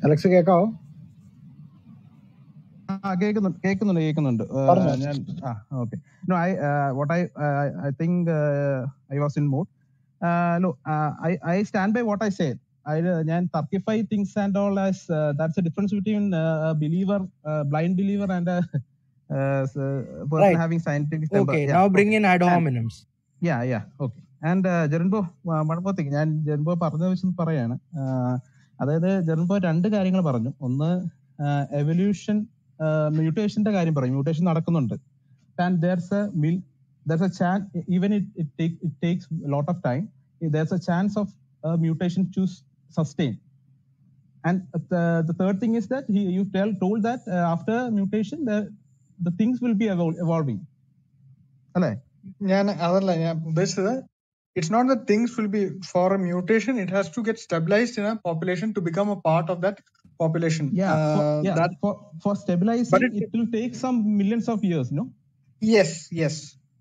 Alex കേക്കാവോ ആ കേൾക്കുന്നുണ്ട് കേൾക്കുന്നുണ്ട് കേൾക്കുന്നുണ്ട് ഏഹ്, പറഞ്ഞോ ഞാൻ ആ okay no I what I I think I was in mood no I I stand by what I say ഞാൻ thirty five things and all as that's a difference between believer blind believer and person Right. Having scientific temper Okay. Yeah Now okay bring in ad and hominems. Yeah yeah okay and ജെറിൻബോ മണപ്പത്തേക്ക് ഞാൻ ജെറിൻബോ പറഞ്ഞത് വെച്ച് പറയാണ് ആഹ് അതായത് ജെറിൻബോ രണ്ട് കാര്യങ്ങൾ പറഞ്ഞു ഒന്ന് എവല്യൂഷൻ മ്യൂട്ടേഷന്റെ കാര്യം പറഞ്ഞു മ്യൂട്ടേഷൻ നടക്കുന്നുണ്ട് and there's a mill there's a chance even it it takes lot of time there's a chance of mutation to sustain and the third thing is that he you tell told that uh, after mutation the the things will be evol- evolving അല്ലേ ഞാൻ അതല്ല ഞാൻ ഉദ്ദേശിച്ചത് it's not the things will be for a mutation it has to get stabilized in a population to become a part of that population Yeah, for, yeah, that for, for but stabilizing, it it will take some millions of years, no? Yes yes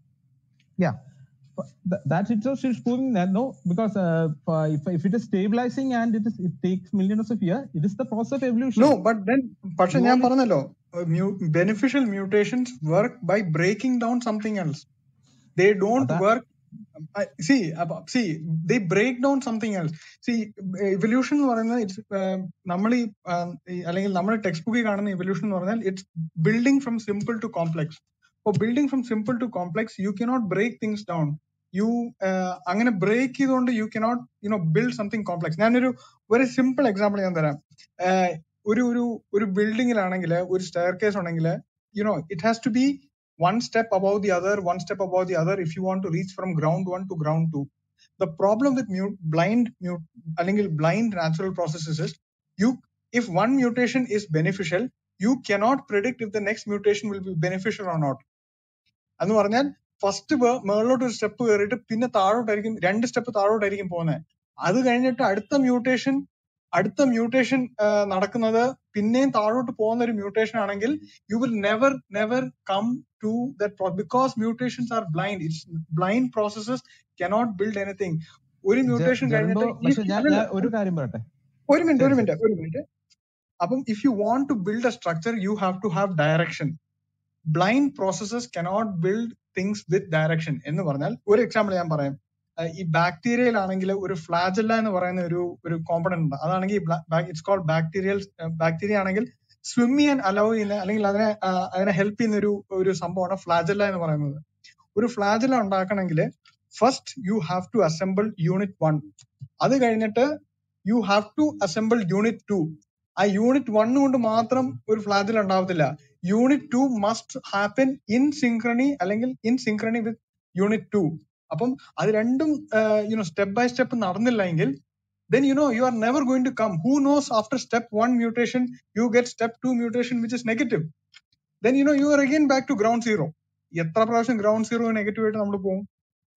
Yeah. But th- That itself is proving that, no? Because uh, for- if, if it is stabilizing and it is it takes millions of years, it is the process of no evolution. But then പക്ഷെ You ഞാൻ only, പറഞ്ഞല്ലോ beneficial mutations work by breaking down something else they don't that, work I- see അപ്പ- see they break down something else see evolution എന്ന് പറയുന്നത് it's നമ്മൾ ഈ ആം, ഈ അല്ലെങ്കിൽ നമ്മുടെ ടെക്സ്റ്റ് ബുക്കിൽ കാണുന്ന evolution എന്ന് പറഞ്ഞാൽ it's building from simple to complex അപ്പോൾ building from simple to complex you cannot break things down you അങ്ങനെ ബ്രേക്ക് ചെയ്തുകൊണ്ട് you cannot you know build something complex ഞാനൊരു ഒരു സിമ്പിൾ എക്സാമ്പിൾ ഞാൻ തരാം ആഹ് ഒരു ഒരു ഒരു ബിൽഡിങ്ങിലാണെങ്കിൽ ഒരു സ്റ്റെയർ കേസ് ഉണ്ടെങ്കിൽ you know it has to be one step above the other, one step above the other if you want to reach from ground one to ground two. The problem with mute, blind mute, അല്ലെങ്കിൽ blind natural processes is you if one mutation is beneficial, you cannot predict if the next mutation will be beneficial or not. എന്ന് പറഞ്ഞാൽ first മേളിലോട്ട് ഒരു step കയറിയിട്ട് പിന്നെ താഴോട്ടായിരിക്കും രണ്ട് step താഴോട്ടായിരിക്കും പോകുന്നത് അത് കഴിഞ്ഞിട്ട് അടുത്ത മ്യൂട്ടേഷൻ അടുത്ത മ്യൂട്ടേഷൻ നടക്കുന്നത് പിന്നെയും താഴോട്ട് പോകുന്ന ഒരു മ്യൂട്ടേഷൻ ആണെങ്കിൽ you will never never come to that because mutations are blind it's blind processes cannot build anything ഒരു മ്യൂട്ടേഷൻ ജെറിൻബോ കഴിഞ്ഞിട്ട് ഈ പക്ഷെ ഞാൻ അല്ലല്ല ഞാൻ ഒരു കാര്യം പറയട്ടെ ഒരു മിനിറ്റ് ശരി ഒരു ശരി മിനിറ്റ് ഒരു മിനിറ്റ് അപ്പം if you want to build a structure you have to have direction blind processes cannot build things with direction എന്ന് പറഞ്ഞാൽ ഒരു എക്സാമ്പിൾ ഞാൻ പറയാം അഹ് ഈ ബാക്ടീരിയയിലാണെങ്കിൽ ഒരു ഫ്ലാജല്ല എന്ന് പറയുന്ന ഒരു ഒരു കോമ്പണന്റ് ഉണ്ട് അതാണെങ്കിൽ ഇറ്റ്സ് കോൾഡ് ബാക്ടീരിയൽ ബാക്ടീരിയ ആണെങ്കിൽ സ്വിം ചെയ്യാൻ അലൗ ചെയ്യുന്ന അല്ലെങ്കിൽ അതിനെ ആഹ് അതിനെ ഹെൽപ്പ് ചെയ്യുന്ന ഒരു ഒരു സംഭവമാണ് ഫ്ലാജല്ല എന്ന് പറയുന്നത് ഒരു ഫ്ലാജല്ല ഉണ്ടാക്കണമെങ്കിൽ first you have to assemble unit one അത് കഴിഞ്ഞിട്ട് you have to assemble unit two ആ യൂണിറ്റ് വൺ കൊണ്ട് മാത്രം ഒരു ഫ്ലാജിൽ ഉണ്ടാവത്തില്ല unit two must happen in synchrony അല്ലെങ്കിൽ in synchrony with unit two അപ്പം അത് രണ്ടും യുനോ സ്റ്റെപ്പ് ബൈ സ്റ്റെപ്പ് നടന്നില്ലെങ്കിൽ then you know you are never going to come who knows after step 1 mutation you get step 2 mutation which is negative then you know you are again back to ground zero എത്ര പ്രാവശ്യം ground zero negative ആയിട്ട് നമ്മൾ പോകും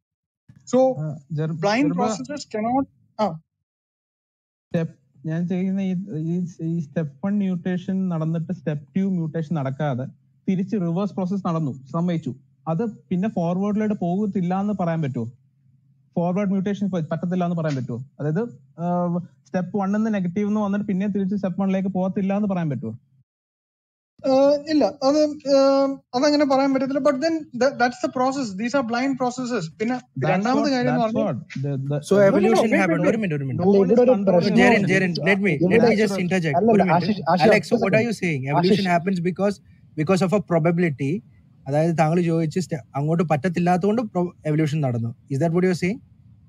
so blind ജെറിൻബോ processes cannot ആ step ഞാൻ ചെയ്യുന്ന ഈ ഈ- ഈ സ്റ്റെപ്പ് വൺ മ്യൂട്ടേഷൻ നടന്നിട്ട് സ്റ്റെപ്പ് ടു മ്യൂട്ടേഷൻ നടക്കാതെ തിരിച്ച് റിവേഴ്സ് പ്രോസസ് നടന്നു സമ്മതിച്ചു അത് പിന്നെ ഫോർവേഡിലോട്ട് പോകത്തില്ല എന്ന് പറയാൻ പറ്റുമോ ഫോർവേഡ് മ്യൂട്ടേഷൻ പറ്റത്തില്ല എന്ന് പറയാൻ പറ്റുമോ അതായത് സ്റ്റെപ്പ് വണ്ണിന്ന് നെഗറ്റീവ് എന്ന് വന്നിട്ട് പിന്നെ തിരിച്ച് സ്റ്റെപ്പ് വണ്ണിലേക്ക് പോകത്തില്ല എന്ന് പറയാൻ പറ്റുമോ ആഹ് ഇല്ല അത് ആഹ് അതങ്ങനെ പറയാൻ പറ്റത്തില്ല but then that's the process these are blind processes പിന്നെ That's രണ്ടാമത്തെ what കാര്യം എന്ന് that's പറഞ്ഞാൽ what the, the, So no no no evolution wait happened. wait One wait minute, one minute. no അല്ല one ഇവിടെ is ഒരു No, controlling Jaren, പ്രശ്നമുണ്ട് Jaren, evolution let me let ഇവിടെ me just natural interject. അല്ലല്ല One minute. Ashish Ashish Alex, ഒറ്റ so what are second you saying? Evolution ആശിഷ് happens because because of a probability. അതായത് താങ്കൾ ചോദിച്ച് സ്റ്റെ- അങ്ങോട്ട് പറ്റത്തില്ലാത്തതുകൊണ്ട് എവല്യൂഷൻ നടന്നു is that what you saying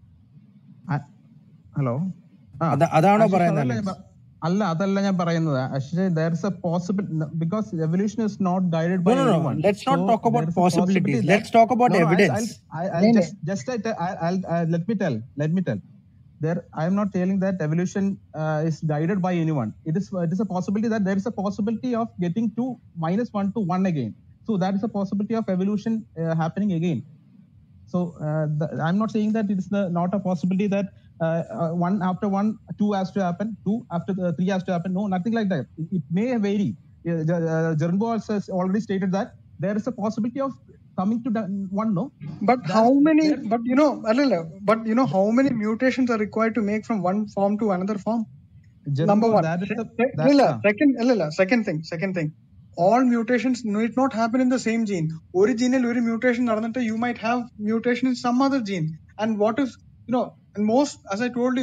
hello ആ അത അതാണോ ആശിഷ് പറയുന്നത് അതല്ല ഞാൻ അലക്സ് പ- അല്ല അതല്ല ഞാൻ പറയുന്നത് Ashish there is a possible because evolution is not guided no by no no anyone let's so not talk about there is a possibility possibilities that let's talk about no no I'll evidence I'll I- नहीं I'll नहीं just just I, I'll, I'll uh, let me tell let me tell there I am not telling that evolution uh, is guided by anyone it is it is a possibility that there is a possibility of getting to minus one to one again so that is a possibility of evolution uh, happening again so uh, the, I'm not saying that it is the not a possibility that uh, uh, one after one, two has to happen, two after the three has to happen. No, nothing like that. It, it may vary. Uh, uh, Jernbo has already stated that there is a possibility of coming to the- one. No, But how that's many? there. But you know, അല്ലല്ല, but you know how many mutations are required to make from one form to another form? Jerome, number one. that is the Se- that's ഇല്ല, the second ഇല്ല, second thing, second thing. All mutations need not happen in the same gene. ഒരു ജീനിൽ ഒരു mutation നടന്നിട്ട് you might have mutation in some other gene. And what is, you know, and most, as I told you,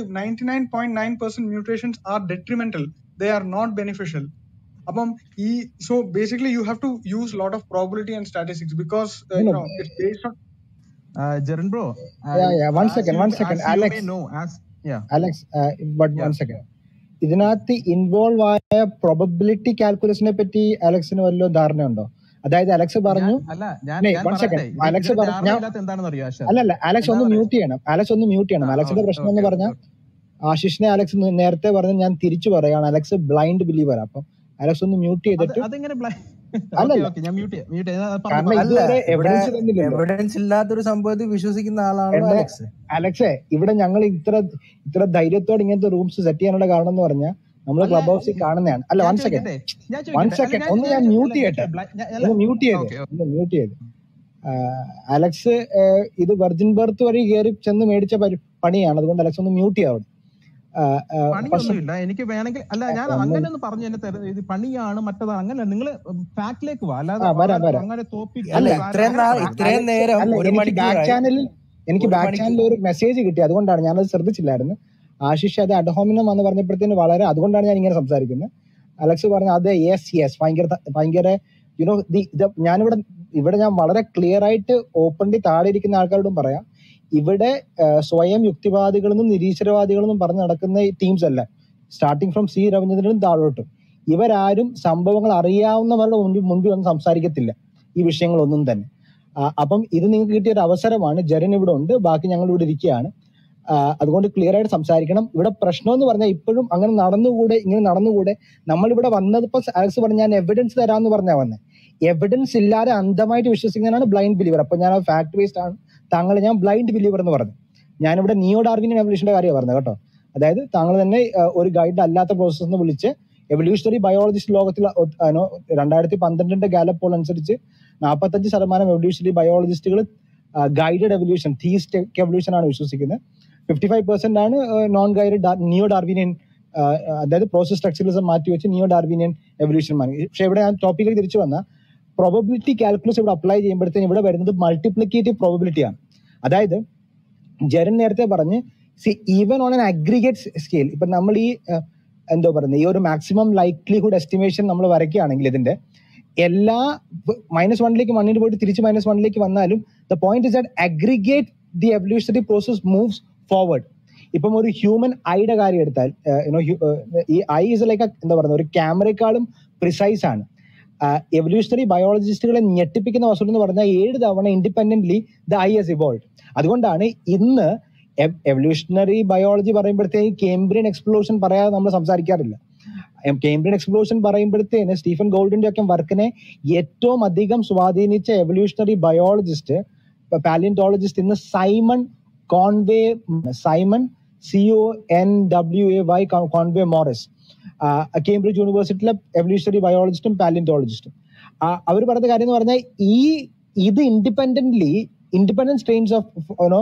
99.9% mutations are detrimental. They are not beneficial. അപ്പം ഈ so basically you have to use lot of probability and statistics because uh, you No, no. know it's based on uh, Jaren bro. Yeah, yeah. One as second, you, one second. As you Alex, may know, as yeah, Alex but Yeah. One second ഇതിനകത്ത് involve ആയ probability കാൽക്കുലസിനെ പറ്റി അലക്സിന് വല്ല ധാരണയുണ്ടോ അതായത് Alex പറഞ്ഞു ഞാൻ അല്ല ഞാൻ Nee, ഞാൻ one പറയട്ടെ second. ഇത് Alex ഇതിന് പറഞ്ഞു- ഞാൻ- ധാരണയില്ലാത്ത എന്താണെന്ന് അറിയോ ആശാ അല്ലല്ല അലക്സ് ഒന്ന് എന്താ മ്യൂട്ട് ചെയ്യണം അലക്സ് ഒന്ന് മ്യൂട്ട് ചെയ്യണം അലക്സിന്റെ പ്രശ്നം എന്ന് പറഞ്ഞാൽ ആശിഷിനെ അലക്സ് ന- നേരത്തെ പറഞ്ഞു ഞാൻ തിരിച്ചു പറയാണ് അലക്സ് ബ്ലൈൻഡ് ബിലീവർ അപ്പം അലക്സ് ഒന്ന് മ്യൂട്ട് ചെയ്തിട്ട് അതെങ്ങനെ ഓക്കെ അല്ലല്ല. ഓക്കെ ഞാൻ മ്യൂട്ട് മ്യൂട്ട് കാരണം ചെയ്ത് അല്ല, ഇതുവരെ ഇവിടെ എവിഡൻസ് തന്നില്ലല്ലോ എവിഡൻസ് ഇല്ലാത്തൊരു സംഭവത്തിൽ വിശ്വസിക്കുന്ന ആളാണ് എന്റെ- അലക്സ് അലക്സേ ഇവിടെ ഞങ്ങൾ ഇത്ര ഇത്ര ധൈര്യത്തോടെ ഇങ്ങനത്തെ റൂംസ് സെറ്റ് ചെയ്യാനുള്ള കാരണം എന്ന് പറഞ്ഞാൽ നമ്മൾ അല്ല, ക്ലബ് ഹൗസിൽ കാണുന്നതാണ് അല്ല വൺ സെക്കൻഡ് One second. ഒന്ന് ഞാൻ mute ചെയ്യട്ടെ. ഒന്ന് മ്യൂട്ട് ചെയ്ത് Okay, okay. ഒന്ന് മ്യൂട്ട് ചെയ്ത് അലക്സ് ഏഹ്, ഇത് വെർജിൻ ബർത്ത് വഴി കയറി ചെന്ന് മേടിച്ച പരി- പണിയാണ് അതുകൊണ്ട് അലക്സ് ഒന്ന് മ്യൂട്ട് ചെയ്യാവും പണിയൊന്നുമില്ല എനിക്ക് വേണമെങ്കിൽ അല്ല ഞാൻ ഒന്ന് അങ്ങനെ ഒന്ന് പറഞ്ഞു എന്നെ തര- ഇത് പണിയാണ് മറ്റതാണ് അങ്ങനെ നിങ്ങൾ ഫാക്ടിലേക്ക് വാ അല്ലാതെ ആ, വരാം, വളരെ വരാം. അങ്ങനെ തോപ്പിക്ക് അല്ല അല്ല, ഇത്രയും നാൾ ഇത്രയും നേരം അല്ല ഒരു എനിക്ക് ബാക്ക് മണിക്കൂറായി ചാനലിൽ എനിക്ക് ഒരു ബാക്ക് മണിക്കൂർ- ചാനലിൽ ഒരു മെസ്സേജ് കിട്ടി അതുകൊണ്ടാണ് ഞാനത് ശ്രദ്ധിച്ചില്ലായിരുന്നു ആശിഷ് അത് അഡ്ഹോമിനം എന്ന് പറഞ്ഞപ്പോഴത്തേന് വളരെ അതുകൊണ്ടാണ് ഞാൻ ഇങ്ങനെ സംസാരിക്കുന്നത് അലക്സ് പറഞ്ഞ അതെ യെസ് യെസ് ഭയങ്കര ത- ഭയങ്കര യുനോ ദി ഇത് ഞാനിവിടെ ഇവിടെ ഞാൻ വളരെ ക്ലിയർ ആയിട്ട് ഓപ്പൺലി താഴെ ഇരിക്കുന്ന ആൾക്കാരോടും പറയാം ഇവിടെ ആ, സ്വയം യുക്തിവാദികളെന്നും നിരീശ്വരവാദികളെന്നും പറഞ്ഞ് നടക്കുന്ന ടീംസ് അല്ല സ്റ്റാർട്ടിങ് ഫ്രം സി രവീന്ദ്രനും താഴോട്ടും ഇവരാരും സംഭവങ്ങൾ അറിയാവുന്നവരുടെ മുൻപിൽ മുൻപിൽ ഒന്നും സംസാരിക്കത്തില്ല ഈ വിഷയങ്ങളൊന്നും തന്നെ ആ, അപ്പം ഇത് നിങ്ങൾക്ക് കിട്ടിയ ഒരു അവസരമാണ് ജരൻ ഇവിടെ ഉണ്ട് ബാക്കി ഞങ്ങൾ ഇവിടെ ഇരിക്കുകയാണ് ആ, അതുകൊണ്ട് ക്ലിയർ ആയിട്ട് സംസാരിക്കണം ഇവിടെ പ്രശ്നം എന്ന് പറഞ്ഞാൽ ഇപ്പോഴും അങ്ങനെ നടന്നുകൂടെ ഇങ്ങനെ നടന്നുകൂടെ നമ്മളിവിടെ വന്നത് ഇപ്പൊ ആലക്സ് പറഞ്ഞ ഞാൻ എവിഡൻസ് തരാമെന്ന് പറഞ്ഞാ വന്നത് എവിഡൻസ് ഇല്ലാതെ അന്ധമായിട്ട് വിശ്വസിക്കുന്നതാണ് ബ്ലൈൻഡ് ബിലീവർ അപ്പൊ ഞാൻ ഫാക്ട് ബേസ്ഡ് ആണ് താങ്കൾ ഞാൻ ബ്ലൈൻഡ് ബിലീവർ എന്ന് പറഞ്ഞു ഞാനിവിടെ നിയോ ഡാർവിൻ എവല്യൂഷന്റെ കാര്യമാണ് പറഞ്ഞത് കേട്ടോ അതായത് താങ്കൾ തന്നെ ആ, ഒരു ഗൈഡ് അല്ലാത്ത പ്രോസസ് എന്ന് വിളിച്ച് എവല്യൂഷണറി ബയോളജിസ്റ്റ് ലോകത്തിൽ ഒ- ആനോ രണ്ടായിരത്തി പന്ത്രണ്ടിന്റെ ഗാലപ്പ് പോൾ അനുസരിച്ച് നാൽപ്പത്തഞ്ച് ശതമാനം എവല്യൂഷണറി ബയോളജിസ്റ്റുകൾ ഗൈഡഡ് എവല്യൂഷൻ തീസ്റ്റ് എവല്യൂഷൻ ആണ് വിശ്വസിക്കുന്നത് ഫിഫ്റ്റി ഫൈവ് പെർസെന്റ് ആണ് നോൺ ഗൈഡഡ് നിയോ ഡാർവിനിയൻ അതായത് പ്രോസസ് സ്ട്രക്ചറലിസം മാറ്റി വെച്ച് നിയോ ഡാർവിനിയൻ എവല്യൂഷൻ പക്ഷെ ഇവിടെ ഞാൻ ടോപ്പിക്കിൽ തിരിച്ചു വന്ന പ്രോബബിലിറ്റി കാൽക്കുലസ് ഇവിടെ അപ്ലൈ ചെയ്യുമ്പോഴത്തേന് ഇവിടെ വരുന്നത് മൾട്ടിപ്ലിക്കേറ്റീവ് പ്രോബബിലിറ്റി ആണ് അതായത് ജരൻ നേരത്തെ പറഞ്ഞ് see even on an aggregate scale ഇപ്പൊ നമ്മൾ ഈ അഹ്, എന്തോ പറയുന്നത് ഈ ഒരു മാക്സിമം ലൈക്ലിഹുഡ് എസ്റ്റിമേഷൻ നമ്മൾ വരയ്ക്കുകയാണെങ്കിൽ ഇതിന്റെ എല്ലാ മൈനസ് വണ്ണിലേക്ക് വണ്ണിന് പോയിട്ട് തിരിച്ച് മൈനസ് വണ്ണിലേക്ക് വന്നാലും the point is that aggregate the evolutionary process moves forward ഇപ്പം ഒരു ഹ്യൂമൻ ഐയുടെ കാര്യം എടുത്താൽ യുനോ ഈ ഐ ഇസ് ലൈക്ക് എന്താ പറയുന്നത് ഒരു ക്യാമറയെക്കാളും പ്രിസൈസ് ആണ് എവല്യൂഷണറി ബയോളജിസ്റ്റുകളെ ഞെട്ടിപ്പിക്കുന്ന വസ്തുത എന്ന് പറഞ്ഞാൽ ഏഴ് തവണ independently the eyes evolve അതുകൊണ്ടാണ് ഇന്ന് എവല്യൂഷണറി ബയോളജി പറയുമ്പോഴത്തേക്ക് കേംബ്രിയൻ എക്സ്പ്ലോഷൻ പറയാതെ നമ്മൾ സംസാരിക്കാറില്ല കേംബ്രിയൻ എക്സ്പ്ലോഷൻ പറയുമ്പോഴത്തേന് സ്റ്റീഫൻ ഗോൾഡിന്റെ ഒക്കെ വർക്കിനെ ഏറ്റവും അധികം സ്വാധീനിച്ച എവല്യൂഷണറി ബയോളജിസ്റ്റ് പാലിയന്റോളജിസ്റ്റ് ഇന്ന് Simon Conway Simon C O N W A Y Conway Morris Cambridge യൂണിവേഴ്സിറ്റിയിലെ എവല്യൂഷണറി ബയോളജിസ്റ്റും പാലിയന്റോളജിസ്റ്റും അവർ പറഞ്ഞ കാര്യം എന്ന് പറഞ്ഞാൽ ഈ ഇത് independently independent strains of you know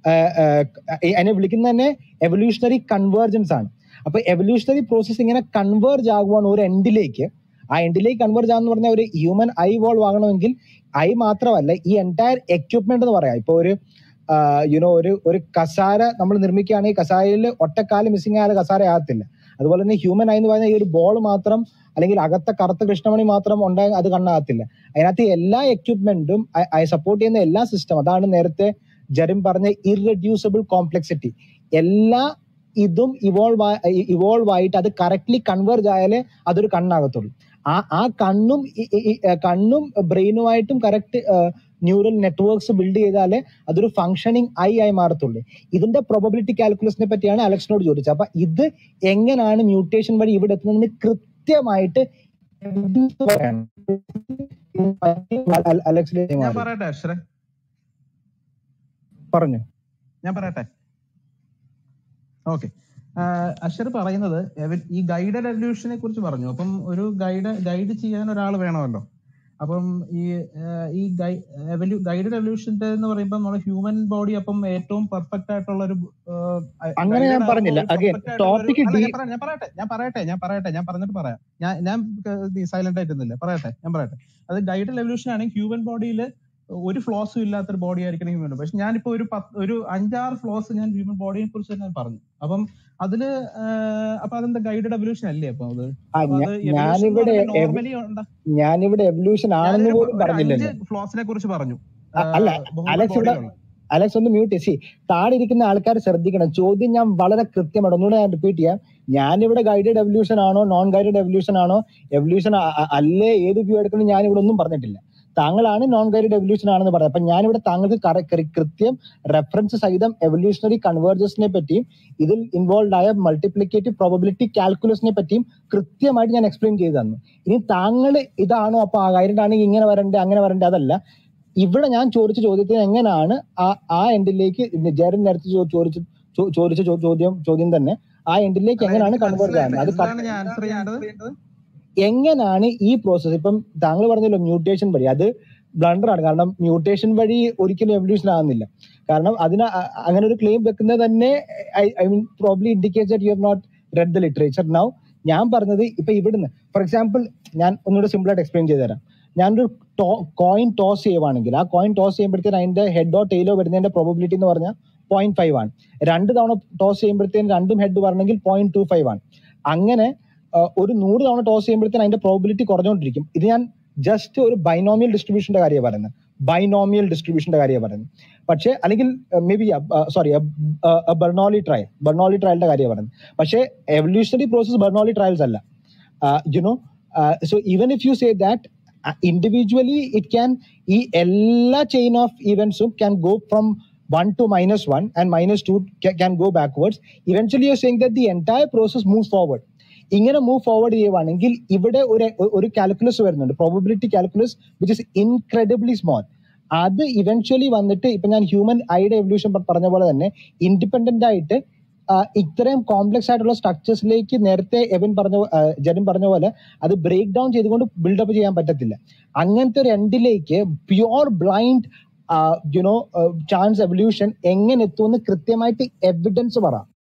എന്നെ വിളിക്കുന്ന തന്നെ എവല്യൂഷണറി കൺവേർജൻസ് ആണ് അപ്പൊ എവല്യൂഷണറി പ്രോസസ് ഇങ്ങനെ കൺവേർജ് ആകുവാണ് ഒരു എൻഡിലേക്ക് ആ എൻഡിലേക്ക് കൺവേർജ് ആകുന്ന പറഞ്ഞാൽ ഒരു ഹ്യൂമൻ ഐ വോൾവ് ആകണമെങ്കിൽ ഐ മാത്രമല്ല ഈ എൻറ്റയർ എക്യുപ്മെന്റ് എന്ന് പറയാം ഇപ്പൊ ഒരു യുനോ ഒരു ഒരു കസാര നമ്മൾ നിർമ്മിക്കുകയാണെങ്കിൽ കസാരയിൽ ഒറ്റക്കാല് മിസ്സിംഗ് ആയാലും കസാര ആകത്തില്ല അതുപോലെ തന്നെ ഹ്യൂമൻ ഐ എന്ന് പറയുന്ന ഈ ഒരു ബോൾ മാത്രം അല്ലെങ്കിൽ അകത്തെ കറുത്ത കൃഷ്ണമണി മാത്രം ഉണ്ടായി അത് കണ്ണാകത്തില്ല അതിനകത്ത് എല്ലാ എക്യുപ്മെന്റും സപ്പോർട്ട് ചെയ്യുന്ന എല്ലാ സിസ്റ്റം അതാണ് നേരത്തെ ജെറിം പറഞ്ഞ ഇറഡ്യൂസബിൾ കോംപ്ലക്സിറ്റി എല്ലാ ഇതും ഇവോൾവ് ഇവോൾവ് ആയിട്ട് അത് കറക്റ്റ്ലി കൺവേർജ് ആയാലേ അതൊരു കണ്ണാകത്തുള്ളൂ ആ ആ കണ്ണും ഈ- ഈ- ഈ, ഏർ കണ്ണും ബ്രെയിനുമായിട്ടും കറക്റ്റ് ന്യൂറൽ നെറ്റ്വർക്ക്സ് ബിൽഡ് ചെയ്താലേ അതൊരു ഫങ്ഷനിങ് ഐ ആയി മാറത്തുള്ളൂ ഇതിന്റെ പ്രൊബബിലിറ്റി കാൽക്കുലസിനെ പറ്റിയാണ് അലക്സിനോട് ചോദിച്ചത് അപ്പൊ ഇത് എങ്ങനെയാണ് മ്യൂട്ടേഷൻ വഴി ഇവിടെ എത്തുന്നതിന് കൃത്യമായിട്ട് evidence പറയണം. അല- അലക്സിലേക്ക് ഞാൻ മാറി. പറയട്ടെ അക്ഷര പറഞ്ഞു ഞാൻ പറയട്ടെ ഓക്കെ അക്ഷർ പറയുന്നത് എവ- ഈ ഗൈഡഡ് എവല്യൂഷനെ കുറിച്ച് പറഞ്ഞു അപ്പം ഒരു ഗൈഡ് ഗൈഡ് ചെയ്യാൻ ഒരാൾ വേണമല്ലോ അപ്പം ഈ ആഹ് ഈ ഗൈഡഡ് എവല്യൂഷന്റെ എന്ന് പറയുമ്പോൾ നമ്മുടെ ഹ്യൂമൻ ബോഡി അപ്പം ഏറ്റവും പെർഫെക്റ്റ് ആയിട്ടുള്ള ഒരു അങ്ങനെ ഞാൻ പറഞ്ഞില്ല അഗൈൻ ടോപ്പിക് അല്ല ഡീ ഞാൻ പറ- ഞാൻ പറയട്ടെ ഞാൻ പറയട്ടെ ഞാൻ പറയട്ടെ ഞാൻ പറഞ്ഞിട്ട് പറയാം ഞാൻ ഞാൻ സൈലന്റ് ആയിട്ടൊന്നുമില്ല പറയട്ടെ ഞാൻ പറയട്ടെ അത് ഗൈഡഡ് എവല്യൂഷൻ ആണെങ്കിൽ ഹ്യൂമൻ ബോഡിയിൽ ഒരു ഫ്ലോസും ഇല്ലാത്തൊരു ബോഡി ആയിരിക്കണം ഹ്യൂമൻ പക്ഷെ ഞാനിപ്പോ ഒരു പത്ത് ഒരു അഞ്ചാറ് ഫ്ലോസ് ഞാൻ ഹ്യൂമൻ ബോഡിയെ കുറിച്ച് ഞാൻ പറഞ്ഞു അപ്പം അതില് ആഹ് അപ്പൊ അതെന്താ ഗൈഡഡ് എവല്യൂഷൻ അല്ലേ അപ്പൊ അത് ആ, അപ്പൊ ഞാ- അത് എവല്യൂഷൻ എന്ന് ഞാനിവിടെ പറയുമ്പോൾ എവ്- നോർമലി ഉണ്ട് ഞാനിവിടെ എവല്യൂഷൻ ആണെന്ന് ഞാനൊരു പോലും ഒരു അഞ്ച് പറഞ്ഞില്ലല്ലോ ഫ്ലോസിനെ കുറിച്ച് പറഞ്ഞു അ- അല്ല ഹ്യൂമൻ അലക്സ് ഇവിടെ ബോഡിയിലുള്ള അലക്സ് ഒന്ന് മ്യൂട്ട് ചെയ്യ് താഴെ ഇരിക്കുന്ന ആൾക്കാർ ശ്രദ്ധിക്കണം ചോദ്യം ഞാൻ വളരെ കൃത്യമാണ് ഒന്നുകൂടെ ഞാൻ റിപ്പീറ്റ് ചെയ്യാം ഞാനിവിടെ ഗൈഡഡ് എവല്യൂഷൻ ആണോ നോൺ ഗൈഡഡ് എവല്യൂഷൻ ആണോ എവല്യൂഷൻ അല്ലേ ഏത് വ്യൂ എടുക്കണം ഞാൻ ഇവിടെ ഒന്നും പറഞ്ഞിട്ടില്ല താങ്കളാണ് നോൺ ഗൈഡഡ് എവല്യൂഷൻ ആണെന്ന് പറഞ്ഞത് അപ്പൊ ഞാനിവിടെ താങ്കൾക്ക് കറ- കൃ- കൃത്യം റെഫറൻസ് സഹിതം എവല്യൂഷണറി കൺവേർജൻസിനെ പറ്റിയും ഇതിൽ ഇൻവോൾവ് ആയ മൾട്ടിപ്ലിക്കേറ്റീവ് പ്രോബബിലിറ്റി കാൽക്കുലസിനെ പറ്റിയും കൃത്യമായിട്ട് ഞാൻ എക്സ്പ്ലെയിൻ ചെയ്തു തന്നു ഇനി താങ്കൾ ഇതാണോ അപ്പൊ ഗൈഡഡ് ആണെങ്കിൽ ഇങ്ങനെ വരണ്ടേ അങ്ങനെ വരണ്ടേ അതല്ല ഇവിടെ ഞാൻ ചോദിച്ച ചോദ്യത്തിന് എങ്ങനെയാണ് ആ ആ എൻഡിലേക്ക് ജെറിൻ നേരത്തെ ചോ- ചോദിച്ച ചോ- ചോദിച്ച ചോ- ചോദ്യം ചോദ്യം തന്നെ ആ എൻഡിലേക്ക് അല്ല എങ്ങനെയാണ് എനിക്ക് കൺവേർട്ട് മനസ്സിലായില്ല ചെയ്യുന്നത് അത് എന്താണ് ഞാൻ ആൻസർ ചെയ്യേണ്ടത് എങ്ങനെയാണ് ഈ പ്രോസസ്സ് ഇപ്പം താങ്കൾ പറഞ്ഞല്ലോ മ്യൂട്ടേഷൻ വഴി അത് ബ്ലണ്ടർ ആണ് കാരണം മ്യൂട്ടേഷൻ വഴി ഒരിക്കലും എവല്യൂഷൻ ആകുന്നില്ല കാരണം അതിന് അ- അങ്ങനെ ഒരു ക്ലെയിം വെക്കുന്നത് തന്നെ I mean probably indicate you have not read the literature now ഞാൻ പറഞ്ഞത് ഇപ്പൊ ഇവിടുന്ന് ഫോർ എക്സാമ്പിൾ ഞാൻ ഒന്നുകൂടെ സിമ്പിൾ ആയിട്ട് എക്സ്പ്ലെയിൻ ചെയ്ത് തരാം ഞാനൊരു കോയിൻ ടോസ് ചെയ്യുവാണെങ്കിൽ ആ കോയിൻ ടോസ് ചെയ്യുമ്പോഴത്തേന് അതിന്റെ ഹെഡോ ടെയിലോ വരുന്നതിന്റെ പ്രോബിലിറ്റി എന്ന് പറഞ്ഞാൽ പോയിന്റ് ഫൈവ് ആണ് രണ്ട് തവണ ടോസ് ചെയ്യുമ്പോഴത്തേന് രണ്ടും ഹെഡ് വരണമെങ്കിൽ പോയിന്റ് ടു ഫൈവ് ആണ് അങ്ങനെ ആ, ഒരു നൂറ് തവണ ടോസ് ചെയ്യുമ്പോഴത്തേന് അതിന്റെ പ്രോബിലിറ്റി കുറഞ്ഞുകൊണ്ടിരിക്കും ഇത് ഞാൻ ജസ്റ്റ് ഒരു ബൈനോമിയൽ ഡിസ്ട്രിബ്യൂഷന്റെ കാര്യമാണ് പറയുന്നത് ബൈനോമിയൽ ഡിസ്ട്രിബ്യൂഷന്റെ കാര്യമാണ് പറയുന്നത് പക്ഷേ അല്ലെങ്കിൽ maybe sorry Bernoulli trial Bernoulli ട്രയലിന്റെ കാര്യമാണ് പറയുന്നത് പക്ഷേ എവല്യൂഷണറി പ്രോസസ് ബെർണോളി ട്രയൽസ് അല്ല you know so even if you say that individually it can ഈ എല്ലാ ചെയിൻ ഓഫ് ഇവന്റ്സും can go from one to minus one and minus two can go backwards eventually you saying that the entire process move forward ഇങ്ങനെ move forward ചെയ്യുവാണെങ്കിൽ ഇവിടെ ഒരു ഒരു calculus വരുന്നുണ്ട് probability calculus which is incredibly small അത് eventually വന്നിട്ട് ഇപ്പൊ ഞാൻ ഹ്യൂമൻ ഐയുടെ എവല്യൂഷൻ പറഞ്ഞ പോലെ തന്നെ ഇൻഡിപെൻഡന്റ് ആയിട്ട് ആ, ഇത്രയും കോംപ്ലക്സ് ആയിട്ടുള്ള സ്ട്രക്ചേഴ്സിലേക്ക് നേരത്തെ എവൻ പറഞ്ഞ പോ- ആ, ജെറിൻ പറഞ്ഞ പോലെ അത് ബ്രേക്ക് ഡൗൺ ചെയ്തുകൊണ്ട് ബിൽഡപ്പ് ചെയ്യാൻ പറ്റത്തില്ല അങ്ങനത്തെ ഒരു എൻഡിലേക്ക് pure blind you know chance evolution എങ്ങനെ എത്തുമെന്ന് കൃത്യമായിട്ട് എവിഡൻസ് പറ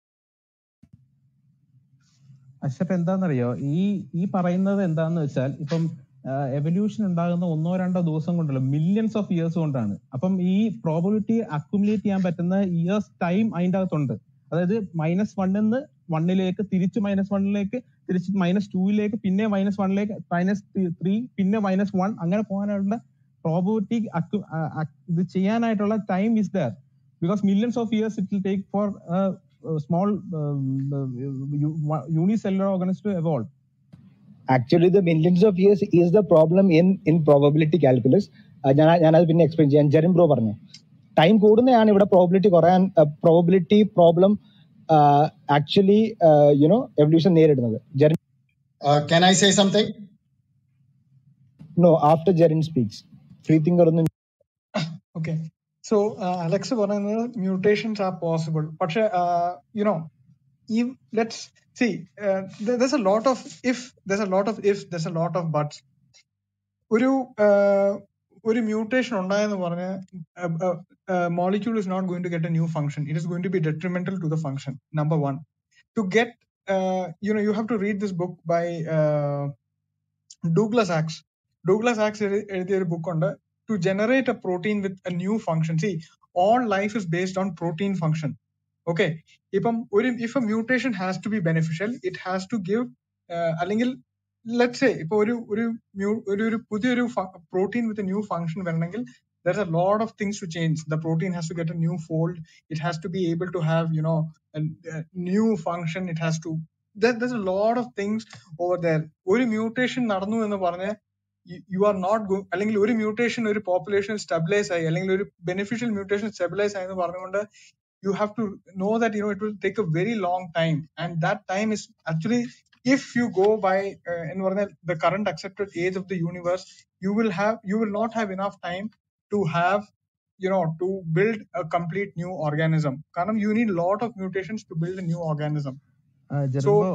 അശ്വപ്പ് എന്താണെന്നറിയോ ഈ ഈ പറയുന്നത് എന്താന്ന് വെച്ചാൽ ഇപ്പം എവല്യൂഷൻ ഉണ്ടാകുന്ന ഒന്നോ രണ്ടോ ദിവസം കൊണ്ടല്ല മില്യൺസ് ഓഫ് ഇയേഴ്സ് കൊണ്ടാണ് അപ്പം ഈ പ്രോബിലിറ്റി അക്യുമുലേറ്റ് ചെയ്യാൻ പറ്റുന്ന ഇയേഴ്സ് ടൈം അതിൻ്റെ അകത്തുണ്ട് അതായത് മൈനസ് വണ്ണിൽ നിന്ന് വണ്ണിലേക്ക് തിരിച്ച് മൈനസ് വണ്ണിലേക്ക് തിരിച്ച് മൈനസ് ടൂയിലേക്ക് പിന്നെ മൈനസ് വണ്ണിലേക്ക് മൈനസ് ത്രീ പിന്നെ മൈനസ് വൺ അങ്ങനെ പോകാനുള്ള പ്രോബിലിറ്റി ഇത് ചെയ്യാനായിട്ടുള്ള time is there because millions of years it will take for small unicellular organisms to evolve actually the millions of years is the problem in in probability calculus ഞാൻ ഞാനത് പിന്നെ explain ചെയ്യാൻ Jerin bro പറഞ്ഞു time കൂടുന്നതാണ് ഇവിടെ probability കുറയാൻ probability problem actually you know evolution നേരിടുന്നത് Jerin Uh, can I say something? No after Jerin speaks free thinker ഒന്നും ഓക്കെ സോ അലക്സ് പറയുന്നത് മ്യൂട്ടേഷൻസ് ആർ പോസിബിൾ പക്ഷെ യുനോ ഈ let's see there's a lot of if there's a lot of if there's a lot of buts ഒരു uh, ഒരു mutation ഉണ്ടായെന്ന് പറഞ്ഞ് molecule is not going to get a new function it is going to be detrimental to the function number one to get you know you have to read this book by Douglas ax ഡൂഗ്ലസ് Axe എഴുതിയ ഒരു book ഉണ്ട് to generate a protein with a new function. See, all life is based on protein function. Okay. ഇപ്പം ഒരു if a mutation has to be beneficial it has to give അല്ലെങ്കിൽ let say ഇപ്പൊ ഒരു ഒരു mu- ഒരു ഒരു പുതിയൊരു protein with new function വരണമെങ്കിൽ there's a lot of things to change. The protein has to get a new fold. It has to be able to have, you know, a, a new function. It has to. There, there's a lot of things over there. ഒരു mutation നടന്നു എന്ന് പറഞ്ഞ് you are not go അല്ലെങ്കിൽ ഒരു mutation ഒരു population stabilise ആയി അല്ലെങ്കിൽ ഒരു ബെനിഫിഷ്യൽ മ്യൂട്ടേഷൻ സ്റ്റെബിലൈസ് ആയി എന്ന് പറഞ്ഞുകൊണ്ട് you have to know that you know it will take a very long time and that time is actually if you go by എന്ന് പറഞ്ഞാൽ the current accepted age of the universe you will have you will not have enough time to have you know to build a complete new organism കാരണം you need lot of mutations to build a new organism so Jerin bro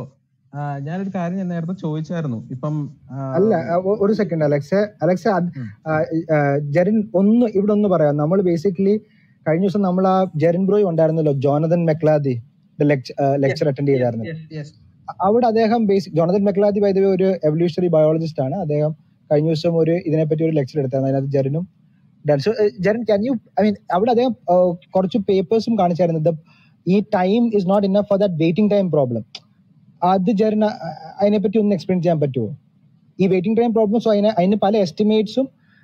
ആ, ഞാനൊരു കാര്യം ഞാൻ നേരത്തെ ചോദിച്ചായിരുന്നു ഇപ്പം ആ, അല്ല ആ, ഒ- ഒരു സെക്കൻഡ് അലക്സ് അലക്സ് അത്, ഉം. ആ, ആ, ജെറിൻ ഒന്ന് ഇവിടെ ഒന്ന് പറയാം നമ്മൾ ബേസിക്കലി കഴിഞ്ഞ ദിവസം നമ്മൾ ആ ജെറിൻ ബ്രോയ് ഉണ്ടായിരുന്നല്ലോ ജോനതൻ മെക്ലാദി ലെക്ചർ അറ്റൻഡ് ചെയ്തായിരുന്നു yes, yes. അവിടെ അദ്ദേഹം ബേസിക് ജോണതൻ മെക്ലാദി വൈദ്യ ഒരു എവല്യൂഷണറി ബയോളജിസ്റ്റ് ആണ് അദ്ദേഹം കഴിഞ്ഞ ദിവസം ഒരു ഇതിനെപ്പറ്റി ഒരു ലെക്ചർ എടുത്തായിരുന്നു അതിനകത്ത് ജെറിനും ഡാൻ- so, uh, Jerin can you I mean അവിടെ അദ്ദേഹം uh, കുറച്ച് പേപ്പേഴ്സും കാണിച്ചായിരുന്നു The- ഈ time is not enough for that waiting time problem അത് ജെറിന് അതിനെപ്പറ്റി ഒന്ന് എക്സ്പ്ലെയിൻ ചെയ്യാൻ പറ്റുമോ ഈ വെയിറ്റിംഗ് ടൈം പ്രോബ്ലം സോ അതിന് അതിന് പല എസ്റ്റിമേറ്റ്സും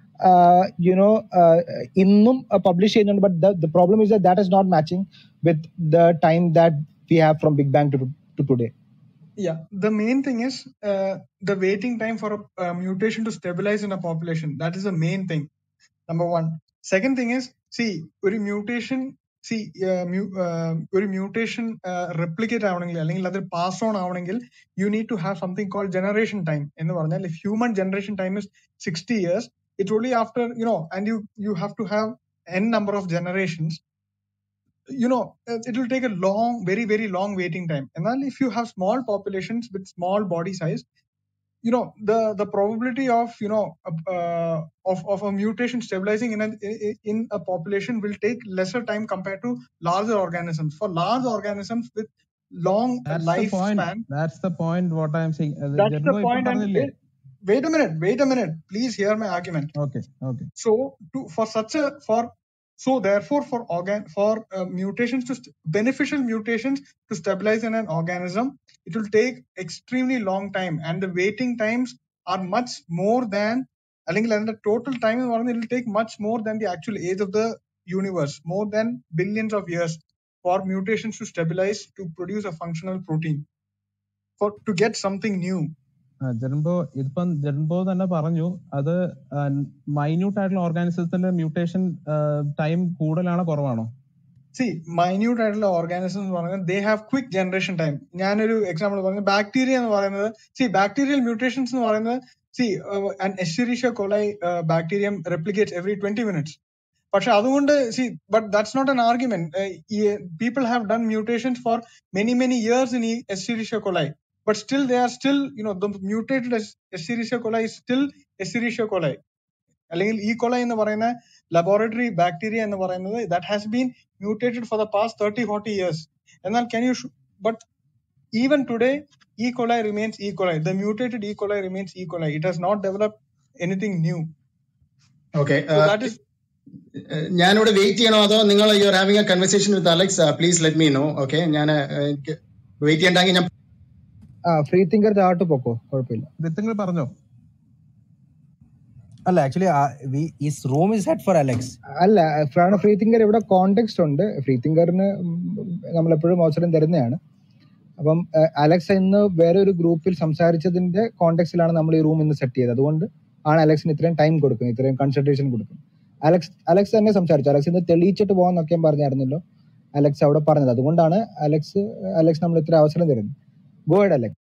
യുനോ ഇന്നും പബ്ലിഷ് ചെയ്യുന്നുണ്ട് but the problem is that is not matching with the time that we have from big bang to today Yeah, the main thing is uh, the waiting time for a, uh mutation to stabilize in a population. That is the main thing. Number one. Second thing is, see, ഒരു mutation, see, uh, mu- uh, ഒരു mutation uh, replicate ആവണമെങ്കിൽ അല്ലെങ്കിൽ അത് pass on ആവണമെങ്കിൽ you need to have something called generation time. എന്ന് പറഞ്ഞാൽ if human generation time is 60 years, it's only after, you know, and you you have to have n number of generations you know uh, it will take a long very very long waiting time and then if you have small populations with small body size you know the the probability of you know uh, of of a mutation stabilizing in a in a population will take lesser time compared to larger organisms for large organisms with long that's the point lifespan that's the point what i'm saying Uh, that's Jerin the bro ഇപ്പൊ point and പറഞ്ഞില്ലേ wait, wait a minute wait a minute please hear my argument okay okay so to for such a for so therefore for organ for uh, mutations to st- beneficial mutations to stabilize in an organism it will take extremely long time and the waiting times are much more than അല്ലെങ്കിൽ അതിന്റെ total time എന്ന് പറയുന്നത് it will take much more than the actual age of the universe more than billions of years for mutations to stabilize to produce a functional protein for to get something new ജെറിൻബോ ഇതിപ്പം ജെറിൻബോ തന്നെ പറഞ്ഞു അത് minute ആയിട്ടുള്ള ഓർഗാനിസത്തിന്റെ mutation time കൂടുതലാണോ കുറവാണോ C minute ആയിട്ടുള്ള organism എന്ന് പറയുന്നത് they have quick generation time ഞാനൊരു എക്സാമ്പിൾ പറയുന്നത് ബാക്ടീരിയ എന്ന് പറയുന്നത് സി ബാക്ടീരിയൽ മ്യൂട്ടേഷൻസ് എന്ന് പറയുന്നത് see Escherichia coli bacterium replicate every twenty minutes പക്ഷെ അതുകൊണ്ട് see but that's not an argument people have done mutations for many many years in ഈ Escherichia coli but still they are still you know the mutated Escherichia coli still Escherichia coli അല്ലെങ്കിൽ ഈ coli എന്ന് പറയുന്ന laboratory bacteria എന്ന് പറയുന്നത് that has been mutated for the past thirty forty years എന്നാൽ can you but even today ഈ coli remains ഈ കൊല ദ മ്യൂട്ടേറ്റഡ് ഈ കൊല റിമെയിൻസ് ഈ coli it has not develop anything new okay so that is ഞാനിവിടെ wait ചെയ്യണോ അതോ നിങ്ങൾ you are having a conversation with Alex please let me know okay ഞാൻ വെയിറ്റ് ചെയ്യണ്ടെങ്കിൽ ഞാൻ ആ ഫ്രീ തിങ്കർ താഴോട്ട് പോക്കോ കുഴപ്പമില്ല ഋത്തുങ്ങൾ പറഞ്ഞോ അല്ല ആക്ച്വലി ഈ room is set for Alex അല്ല കാരണം ഫ്രീ തിങ്കർ ഇവിടെ കോണ്ടെക്സ്റ്റ് ഉണ്ട് ഫ്രീ തിങ്കറിന് നമ്മൾ എപ്പോഴും അവസരം തരുന്നതാണ് അപ്പം അഹ് അലക്സ് ഇന്ന് വേറെ ഒരു ഗ്രൂപ്പിൽ സംസാരിച്ചതിന്റെ കോണ്ടെക്സ്റ്റിലാണ് നമ്മൾ ഈ റൂം ഇന്ന് സെറ്റ് ചെയ്തത് അതുകൊണ്ട് ആണ് അലക്സിന് ഇത്രയും ടൈം കൊടുക്കുന്നത് ഇത്രയും കൺസൾട്ടേഷൻ കൊടുക്കുന്നത് അലക്സ് അലക്സ് തന്നെ സംസാരിച്ചു അലക്സ് ഇന്ന് തെളിയിച്ചിട്ട് പോകാന്നൊക്കെ പറഞ്ഞായിരുന്നല്ലോ അലക്സ് അവിടെ പറഞ്ഞത് അതുകൊണ്ടാണ് അലക്സ് അലക്സ് നമ്മൾ ഇത്ര അവസരം തരുന്നത് ഗോഡ് അലക്സ്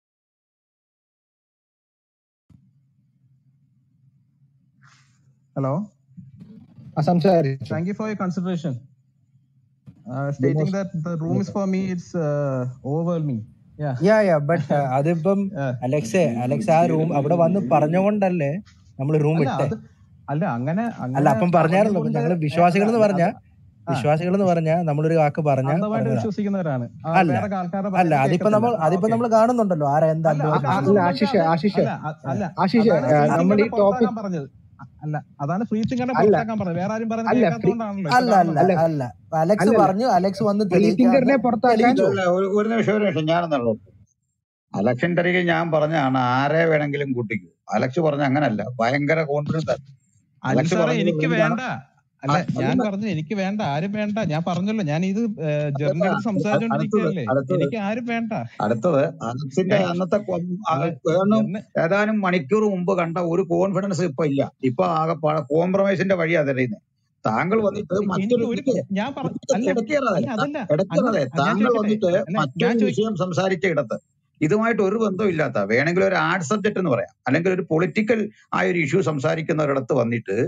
ഹലോ ആ സംസാരിച്ചു thank you for your consideration stating that the room is for me it's overwhelming yeah yeah but അതിപ്പം അലക്സെ അലക്സ് ആ റൂം അവിടെ വന്ന് പറഞ്ഞുകൊണ്ടല്ലേ നമ്മൾ റൂം അല്ല ഇട്ടേ അത് അല്ല അങ്ങനെ അല്ല അപ്പം പറഞ്ഞായിരുന്നല്ലോ പറഞ്ഞുകൊണ്ട് ഞങ്ങള് വിശ്വാസികൾ എന്ന് അല്ല, പറഞ്ഞ അത് ആ. വിശ്വാസികൾ എന്ന് പറഞ്ഞാൽ നമ്മളൊരു വാക്ക് പറഞ്ഞ അന്ധമായിട്ട് വിശ്വസിക്കുന്നവരാണ് ആ, അല്ല. വേറെ ആൾക്കാരുടെ അല്ല പറയുന്നത് അതിപ്പോ നമ്മൾ കേൾക്കത്തില്ല. അതിപ്പോ ആ, നമ്മൾ okay. കാണുന്നുണ്ടല്ലോ ആരാ എന്താ അല്ല, അന്ധമായിട്ട് ആ- അല്ല അതുകൊണ്ടാണ് ആശിഷ് ആശിഷ് അല്ല അ- അല്ല ആശിഷ് അതാണ് ആ, ഫ്രീ നമ്മൾ ഈ തിങ്കറിനെ ടോപ്പിക് പുറത്താക്കാൻ പറഞ്ഞത് അല്ല അതാണ് ഫ്രീ തിങ്കറിനെ അല്ല. പുറത്താക്കാൻ പറഞ്ഞത് വേറെ ആരും പറയുന്നത് അല്ല, കേൾക്കാത്തതുകൊണ്ടാണല്ലോ അല്ല ഇപ്പൊ അല്ല കാണുന്നത്. അല്ല അലക്സ് അല്ലല്ല. പറഞ്ഞു അലക്സ് വന്ന് ഫ്രീ തെളിയിക്കാന്ന് തിങ്കറിനെ പുറത്താക്കാൻ തെളിയിച്ചു അല്ല ഒരു ഒരു നിമിഷം ഒരു നിമിഷം ഞാനെന്നുള്ളൂ അലക്ഷൻ തരിക ഞാൻ പറഞ്ഞാണ് ആരെ വേണമെങ്കിലും കൂട്ടിക്കൂ അലക്സ് പറഞ്ഞ അങ്ങനല്ല ഭയങ്കര കോൺഫിഡൻസ് അനിൽ അലക്സ് സാറേ പറഞ്ഞത് എനിക്ക് എന്താണ്? വേണ്ട അല്ല ആ, ഞാൻ അതല്ല. പറഞ്ഞു എനിക്ക് വേണ്ട ആരും വേണ്ട ഞാൻ പറഞ്ഞല്ലോ ഞാൻ ഇത് ജെറിന്റെ അടുത്ത് സംസാരിച്ചോണ്ടിരിക്കുകയല്ലേ അടുത്തത് എനിക്ക് ആരും വേണ്ട അടുത്തത് അലക്സിന്റെ ഞാൻ- അന്നത്തെ കൊം- ആ, അല്ല, ഏതാനും ജെറിന് ഏതാനും മണിക്കൂർ മുമ്പ് കണ്ട ഒരു കോൺഫിഡൻസ് ഇപ്പൊ ഇല്ല ഇപ്പൊ ആകെ കോംപ്രമൈസിന്റെ വഴിയാ തെളിയുന്നത് താങ്കൾ വന്നിട്ട് എനിക്ക് മറ്റൊരു ഒരു വിഷയം ഞാൻ പറഞ്ഞു അല്ല ഇടയ്ക്കേറാതെ അല്ല അതല്ല ഇടയ്ക്കേറാതെ അങ്ങനെ ഞാൻ താങ്കൾ ചോദിക്കട്ടെ വന്നിട്ട് അല്ല ഞാൻ മറ്റൊരു ചോദിക്കും വിഷയം സംസാരിച്ച ഇടത്ത് ഇതുമായിട്ട് ഒരു ബന്ധവും ഇല്ലാത്ത വേണമെങ്കിൽ ഒരു ആർട്ട് സബ്ജക്ട് എന്ന് പറയാം അല്ലെങ്കിൽ ഒരു പൊളിറ്റിക്കൽ ആയ ഒരു ഇഷ്യൂ സംസാരിക്കുന്ന ഒരിടത്ത് വന്നിട്ട്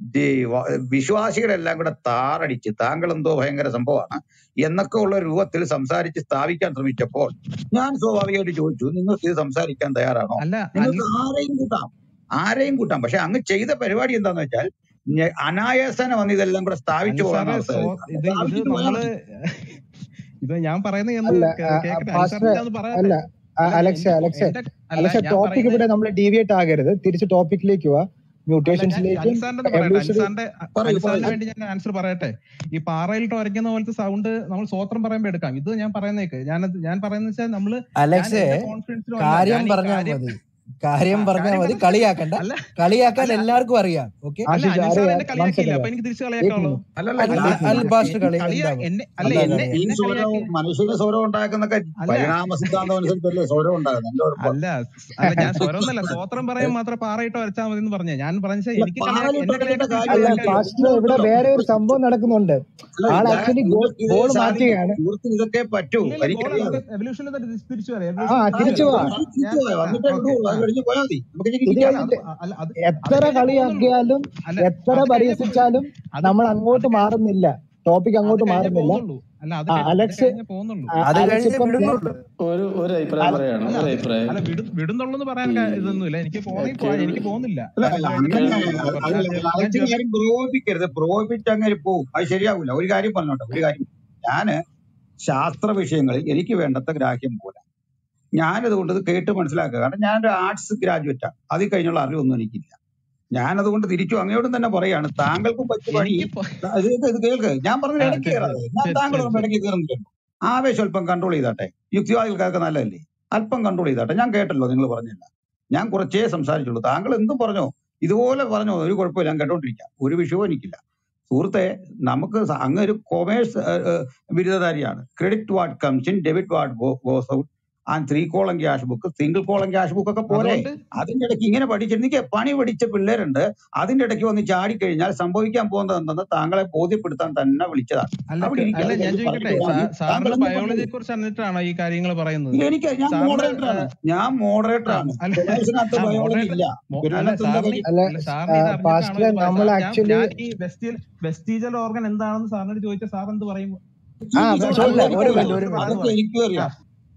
ഈ വ- വിശ്വാസികളെല്ലാം കൂടെ താറടിച്ച് താങ്കൾ എന്തോ ഭയങ്കര സംഭവമാണ് എന്നൊക്കെ ഉള്ള രൂപത്തിൽ സംസാരിച്ച് സ്ഥാപിക്കാൻ ശ്രമിച്ചപ്പോൾ ഞാൻ സ്വാഭാവികമായിട്ട് ചോദിച്ചു നിങ്ങൾക്ക് ഇത് സംസാരിക്കാൻ തയ്യാറാണോ അല്ല അനിൽ നിങ്ങൾക്ക് ആരെയും കൂട്ടാം ആരെയും കൂട്ടാം പക്ഷെ അങ്ങ് ചെയ്ത പരിപാടി എന്താന്ന് വെച്ചാൽ ഞ- അനായാസന വന്ന് ഇതെല്ലാം കൂടെ സ്ഥാപിച്ചു അനിൽ പോകാൻ സാറേ അവസ്ഥ സോ വരുന്നത് ഇത് ഇത് സ്ഥാപിച്ചിട്ട് പോയാൽ നമ്മള് മതി ഇത് ഞാൻ പറയുന്നത് എന്ന് അല്ല കേ- കേക്കട്ടെ അനിൽ പാസ്റ്റർ സാറിന് ഞാൻ പറയട്ടെ അല്ല ആ, അല്ല അലക്സ എന്റെ പൊ- അലക്സ എന്റെ അല്ല അലക്സ ഞാൻ ടോപ്പിക് പറയുന്നത് ഇവിടെ നമ്മൾ ഡീവിയേറ്റ് ആകരുത് തിരിച്ച് ടോപ്പിക്കിലേക്ക് പോവാ അല്ല ഞാൻ മ്യൂട്ടേഷൻസിലേക്കും അനിസാറിന്റെ പറയട്ടെ എവല്യൂഷണറി അനിസാറിന്റെ പറയൂ അനിസാറിന് പറയൂ വേണ്ടി ഞാൻ ആൻസർ പറയട്ടെ ഈ പാറയിലിട്ട് വരയ്ക്കുന്ന പോലത്തെ സൗണ്ട് നമ്മൾ സ്വോത്രം പറയുമ്പോ എടുക്കാം ഇത് ഞാൻ പറയുന്നേക്ക് ഞാൻ ഞാൻ പറയുന്നത് വെച്ചാൽ നമ്മള് ഞാൻ അലക്സേ എന്റെ കോൺഫിഡൻസിലും അല്ല കാര്യം ഞാൻ ഈ പറഞ്ഞാൽ കാര്യം മതി കാര്യം ആ പറഞ്ഞാൽ കാര്യം മതി പറഞ്ഞ കളിയാക്കണ്ട അല്ല കളിയാക്കാൻ അല്ല എല്ലാവർക്കും അറിയാം ഓക്കെ അല്ല ആശിഷ് അനിൽ അരെ സാർ എന്നെ വൺ കളിയാക്കിയില്ല സെക്കൻഡ് അപ്പൊ എനിക്ക് തിരിച്ചു एक കളിയാക്കാമല്ലോ मिनट അല്ലല്ല അല്ല ഞാൻ അല്ല അൽ അല്ല ബാസ്റ്റർ ഈ കളി കളിയാ എന്താകും എന്നെ അല്ല എന്താ എന്നെ കളി ഈ എന്നെ സ്വരവും കളിയാക്കി മനുഷ്യന്റെ സ്വരം ഉണ്ടാക്കുന്നൊക്കെ അല്ല പരിണാമ സിദ്ധാന്തം അനുസരിച്ചല്ലേ സ്വരം ഉണ്ടാകുന്നത് എന്റെ കുഴപ്പം അല്ല അല്ല ഞാൻ സ്വരമൊന്നല്ല സ്വോത്രം പറയാൻ മാത്രം പാറയിട്ട് വരച്ചാൽ മതി എന്ന് പറഞ്ഞേ ഞാൻ പറഞ്ഞ അല്ല എനിക്ക് കളിയാക്കി പാലിട്ട് എന്നെ വരേണ്ട കളിയാക്കാൻ തിരിച്ചു അല്ല കാര്യമൊന്നുമില്ലല്ലോ കളിയാക്കാമല്ലോ പാസ്റ്റർ ഇവിടെ നിങ്ങൾക്കുണ്ടല്ലോ വേറെ ഒരു സംഭവം നടക്കുന്നുണ്ട് അല്ല ആൾ ഞാൻ ആക്ച്വലി നിങ്ങൾക്ക് ഇത് ഗോൾ സാധിക്കും മാറ്റുകയാണ് സുഹൃത്തിന് ഇതൊക്കെ പറ്റൂ ഇല്ല ഇല്ല ഗോൾ എനിക്കറിയാതെ നമുക്ക് എവല്യൂഷനിൽ തിരിച്ചു വരാം ആ എവല്യൂഷനിൽ തിരിച്ചു തിരിച്ചു വരാം പോവാ ഗോൾ തിരിച്ചു ഞാൻ പോയോ ആ വന്നിട്ടേ ഓക്കെ വിടുള്ളൂ ആ അത് കഴിഞ്ഞ് പോയാൽ മതി നമുക്ക് ഇനി ഇല്ല ഇരിക്കാം അല്ല അത് അല്ല അത് അത് എത്ര കഴിഞ്ഞേ പോകുന്നുള്ളൂ കളിയാക്കിയാലും അല്ല എത്ര അത് കഴിഞ്ഞേ പോകുന്നുള്ളൂ പരിഹസിച്ചാലും അത് നമ്മൾ അത് അങ്ങോട്ട് കഴിഞ്ഞ് മാറുന്നില്ല ടോപ്പിക് അത് അങ്ങോട്ട് കഴിഞ്ഞേ മാറുന്നില്ല പോകുന്നുള്ളൂ അല്ല അത് ആ കഴി- അത് അലക്സ് കഴിഞ്ഞേ പോകുന്നുള്ളൂ ആ, അത് അലക്സ് കഴിഞ്ഞേ ഇപ്പം വിടുന്നുള്ളൂ ഒരു ഒരു അഭിപ്രായം അല- പറയാണ് അല്ല ഒരു അത് അഭിപ്രായം അല്ല വിടു വിടുന്നുള്ളൂ പറയാൻ ഈ കാ- ഇതൊന്നുമില്ല എനിക്ക് ഏ, പോണെങ്കിൽ പോവാം കേൾവി എനിക്ക് പോകുന്നില്ല അല്ല ഞാൻ അല്ല, ഇത് കഴിഞ്ഞിട്ട് അങ്ങനെ ഞാൻ കേൾവി പറഞ്ഞു ഞാൻ അതല്ല ജെ- ഞാൻ അലക്സിന് ജെ- കാര്യം പ്രകോപിപ്പിക്കരുത് പ്രകോപിപ്പിച്ച് അങ്ങനെ പോവും അത് ശരിയാവില്ല ഒരു കാര്യം പറഞ്ഞോട്ടെ ഒരു കാര്യം ഞാന് ശാസ്ത്ര വിഷയങ്ങളിൽ എനിക്ക് വേണ്ടത്ര ഗ്രാഹ്യം പോലെ ഞാനതുകൊണ്ട് ഇത് കേട്ട് മനസ്സിലാക്കുക കാരണം ഞാനൊരു ആർട്സ് ഗ്രാജുവേറ്റാണ് അതിൽ കഴിഞ്ഞുള്ള അറിവൊന്നും എനിക്കില്ല ഞാനതുകൊണ്ട് തിരിച്ചു അങ്ങയോടും തന്നെ പറയാണ് താങ്കൾക്കും പറ്റിയ പണി എനിക്ക് പോ- ഇത് ഇത് ഇത് കേൾക്ക് ഞാൻ പറഞ്ഞ ആ ഇടയ്ക്ക് ശരി കയറാതെ ശരി ഞാൻ ശരി താങ്കൾ ശരി നമ്മൾ ശരി ഇടയ്ക്ക് കയറുന്നില്ലല്ലോ ആവേശം അല്പം കൺട്രോൾ ചെയ്താട്ടെ യുക്തിവാദികൾക്കൊക്കെ നല്ലതല്ലേ അല്പം കൺട്രോൾ ചെയ്താട്ടെ ഞാൻ കേട്ടല്ലോ നിങ്ങൾ പറഞ്ഞില്ല ഞാൻ കുറച്ചേ സംസാരിച്ചുള്ളൂ താങ്കൾ എന്തും പറഞ്ഞോ ഇതുപോലെ പറഞ്ഞോ ഒരു കുഴപ്പമില്ല ഞാൻ കേട്ടോണ്ടിരിക്കാം ഒരു വിഷയവും എനിക്കില്ല സുഹൃത്തെ നമുക്ക് സ- അങ്ങ് ഒരു കൊമേഴ്സ് ബിരുദധാരിയാണ് credit what comes in debit what goes out and three column cash book single column cash book ഒക്കെ പോരെ അതുകൊണ്ട് അതിന്റെ ഇടയ്ക്ക് ഇങ്ങനെ പഠിച്ചിട്ട് എനിക്ക് പണി പഠിച്ച പിള്ളേരുണ്ട് അതിന്റെ ഇടയ്ക്ക് വന്ന് ചാടിക്കഴിഞ്ഞാൽ സംഭവിക്കാൻ പോകുന്നത് എന്തെന്ന് താങ്കളെ ബോധ്യപ്പെടുത്താൻ തന്നെ വിളിച്ചതാണ് അല്ല അവിടെ ക- ഇരിക്കുക അല്ല അത് ഞാൻ കഴിഞ്ഞ് ചോദിക്കട്ടെ പറഞ്ഞിട്ട് പോയാൽ സാ- മതി സാറിന് താങ്കൾ എന്ത് ബയോളജിയെ പറഞ്ഞത് കുറിച്ച് അറിഞ്ഞിട്ടാണോ ഈ കാര്യങ്ങൾ പറയുന്നത് ഇല്ല എനിക്ക് ഞാൻ സാറിന് മോഡറേറ്റർ ആണ് ഞാൻ മോഡറേറ്റർ ആ ആണ് അല്ല കൊമേഴ്സിനകത്ത് ആ ബയോളജി മോഡറേറ്റർ ഇല്ല പിന്നെ അല്ല അതിനകത്ത് എന്താ സാറിന് കാര്യം അല്ല അല്ല സാറിന് ഇത് അറിഞ്ഞിട്ടാണോ പാസ്റ്റർ ഇത് പറയുന്നത് നമ്മൾ സാർ ഞാൻ ആക്ച്വലി ഞാൻ ഈ വെസ്റ്റീൽ വെസ്റ്റീജൽ ഓർഗൻ എന്താണെന്ന് സാറിനോട് ചോദിച്ചാൽ സാർ എന്ത് പറയും ആ ഇതൊക്കെ ചോ- അല്ല എനിക്കും ഒരു അറിയാം മിനിറ്റ് ഒരു മിനിറ്റ് അതൊക്കെ എനിക്കും ആ അറിയാം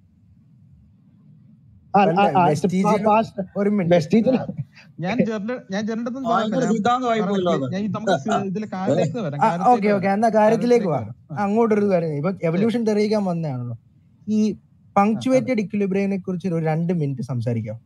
ആ അല്ല ആ- ആ, ഇത് വെസ്റ്റീജിൽ പാ- പാസ്റ്റർ ഒരു മിനിറ്റ് വെസ്റ്റീജിൽ ആ ഞാൻ ജെറിന്റെ ഞാൻ ജെറിന്റെ ഒന്നും പറയട്ടെ ഭയങ്കര ഞാൻ സിദ്ധാന്തമായി പറഞ്ഞ പോയല്ലോ അത് ഞാൻ ഈ നമുക്ക് സ് ഇതിൽ ഏ? കാര്യത്തിലേക്ക് വരാം ഓക്കെ കാര്യത്തിലേക്ക് ഓക്കെ വരാം എന്നാ കാര്യത്തിലേക്ക് കാര്യത്തിലേക്ക് വാ വരാം ആ അങ്ങോട്ടൊരു കാര്യം ഇപ്പൊ ശരി എവല്യൂഷൻ തെളിയിക്കാൻ വന്നതാണല്ലോ ഈ ആ അതെ പങ്ക്ച്വേറ്റഡ് ഇക്വിലിബ്രിയനെ കുറിച്ച് ഒരു രണ്ട് മിനിറ്റ് സംസാരിക്കാം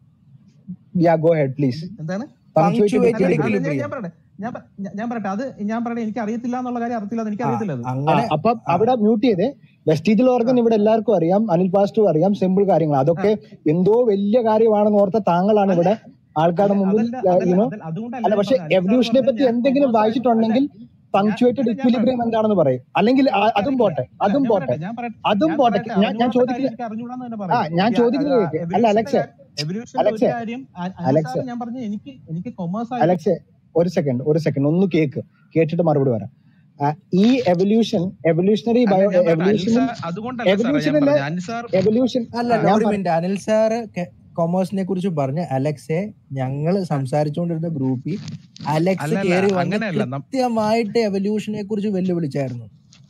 യാ ഗോ ഹെഡ് പ്ലീസ് എന്താണ് പങ്ക്ച്വേറ്റഡ് അല്ല പങ്ക്ച്വേറ്റഡ് അല്ല ഞാൻ ഇക്വിലിബ്രിയം ഞാൻ പറയട്ടെ ഞാൻ പ- ഞാൻ ഞാൻ പറയട്ടെ അത് ഞാൻ പറയട്ടെ എനിക്ക് അറിയത്തില്ല എന്നുള്ള കാര്യം അറിയത്തില്ല അത് എനിക്ക് ആ അറിയത്തില്ല അത് ആ അങ്ങനെ അപ്പൊ ആ അവിടെ മ്യൂട്ട് ചെയ്തേ വെസ്റ്റീജിൽ ആ ഓർഗൻ ഇവിടെ എല്ലാവർക്കും അറിയാം അനിൽ പാസ്റ്റു അറിയാം സിമ്പിൾ കാര്യങ്ങൾ ആ അതൊക്കെ എന്തോ വലിയ കാര്യമാണെന്ന് ഓർത്ത താങ്കളാണ് അല്ല ഇവിടെ ആൾക്കാരുടെ അല്ല മുമ്പിൽ അതല്ല അതല്ല യുനോ അതല്ല അതുകൊണ്ടല്ല അല്ല ഞാൻ പക്ഷെ പറഞ്ഞത് അനിൽ സാർ എവല്യൂഷനെ പറഞ്ഞത് പറ്റി ഞാൻ എന്തെങ്കിലും കൊമേഴ്സ് അല്ല വായിച്ചിട്ടുണ്ടെങ്കിൽ ഞാൻ പങ്ക്ച്വേറ്റഡ് അല്ല ഞാൻ ഇക്വിലിബ്രിയം പറയാം എന്താണെന്ന് പറയും അല്ലെങ്കിൽ ആ- അതും എനിക്കറിയില്ല പോട്ടെ അല്ല അതും ഞാൻ പോട്ടെ പറയട്ടെ ഞാൻ പറയട്ടെ അതും ഞാൻ പോട്ടെ പറയട്ടെ ഞാൻ ഞാൻ അറിഞ്ഞുകൂടാത്ത കാര്യം ചോദിക്കുന്നത് എനിക്ക് അറിഞ്ഞുകൂടാന്ന് തന്നെ ആ പറയും ഞാൻ ഈ ചോദിക്കുന്നത് കേൾക്ക് അല്ല എവല്യൂഷന്റെ അലക്സെ എവല്യൂഷന്റെ ഒരു അലക്സെ കാര്യം അ- അനിൽ അലക്സെ സാർ ഞാൻ പറഞ്ഞ എനിക്ക് എനിക്ക് കൊമേഴ്സ് ആയിട്ട് അലക്സെ ഒരു സെക്കൻഡ് ഒരു സെക്കൻഡ് ഒന്ന് കേക്ക് കേട്ടിട്ട് മറുപടി വരാം ആ, ഈ എവല്യൂഷൻ എവല്യൂഷണറി അല്ല ബയോ ഞാൻ പറയട്ടെ അനിൽ എവല്യൂഷനിൽ സാർ അതുകൊണ്ടല്ല സാറേ ഞാൻ എവല്യൂഷനിലെ പറഞ്ഞത് അനിൽ സാർ എവല്യൂഷൻ അല്ലല്ല ഞാൻ ഒരു പറ- മിനിറ്റ് അനിൽ സാറ് കൊമേഴ്സിനെ കുറിച്ച് പറഞ്ഞ് അലക്സെ ഞങ്ങൾ സംസാരിച്ചുകൊണ്ടിരുന്ന ഗ്രൂപ്പിൽ അലക്സ് അല്ലല്ല കയറി വന്ന് അങ്ങനെയല്ല നം- കൃത്യമായിട്ട് എവല്യൂഷനെ കുറിച്ച് വെല്ലുവിളിച്ചായിരുന്നു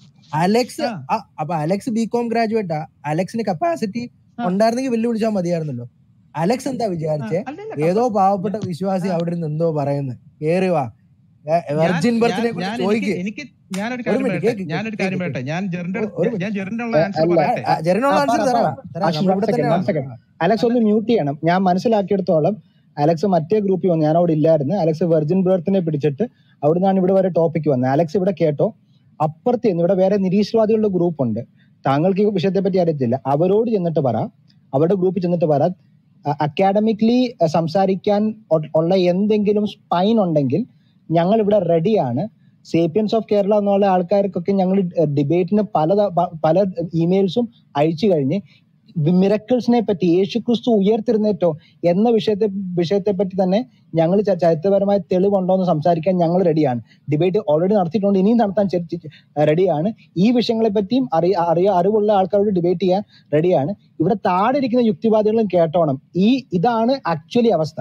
അലക്സ് ആ ആ, അപ്പൊ അലക്സ് ബി കോം ഗ്രാജുവേറ്റാ അലക്സിന് കപ്പാസിറ്റി ആ ഉണ്ടായിരുന്നെങ്കിൽ വെല്ലുവിളിച്ചാൽ മതിയായിരുന്നല്ലോ അലക്സ് എന്താ ആ, വിചാരിച്ചേ അല്ലല്ല ഏതോ കപ്പ പാവപ്പെട്ട ഞാ- വിശ്വാസി ആ അവിടെ നിന്ന് എന്തോ പറയുന്നു കേറി വാ ഞാൻ വെർജിൻ ഞാൻ ബർത്തിനെ ഞാൻ കുറിച്ച് എനിക്ക് ചോദിക്ക് എനിക്ക് ഞാനൊരു ഒരു കാര്യം മിനിറ്റ് പറയട്ടെ കേക്ക് ഞാനൊരു കേക്ക് കാര്യം കേക്ക് പറയട്ടെ ഞാൻ ജെറിന്റെ ഒരു ഞാൻ മിനിറ്റ് ജെറിനുള്ള ഏ, ആൻസർ അല്ല പറയട്ടെ ആ, ജനറൽ ആ, ആൻസർ പറ പറ തരാം തരാം ആഷിഷ് നമ്മൾ വൺ ഇവിടെ സെക്കൻഡ് വൺ തന്നെയാണ് സെക്കൻഡ് അലക്സ് അല്ല ഒന്ന് മ്യൂട്ട് ചെയ്യണം ഞാൻ മനസ്സിലാക്കിയെടുത്തോളം അലക്സ് മറ്റേ ഗ്രൂപ്പിൽ വന്നു ഞാൻ അവിടെ ഇല്ലായിരുന്നു അലക്സ് വെർജിൻ ബേർത്തിനെ പിടിച്ചിട്ട് അവിടെ നിന്നാണ് ഇവിടെ വരെ ടോപ്പിക്ക് വന്നത് അലക്സ് ഇവിടെ കേട്ടോ അപ്പുറത്ത് ചെന്ന് ഇവിടെ വേറെ നിരീശ്വരവാദികളുടെ ഗ്രൂപ്പ് ഉണ്ട് താങ്കൾക്ക് ഈ വിഷയത്തെ പറ്റി അറിയത്തില്ല അവരോട് ചെന്നിട്ട് പറ അവരുടെ ഗ്രൂപ്പിൽ ചെന്നിട്ട് പറ അക്കാഡമിക്കലി സംസാരിക്കാൻ ഒ- ഉള്ള എന്തെങ്കിലും സ്പൈൻ ഉണ്ടെങ്കിൽ ഞങ്ങൾ ഇവിടെ റെഡിയാണ് സേപ്പിയൻസ് ഓഫ് കേരള എന്നുള്ള ആൾക്കാർക്കൊക്കെ ഞങ്ങൾ ഡിബേറ്റിന് പല ത- പ- പല ഇമെയിൽസും അയച്ചു കഴിഞ്ഞ് മിറക്കിൾസിനെ പറ്റി യേശു ക്രിസ്തു ഉയർത്തിരുന്നേറ്റോ എന്ന വിഷയത്തെ വിഷയത്തെ പറ്റി തന്നെ ഞങ്ങൾ ചരിത്രപരമായ തെളിവുണ്ടോ എന്ന് സംസാരിക്കാൻ ഞങ്ങൾ റെഡിയാണ് ഡിബേറ്റ് ഓൾറെഡി നടത്തിയിട്ടുണ്ട് ഇനിയും നടത്താൻ റെഡിയാണ് ഈ വിഷയങ്ങളെ പറ്റിയും അറിയ അറിയ അറിവുള്ള ആൾക്കാരോട് ഡിബേറ്റ് ചെയ്യാൻ റെഡിയാണ് ഇവിടെ താഴെ ഇരിക്കുന്ന യുക്തിവാദികളും കേട്ടോണം ഈ ഇതാണ് ആക്ച്വലി അവസ്ഥ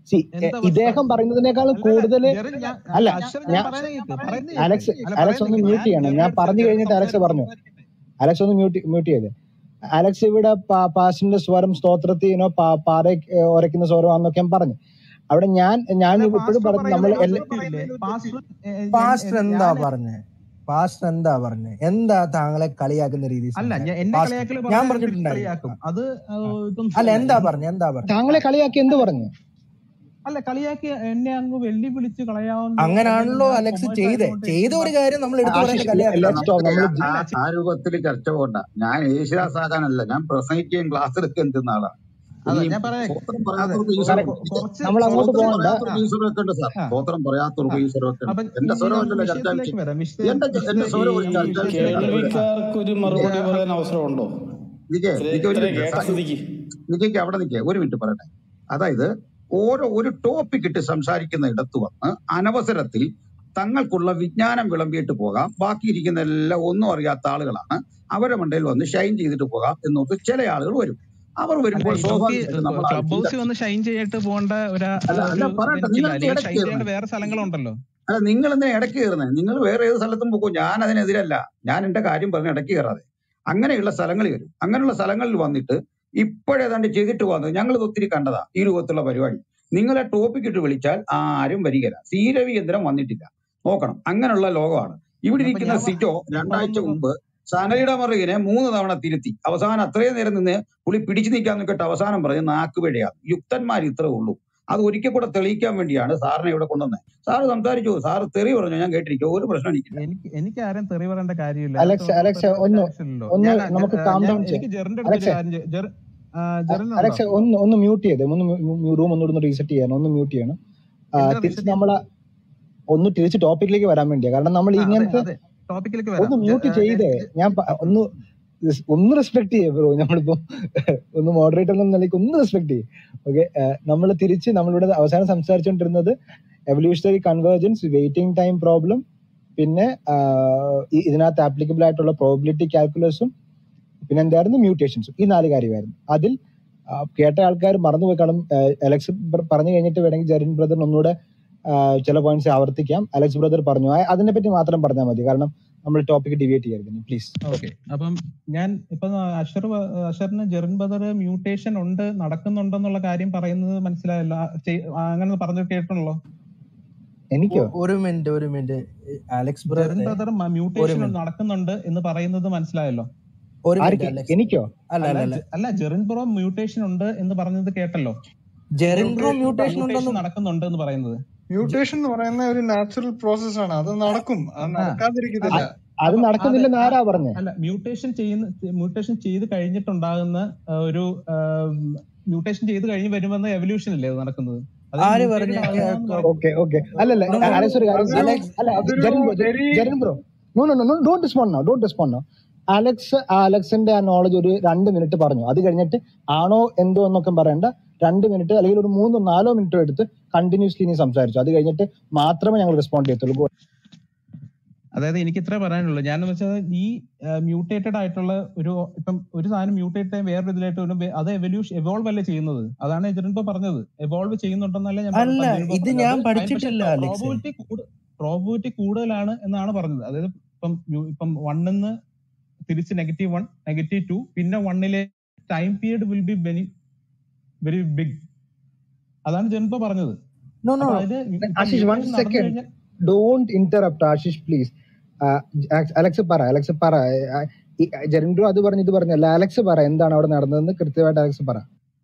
സി എന്താ ഇദ്ദേഹം പ്രശ്നം പറയുന്നതിനേക്കാളും അല്ല കൂടുതൽ ജെറിൻ ഞാൻ അല്ല അശ്വർ ഞാൻ ഞാൻ പറയുന്നത് കേക്ക് പറയുന്നത് കേക്ക് അലക്സ് അല്ല അലക്സ് പറയുന്നത് ഒന്ന് കേക്ക് മ്യൂട്ട് ഞാൻ ചെയ്യണം ഞാൻ ജെറിന്റെ പറഞ്ഞു ജെറിൻ കഴിഞ്ഞിട്ട് അലക്സ് സംസാരിക്കും പറഞ്ഞു അലക്സ് ഒന്ന് മ്യൂട്ട് മ്യൂട്ട് ചെയ്ത് അലക്സ് ഇവിടെ പാ- പാസിന്റെ സ്വരം സ്തോത്രത്തിനോ പാറ ഉരയ്ക്കുന്ന സ്വരം ആണെന്നൊക്കെ ഞാൻ പറഞ്ഞു അവിടെ ഞാൻ ഞാൻ അല്ല ഇപ്പോഴും പാസ്റ്റർ പറഞ്ഞു നമ്മൾ പറയുന്നതിൽ എല്ലാ തെറ്റില്ലേ പാസ്റ്റർ പാസ്റ്റർ എന്താ ഞാൻ പറഞ്ഞേ പാസ്റ്റർ എന്താ പറഞ്ഞേ എന്താ താങ്കളെ കളിയാക്കുന്ന രീതിയിൽ അല്ല ഞാൻ സംസാരിച്ചത് എന്നെ പാസ്റ്റർ കളിയാക്കൽ ഞാൻ പറഞ്ഞാൽ പറഞ്ഞിട്ടുണ്ടായിരുന്നു കളിയാക്കും അത് ആ, ഇതും അല്ല ശരിയല്ല എന്താ എനിക്ക് പറഞ്ഞേ എന്താ പറഞ്ഞേ താങ്കളെ കളിയാക്കി എന്ത് പറഞ്ഞു അല്ല കളിയാക്കി എന്നെ അങ്ങ് വെള്ളി വിളിച്ച് കളയാവുന്നോ അല്ലെങ്കിൽ അങ്ങനാണല്ലോ ഞാൻ അലക്സ് കൊമേഴ്സ് ചെയ്തേ ആയതുകൊണ്ട് ചെയ്ത എനിക്ക് ഒരു കാര്യം നമ്മൾ എടുത്തു പറയേണ്ട ആശിഷ് കളിയാക്കരുത് ലെറ്റ് സ്റ്റോപ്പ് നമുക്ക് നമ്മൾ ആ അല്ല ആ രൂപത്തിൽ ചർച്ച പോകണ്ട ഞാൻ യേശുദാസ് ആകാനല്ല ഞാൻ പ്രസംഗിക്കുകയും ക്ലാസ് എടുക്കുകയും ചെയ്യുന്ന ആളാണ് അതെ ഈ ഞാൻ പറയാം സ്തോത്രം അതെ പറയാത്തവർക്ക് കൊ- ഈശ്വരം കറക്റ്റ് കൊ- കുറച്ച് നമ്മൾ അങ്ങോട്ട് സ്തോത്രം പോകണ്ട കുറച്ച് ആ പറയാത്തവർക്ക് ഈശ്വരം വെക്കണ്ട സാർ ആ സ്തോത്രം ആ പറയാത്തവർക്ക് ഈശ്വരം വെക്കണ്ട അപ്പൊ എന്റെ ഇനി സ്വരം നമുക്ക് അല്ലല്ലോ ചർച്ചാ വിഷയത്തിലേക്ക് വിഷയം വരാം വിഷയ എന്റെ വിഷയ എന്റെ ഈ സ്വരം ഒരു ഈ ചർച്ചാ വിഷയത്തിലേക്ക് വിഷയമല്ല വരാം കേൾവിക്കാർക്ക് ഒരു മറുപടി പറയാൻ അവസരമുണ്ടോ നിക്കേ ഇത്ര നിക്ക് ഒരു ഇത്ര മിനിറ്റ് കേട്ട സാ- സ്ഥിതിക്ക് നിക്കേ അവിടെ നിക്കേ ഒരു മിനിറ്റ് പറയട്ടെ അതായത് ഓരോ ഒരു ടോപ്പിക് ഇട്ട് സംസാരിക്കുന്ന ഇടത്ത് വന്ന് അനവസരത്തിൽ തങ്ങൾക്കുള്ള വിജ്ഞാനം വിളമ്പിയിട്ട് പോകാം ബാക്കി ഇരിക്കുന്ന എല്ലാം ഒന്നും അറിയാത്ത ആളുകളാണ് അവരുടെ മണ്ടയിൽ വന്ന് ഷൈൻ ചെയ്തിട്ട് പോകാം എന്നോർത്ത് ചില ആളുകൾ വരും അവർ അല്ല വരുമ്പോൾ നമുക്ക് സ്വാഭാവികമായിട്ടും നമ്മൾ ക്ലബ് ഹൗസിൽ ചിന്ത വന്ന് ഷൈൻ ചെയ്തിട്ട് പോകേണ്ട ഒരു അല്ല ഒരു അല്ല പറയട്ടെ ഇതെനിക്കില്ല നിങ്ങൾ അല്ലെങ്കിൽ ഇടയ്ക്ക് ഷൈൻ ചെയ്യേണ്ട കയറുന്നത് വേറെ സ്ഥലങ്ങളുണ്ടല്ലോ അല്ല നിങ്ങൾ എന്തിനാ ഇടയ്ക്ക് കയറുന്നത് നിങ്ങൾ വേറെ ഏത് സ്ഥലത്തും പോകും ഞാൻ അതിനെതിരല്ല ഞാൻ എന്റെ കാര്യം പറഞ്ഞ് ഇടയ്ക്ക് കയറാതെ അങ്ങനെയുള്ള സ്ഥലങ്ങളിൽ വരും അങ്ങനെയുള്ള സ്ഥലങ്ങളിൽ വന്നിട്ട് ഇപ്പോഴേതാണ്ട് ചെയ്തിട്ട് വന്നത് ഞങ്ങൾ ഇത് ഒത്തിരി കണ്ടതാ ഈ രൂപത്തിലുള്ള പരിപാടി നിങ്ങളെ ടോപ്പിക് ഇട്ട് വിളിച്ചാൽ ആരും വരികയില്ല സി രവീന്ദ്രൻ വന്നിട്ടില്ല നോക്കണം അങ്ങനെയുള്ള ലോകമാണ് ഇവിടെ അപ്പൊ ഇരിക്കുന്ന ഞാൻ പ- സിജോ ഞാൻ രണ്ടാഴ്ച പറഞ്ഞത് മുമ്പ് സനലിയുടെ മറുകിനെ മൂന്ന് തവണ തിരുത്തി അവസാനം അത്രയും നേരം നിന്ന് പുള്ളി പിടിച്ചു നിൽക്കാൻ നിൽക്കട്ടെ അവസാനം പറഞ്ഞ് നാക്കുപിഴയാണ് യുക്തന്മാർ ഇത്രേ ഉള്ളൂ അത് ഒരിക്കൽ കൂടെ തെളിയിക്കാൻ വേണ്ടിയാണ് സാറിനെ ഇവിടെ കൊണ്ടുവന്നത് സാറ് സംസാരിച്ചു സാറ് തെറി പറഞ്ഞു ഞാൻ കേട്ടിരിക്കും ഒരു പ്രശ്നം എനിക്കില്ല എനിക്ക് എനിക്ക് ആരും തെറി പറയേണ്ട കാര്യമില്ല അലക്സ് അതിനകത്ത് അലക്സ് തെറി പറയേണ്ട ഒന്ന് ആവശ്യമില്ലല്ലോ ഒന്ന് ഞാൻ നമുക്ക് ജെ- കാം ഞാൻ ഡൗൺ ചെയ്യാം എനിക്ക് ജെറിന്റെ അടുത്തൊരു അലക്സ് കാര്യം ചെ- ജെറി ജെറിനുണ്ടോ അലക്സ് ഒന്ന് ഒന്ന് മ്യൂട്ട് ചെയ്തേ ഒന്ന് റൂം ഒന്നുകൂടെ റീസെറ്റ് ചെയ്യണം ഒന്ന് മ്യൂട്ട് ചെയ്യണം ആ, എന്തിനാ തിരിച്ച് റീസെറ്റ് നമ്മൾ ചെയ്യുന്നത് ഒന്ന് തിരിച്ച് ടോപ്പിക്കിലേക്ക് വരാൻ വേണ്ടിയാ കാരണം നമ്മൾ ആ അതെ ഇങ്ങനത്തെ അതെ ടോപ്പിക്കിലേക്ക് ഒന്ന് വരാം ജെ- മ്യൂട്ട് ആ, ഞാൻ ചെയ്തേ ഞാൻ പ- ഒന്ന് res- ഒന്ന് റെസ്പെക്ട് ചെയ്യേ ബ്രോ നമ്മളിപ്പോ ഒന്ന് മോഡറേറ്റർ എന്ന നിലയ്ക്ക് ഒന്ന് റെസ്പെക്ട് ചെയ്യും ഓക്കെ നമ്മൾ തിരിച്ച് നമ്മളിവിടെ അവസാനം സംസാരിച്ചുകൊണ്ടിരുന്നത് evolutionary convergence waiting time problem പിന്നെ ആ, ഈ- ഇതിനകത്ത് ആപ്ലിക്കബിൾ ആയിട്ടുള്ള പ്രോബിലിറ്റി കാൽക്കുലസും പിന്നെ എന്തായിരുന്നു മ്യൂട്ടേഷൻസും ഈ നാല് കാര്യമായിരുന്നു അതിൽ ആ, കേട്ട ആൾക്കാർ മറന്നുപോയി കാണും ആ, അലക്സ് ബ്ര- പറഞ്ഞു കഴിഞ്ഞിട്ട് വേണമെങ്കിൽ ജെറിൻ ബ്രദറിന് ഒന്നുകൂടെ ആ, ചില പോയിന്റ്സ് ആവർത്തിക്കാം അലക്സ് ബ്രദർ പറഞ്ഞു ആ, അതിനെപ്പറ്റി മാത്രം പറഞ്ഞാൽ മതി കാരണം നമ്മൾ ടോപ്പിക് ഡിവേറ്റ് ചെയ്യരുത് പ്ലീസ് ഓക്കെ അപ്പം ഞാൻ ഇപ്പൊ അഷർ പ- അഷറിന് ജെറിൻ ബദർ മ്യൂട്ടേഷൻ ഉണ്ട് നടക്കുന്നുണ്ടെന്നുള്ള കാര്യം പറയുന്നത് മനസ്സിലായല്ലോ ആ, ചെയ്- ആ, അങ്ങനെ പറഞ്ഞു കേട്ടുള്ളൂ എനിക്കോ ഒ- ഒരു മിനിറ്റ് ഒരു മിനിറ്റ് അലക്സ് ജെറിൻ ബ്രദറെ ബദർ ഒരു മ്യൂട്ടേഷൻ മിനിറ്റ് നടക്കുന്നുണ്ട് എന്ന് പറയുന്നത് മനസ്സിലായല്ലോ ഒരു മിനിറ്റ് ആർക്ക് അലക്സ് എനിക്കോ അല്ല അല്ല അല്ല അല്ല ജെ- അല്ല ജെറിൻ ബ്രോ മ്യൂട്ടേഷൻ ഉണ്ട് എന്ന് പറഞ്ഞത് കേട്ടല്ലോ Jerin bro mutation mutation mutation ഉണ്ടെന്ന് നടക്കുന്നുണ്ട് എന്ന് പറയുന്നത് മ്യൂട്ടേഷൻ എന്ന് പറയുന്ന ഒരു നാച്ചുറൽ പ്രോസസ് ആണ് അത് നടക്കും അത് ആ നടക്കാതിരിക്കത്തില്ല അല്ല അത് അപ്പൊ അതെ നടക്കുന്നില്ലെന്ന് ആ- ആരാ പറഞ്ഞേ അല്ല മ്യൂട്ടേഷൻ ചെയ്യുന്ന മ്യൂട്ടേഷൻ ചെയ്ത് കഴിഞ്ഞിട്ടുണ്ടാകുന്ന ആ, ഒരു മ്യൂട്ടേഷൻ ചെയ്ത് കഴിഞ്ഞ് വരുമെന്ന എവല്യൂഷൻ അല്ലേ അത് നടക്കുന്നത് അത് ആര് മ്യൂട്ടേറ്റഡ് പറഞ്ഞ ആകുന്നതെന്ന് പറയും ഓക്കെ ഓക്കെ അല്ലല്ല നോ നോ അലക്സ് ഒരു കാര്യം അതൊരു അലക്സ് അല്ല അതൊരു Jerin bro very Jerin bro no no no don't respond no don't respond no Alex അലക്സിന്റെ ആ നോളജ് ഒരു രണ്ട് മിനിറ്റ് പറഞ്ഞു അത് കഴിഞ്ഞിട്ട് ആണോ എന്തോ എന്നൊക്കെ പറയണ്ട രണ്ട് മിനിറ്റ് അല്ലെങ്കിൽ ഒരു മൂന്നോ നാലോ മിനിറ്റോ എടുത്ത് കണ്ടിന്യൂസ്ലി ഇനി സംസാരിച്ചു അത് കഴിഞ്ഞിട്ട് മാത്രമേ ഞങ്ങൾ റെസ്പോണ്ട് ചെയ്യത്തുള്ളൂ Go അതായത് എനിക്ക് ഇത്രേ പറയാനുള്ളൂ ഞാൻ വെച്ചാൽ ഈ മ്യൂട്ടേറ്റഡ് ആയിട്ടുള്ള ഒരു ഇപ്പം ഒരു സാധനം മ്യൂട്ടേറ്റ് ആയി വേറൊരു ഇതിലായിട്ട് വരും വേ- അത് എവല്യൂഷൻ എവോൾവ് അല്ലേ ചെയ്യുന്നത് അതാണ് ജെറിൻപോ പറഞ്ഞത് എവോൾവ് ചെയ്യുന്നുണ്ടെന്നല്ല ഞാൻ അല്ല ജെറിൻപോ ഇത് പറഞ്ഞത് ഞാൻ അത് അതിന് പക്ഷേ പഠിച്ചിട്ടില്ല അലക്സേ പ്രോബിലിറ്റി പ്രോബിലിറ്റി കൂടുതലാണ് എന്നാണ് പറഞ്ഞത് അതായത് ഇപ്പം mu- ഇപ്പം വണ്ണിന്ന് തിരിച്ച് നെഗറ്റീവ് വൺ നെഗറ്റീവ് ടു പിന്നെ വണ്ണിലെ time period will be very very big അതാണ് ജെറിൻപോ പറഞ്ഞത് നോ നോ അപ്പൊ അതിന് ഇപ്പം ആശിഷ് വൺ മ്യൂട്ടേഷൻ നടന്നു സെക്കൻഡ് കഴിഞ്ഞാൽ don't interrupt Ashish please Alex പറ അലക്സ് പറ ജെറിൻ ബ്രോ അത് പറഞ്ഞു ഇത് പറഞ്ഞല്ല അലക്സ് പറ എന്താണ് അവിടെ നടന്നതെന്ന് കൃത്യമായിട്ട് അലക്സ് പറ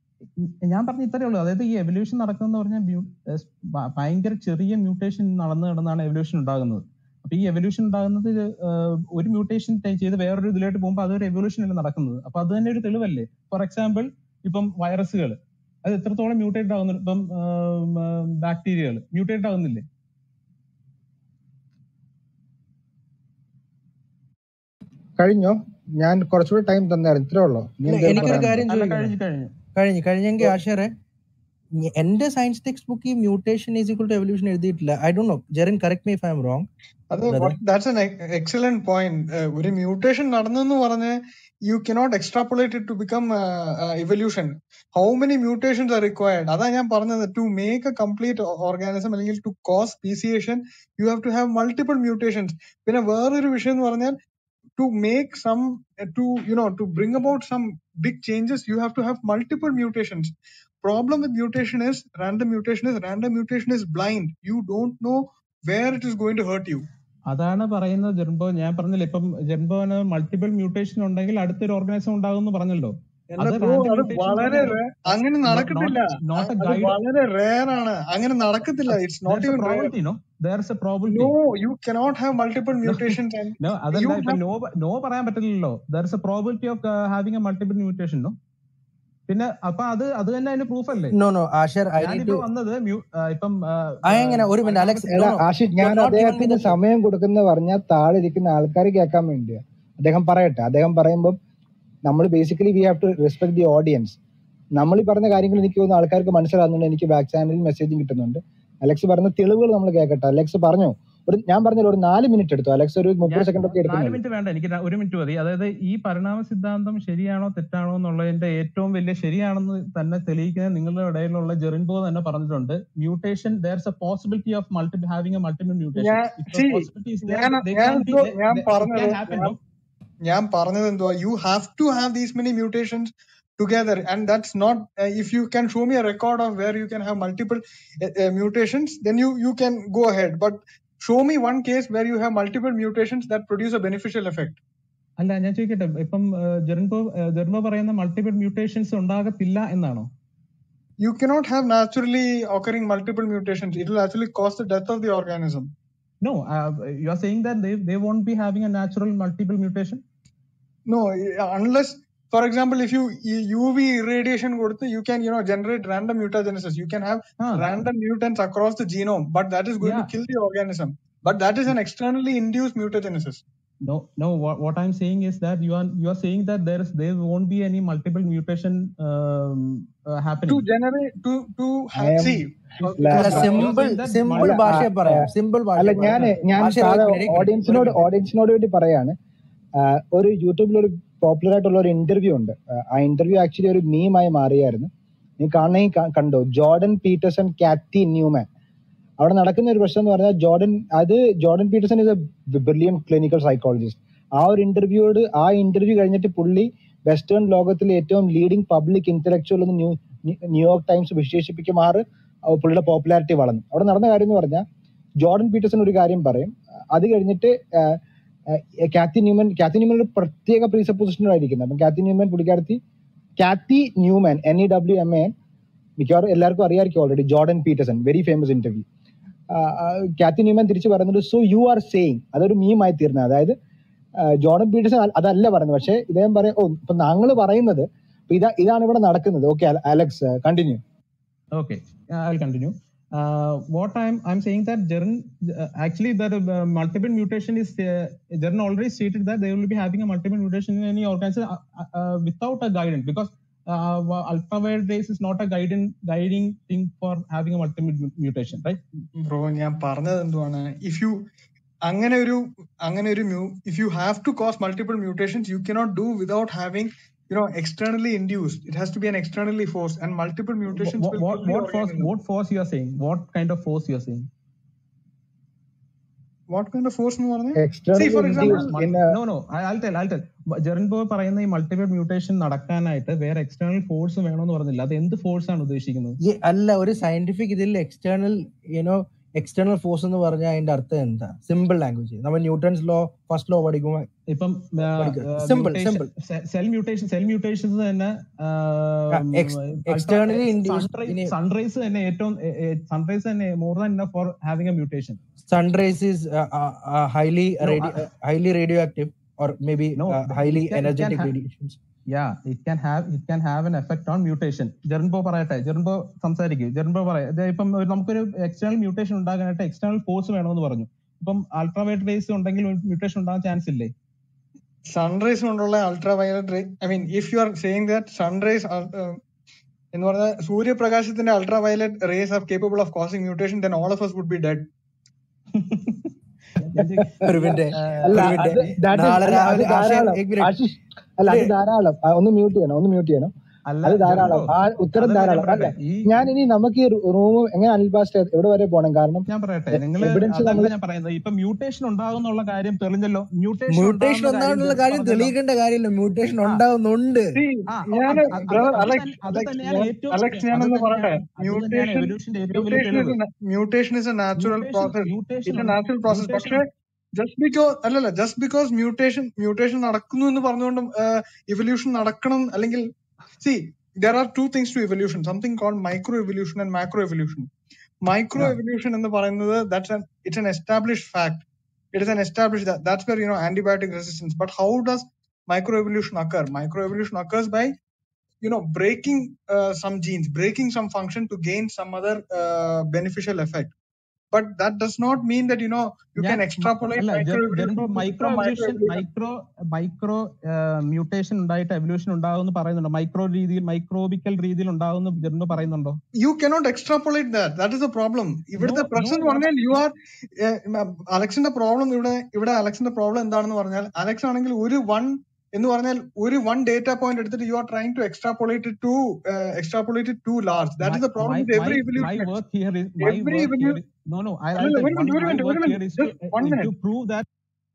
ഞാൻ പറഞ്ഞ ഇത്രേ ഉള്ളൂ അതായത് ഈ എവല്യൂഷൻ നടക്കുന്ന പറഞ്ഞാൽ ഭയങ്കര ചെറിയ മ്യൂട്ടേഷൻ നടന്നു കിടന്നാണ് എവല്യൂഷൻ ഉണ്ടാകുന്നത് അപ്പൊ ഈ എവല്യൂഷൻ ഉണ്ടാകുന്നത് ആഹ് ഒരു മ്യൂട്ടേഷൻ ചെയ്ത് വേറൊരു ഇതിലോട്ട് പോകുമ്പോൾ അതൊരു എവല്യൂഷൻ അല്ല നടക്കുന്നത് അപ്പൊ അത് തന്നെ ഒരു തെളിവല്ലേ ഫോർ എക്സാമ്പിൾ ഇപ്പം വൈറസുകൾ അത് എത്രത്തോളം മ്യൂട്ടേറ്റ് ആകുന്നുണ്ട് ഇപ്പം ബാക്ടീരിയകൾ മ്യൂട്ടേറ്റ് ആകുന്നില്ലേ കഴിഞ്ഞോ ഞാൻ കുറച്ചുകൂടി ടൈം തന്നായിരുന്നു ഇത്രേ ഉള്ളൂ ഇനി ഇല്ല എന്തെങ്കിലും എനിക്കൊരു പറയാനുണ്ടോ കാര്യം അല്ല ചോദിക്കണേ കഴിഞ്ഞു കഴിഞ്ഞു കഴിഞ്ഞു കഴിഞ്ഞെങ്കിൽ ആഷറെ ഞ- എന്റെ സയൻസ് ടെക്സ്റ്റ് ബുക്ക് ഈ mutation is equal to evolution എഴുതിയിട്ടില്ല ഐ ഡോ know Jerin correct me if I'm wrong അത് brother that's an excellent point ഒരു മ്യൂട്ടേഷൻ നടന്നെന്ന് പറഞ്ഞ് you cannot extrapolate it to become evolution how many mutations are required അതാ ഞാൻ പറഞ്ഞത് to make a complete organism അല്ലെങ്കിൽ to cause speciation you have to have multiple mutations പിന്നെ വേറൊരു വിഷയം എന്ന് പറഞ്ഞാൽ to make some to you know to bring about some big changes you have to have multiple mutations problem with mutation is random mutation is random mutation is blind you don't know where it is going to hurt you അതാണ് പറയുന്നത് ജെർബോ ഞാൻ പറഞ്ഞില്ല ഇപ്പം ജെർബോന് multiple mutation ഉണ്ടെങ്കിൽ അടുത്തൊരു ഓർഗനൈസം ഉണ്ടാകും എന്ന് പറഞ്ഞല്ലോ എന്റെ അത് ബ്രോ റാൻഡം അത് മ്യൂട്ടേഷൻ വളരെ പറഞ്ഞല്ലോ rare- അങ്ങനെ നോട്ട് നടക്കത്തില്ല നോട്ട് അ- എ അത് ഗൈഡ് വളരെ റേർ ആണ് അങ്ങനെ നടക്കത്തില്ല it's not there's a even rare probability no there's a probability no you cannot have multiple no mutations and no അതല്ല you ഇപ്പൊ have നോ നോ പറയാൻ പറ്റില്ലല്ലോ there's a probability of uh, having a multiple mutation no പിന്നെ അപ്പൊ അത് അത് തന്നെ അതിന്റെ പ്രൂഫ് അല്ലേ no no Asher I need ഞാനിപ്പോ ടു വന്നത് mu- ആ, ഇപ്പം ആ, ആ ആ, എങ്ങനെ ഒരു മിനിറ്റ് അലക്സ് പരമാവധി നോ എടാ നോ ആശിഷ് യു ഞാൻ ആർ നോട്ട് ഗിവിംഗ് മീ അദ്ദേഹത്തിന് ദ സമയം കൊടുക്കുന്ന പറഞ്ഞാൽ താഴെ ഇരിക്കുന്ന ആൾക്കാർ കേൾക്കാൻ വേണ്ടിയാ അദ്ദേഹം പറയട്ടെ അദ്ദേഹം പറയുമ്പോൾ നമ്മൾ basically we have to respect the audience നമ്മൾ ഈ പറഞ്ഞ കാര്യങ്ങൾ എനിക്ക് തോന്നുന്നു ആൾക്കാർക്ക് മനസ്സിലാകുന്നുണ്ട് എനിക്ക് ബാക്ക് ചാനലിൽ മെസ്സേജും കിട്ടുന്നുണ്ട് അലക്സ് പറഞ്ഞ തെളിവുകൾ നമ്മൾ കേൾക്കട്ടെ അലക്സ് പറഞ്ഞു ഒരു ഞാൻ പറഞ്ഞല്ലോ ഒരു നാല് മിനിറ്റ് എടുത്തു അലക്സ് ഒരു മുപ്പത് ഞാൻ സെക്കൻഡ് ഒക്കെ നാല് എടുക്കുന്നുള്ളൂ മിനിറ്റ് വേണ്ട എനിക്ക് ര- ഒരു മിനിറ്റ് മതി അതായത് ഈ പരിണാമ സിദ്ധാന്തം ശരിയാണോ തെറ്റാണോ എന്നുള്ളതിന്റെ ഏറ്റവും വലിയ ശരിയാണെന്ന് തന്നെ തെളിയിക്കുന്നത് നിങ്ങളുടെ ഇടയിലുള്ള ജെറിൻബോ തന്നെ പറഞ്ഞിട്ടുണ്ട് mutation there's a possibility of multiple having a multiple mutation ഞാൻ if the see possibility is there ഞാൻ they ഞാൻ can be എന്തോ they, ഞാൻ they, it പറഞ്ഞത് can happen ഞാൻ no ഞാൻ പറഞ്ഞത് എന്തുവാ you have to have these many mutations together and that's not uh, if you can show me a record of where you can have multiple uh, uh, mutations then you you can go ahead but show me one case where you have multiple mutations that produce a beneficial effect അല്ല ഞാൻ ചോദിക്കട്ടെ ഇപ്പം ജെറിൻബോ ജെറിൻബോ പറയുന്ന multiple mutations ഉണ്ടാകത്തില്ല എന്നാണോ you cannot have naturally occurring multiple mutations it will actually cause the death of the organism no uh, you are saying that they they won't be having a natural multiple mutation no uh, unless for example if you uv irradiation കൊടുത്ത് you can you know generate random mutagenesis you can have ah random mutants across the genome but that is going to yeah kill the organism but that is an externally induced mutagenesis No, no. What, what I'm saying is that you are you are saying that there is there won't be any multiple mutation um, uh, to happening. generate to to I ha- am see uh, You അല്ല are, you are simple saying that simple അല്ല multiple. ആ, ഭാഷയെ ആ, പറയാം simple അല്ല ഭാഷയെ ഞാൻ പറയാം ഞാൻ ആശർ താഴെ ഒരു മിനിറ്റ് ഒരു ഓഡിയൻസിനോട് മിനിറ്റ് ഓഡിയൻസിനോട് വേണ്ടി പറയാണ് ആ, ഒരു യൂട്യൂബിൽ ഒരു പോപ്പുലർ ആയിട്ടുള്ള ഒരു ഇന്റർവ്യൂ ഉണ്ട് ആ, ആ ഇന്റർവ്യൂ ആക്ച്വലി ഒരു മീമായി മാറിയായിരുന്നു നീ കാണണമെങ്കിൽ ക- കണ്ടോ ജോർഡൻ പീറ്റേഴ്സൺ കാറ്റി ന്യൂമാൻ അവിടെ നടക്കുന്ന ഒരു പ്രശ്നം എന്ന് പറഞ്ഞാൽ ജോർഡൻ അത് Jordan Peterson is a brilliant clinical psychologist ആ ഒരു ഇന്റർവ്യൂയോട് ആ ഇന്റർവ്യൂ കഴിഞ്ഞിട്ട് പുള്ളി വെസ്റ്റേൺ ലോകത്തിലെ ഏറ്റവും ലീഡിംഗ് പബ്ലിക് ഇന്റലക്ച്വൽ എന്ന് ന്യൂ ന്യൂയോർക്ക് ടൈംസ് വിശേഷിപ്പിക്കുമാറ് ആ പുള്ളിയുടെ പോപ്പുലാരിറ്റി വളർന്നു അവിടെ നടന്ന കാര്യം എന്ന് പറഞ്ഞാൽ ജോർഡൻ പീറ്റേഴ്സൺ ഒരു കാര്യം പറയും അത് കഴിഞ്ഞിട്ട് ആ, ആ, കാത്തി ന്യൂമൻ കാത്തി ന്യൂമൻ ഒരു പ്രത്യേക പ്രീസപ്പോസിഷനായിരിക്കുന്നത് അപ്പം കാത്തി ന്യൂമൻ പുള്ളിക്കാരത്തി Cathy Newman N E W M A മിക്കവാറും എല്ലാവർക്കും അറിയാമായിരിക്കും already Jordan Peterson very famous interview Cathy Newman തിരിച്ചു പറയുന്നത് സോ യു ആർ സേയിങ് അതൊരു മീമായി തീർന്നത് അതായത് ആ, ജോർഡൻ പീറ്റേഴ്സൺ അ- അതല്ല പറയുന്നത് പക്ഷെ ഇദ്ദേഹം പറയാം ഓ ഇപ്പൊ ഞങ്ങൾ പറയുന്നത് ഇപ്പൊ ഇതാ ഇതാണ് ഇവിടെ നടക്കുന്നത് okay Alex continue Okay, uh, I'll continue. Uh, what I'm I'm saying that Jern uh, actually that uh, multiple mutation is uh, Jern already stated that they will be having a multiple mutation in any organism uh, uh, uh, without a guidance because uh, ultraviolet rays is not a guiding guiding thing for having a multiple mu- mutation, right? Bro ഞാൻ പറഞ്ഞത് എന്തുവാണ് if you അങ്ങനെ ഒരു അങ്ങനെ ഒരു മ്യൂ if you have to cause multiple mutations you cannot do without having you know externally induced it has to be an externally forced and multiple mutations What will what kill the what force organism what force you are saying? What kind of force you are saying? what kind of force എന്ന് പറഞ്ഞേ see externally for example induce in no no I- I'll tell I'll tell Jerin bro പറയുന്ന ഈ multiple mutation നടക്കാനായിട്ട് വേറെ external force വേണമെന്ന് പറഞ്ഞില്ല അത് എന്ത് ഫോഴ്സ് ആണ് ഉദ്ദേശിക്കുന്നത് ഈ അല്ല ഒരു സയന്റിഫിക് ഇതിൽ എക്സ്റ്റേണൽ യുനോ എക്സ്റ്റേണൽ ഫോഴ്സ് എന്ന് പറഞ്ഞാൽ അതിന്റെ അർത്ഥം എന്താ സിമ്പിൾ ലാംഗ്വേജ് നമ്മൾ ന്യൂട്ടൺസ് ലോ ഫസ്റ്റ് ലോ പഠിക്കുമ്പോൾ ഇപ്പം simple simple cell mutation cell mutations തന്നെ എക്സ്റ്റേണലി ഇൻഡ്യൂസ്ഡ് ഇനി സൺറൈസ് തന്നെ ഏറ്റവും സൺറൈസ് തന്നെ more than for having a mutation sunrise is highly No, highly radioactive or maybe No, highly it can- it can energetic ha- radiations yeah it can have it can have an effect on mutation Jerin bro പറയട്ടെ ജെറിൻബോ സംസാരിക്കും ജെറിൻബോ പറയാം ഇത് ഇപ്പം ഒരു- നമുക്കൊരു external mutation ഉണ്ടാകാനായിട്ട് external force വേണമെന്ന് പറഞ്ഞു ഇപ്പം അൾട്രാവൈറ്റ് റേസ് ഉണ്ടെങ്കിൽ മ്യൂട്ടേഷൻ ഉണ്ടാകാൻ ചാൻസ് ഇല്ലേ sunrise കൊണ്ടുള്ള ultraviolet ray i mean if you are saying that sunrays are uh, എന്ന് പറഞ്ഞാൽ സൂര്യപ്രകാശത്തിന്റെ ultraviolet rays are capable of causing mutation then all of us would be dead ഞാൻ ചോദിക്ക- ഒരു മിനിറ്റ് അല്ല ഒരു അത് മിനിറ്റ് that is നാളെ അല്ല അത് രാവിലെ ആശയം ധാരാളം एक मिनट ആശിഷ് അല്ല അത് ധാരാളം ആ, ഒന്ന് മ്യൂട്ട് ചെയ്യണം ഒന്ന് മ്യൂട്ട് ചെയ്യണം അല്ല അത് ജെറിൻഡോ ധാരാളം ആ ഉത്തരം അതല്ല ഞാൻ ധാരാളം അല്ല പറയട്ടെ ഈ ഞാൻ ഇനി നമുക്ക് ഈ റൂം എങ്ങനെ അനിൽ ബാസ്റ്റ് എവിടെ വരെ പോകണം കാരണം ഞാൻ പറയട്ടെ നിങ്ങൾ എവിഡൻസ് അതല്ല നമ്മൾ ഞാൻ പറയുന്നത് ഇപ്പൊ മ്യൂട്ടേഷൻ ഉണ്ടാകുന്നുള്ള കാര്യം തെളിഞ്ഞല്ലോ മ്യൂട്ടേഷൻ മ്യൂട്ടേഷൻ ഉണ്ടാകുന്ന കാര്യം ഒന്നാണെന്നുള്ള ജെറിൻ കാര്യം പറഞ്ഞല്ലോ തെളിയിക്കേണ്ട കാര്യമില്ല മ്യൂട്ടേഷൻ ആ ഉണ്ടാവുന്നുണ്ട് See, ആ ഓ, ഞാൻ അത് അത് അത് ബ്രദർ അത് അലക്സ് തന്നെ അത് അലക്സ് തന്നെയാണ് ഞാൻ ഏറ്റവും അലക്സ് അത് ഞാനൊന്ന് പറയട്ടെ തന്നെയാണ് അത് തന്നെയാണ് മ്യൂട്ടേഷൻ എവല്യൂഷന്റെ ഏറ്റവും വലിയ മ്യൂട്ടേഷൻ തെളിവ് is mutation is a natural mutation process mutation it's a natural process mutation പക്ഷെ ജസ്റ്റ് ബിക്കോസ് അല്ലല്ല ജസ്റ്റ് ബിക്കോസ് മ്യൂട്ടേഷൻ മ്യൂട്ടേഷൻ നടക്കുന്നു എന്ന് പറഞ്ഞുകൊണ്ട് ഇവല്യൂഷൻ നടക്കണം അല്ലെങ്കിൽ see there are two things to evolution something called micro evolution and macro evolution micro ആ evolution എന്ന് പറയുന്നത് that's an it's an established fact it is an established that that's where you know antibiotic resistance but how does micro evolution occur micro evolution occurs by you know breaking uh, some genes breaking some function to gain some other uh, beneficial effect but that does not mean that you know you ഞാൻ can മ- extrapolate അല്ല micro Jerin bro evolution micro from micro evolution evolution micro micro mutation ഉണ്ടായിട്ട് evolution ഉണ്ടാകുമെന്ന് പറയുന്നുണ്ടോ micro രീതിയിൽ മൈക്രോബിക്കൽ രീതിയിൽ ഉണ്ടാകുമെന്ന് ജെറിൻഡോ പറയുന്നുണ്ടോ you cannot extrapolate that that is the problem no ഇവിടുത്തെ നോ പ്രശ്നം എന്ന് പറഞ്ഞാൽ യു ആർ അലക്സിന്റെ പ്രോബ്ലം ഇവിടെ ഇവിടെ അലക്സിന്റെ പ്രോബ്ലം എന്താണെന്ന് പറഞ്ഞാൽ അലക്സ് ആണെങ്കിൽ ഒരു വൺ എന്ന് പറഞ്ഞാൽ ഒരു വൺ ഡേറ്റ പോയിന്റ് എടുത്തിട്ട് you are trying to extrapolate to extrapolate to large that my is the problem my with my every my evolutionist work here is my every work evolu here is no no I, I'll അല്ലല്ല tell ഒരു one minute ഒരു my minute ഒരു work minute here is to just one uh, minute to prove that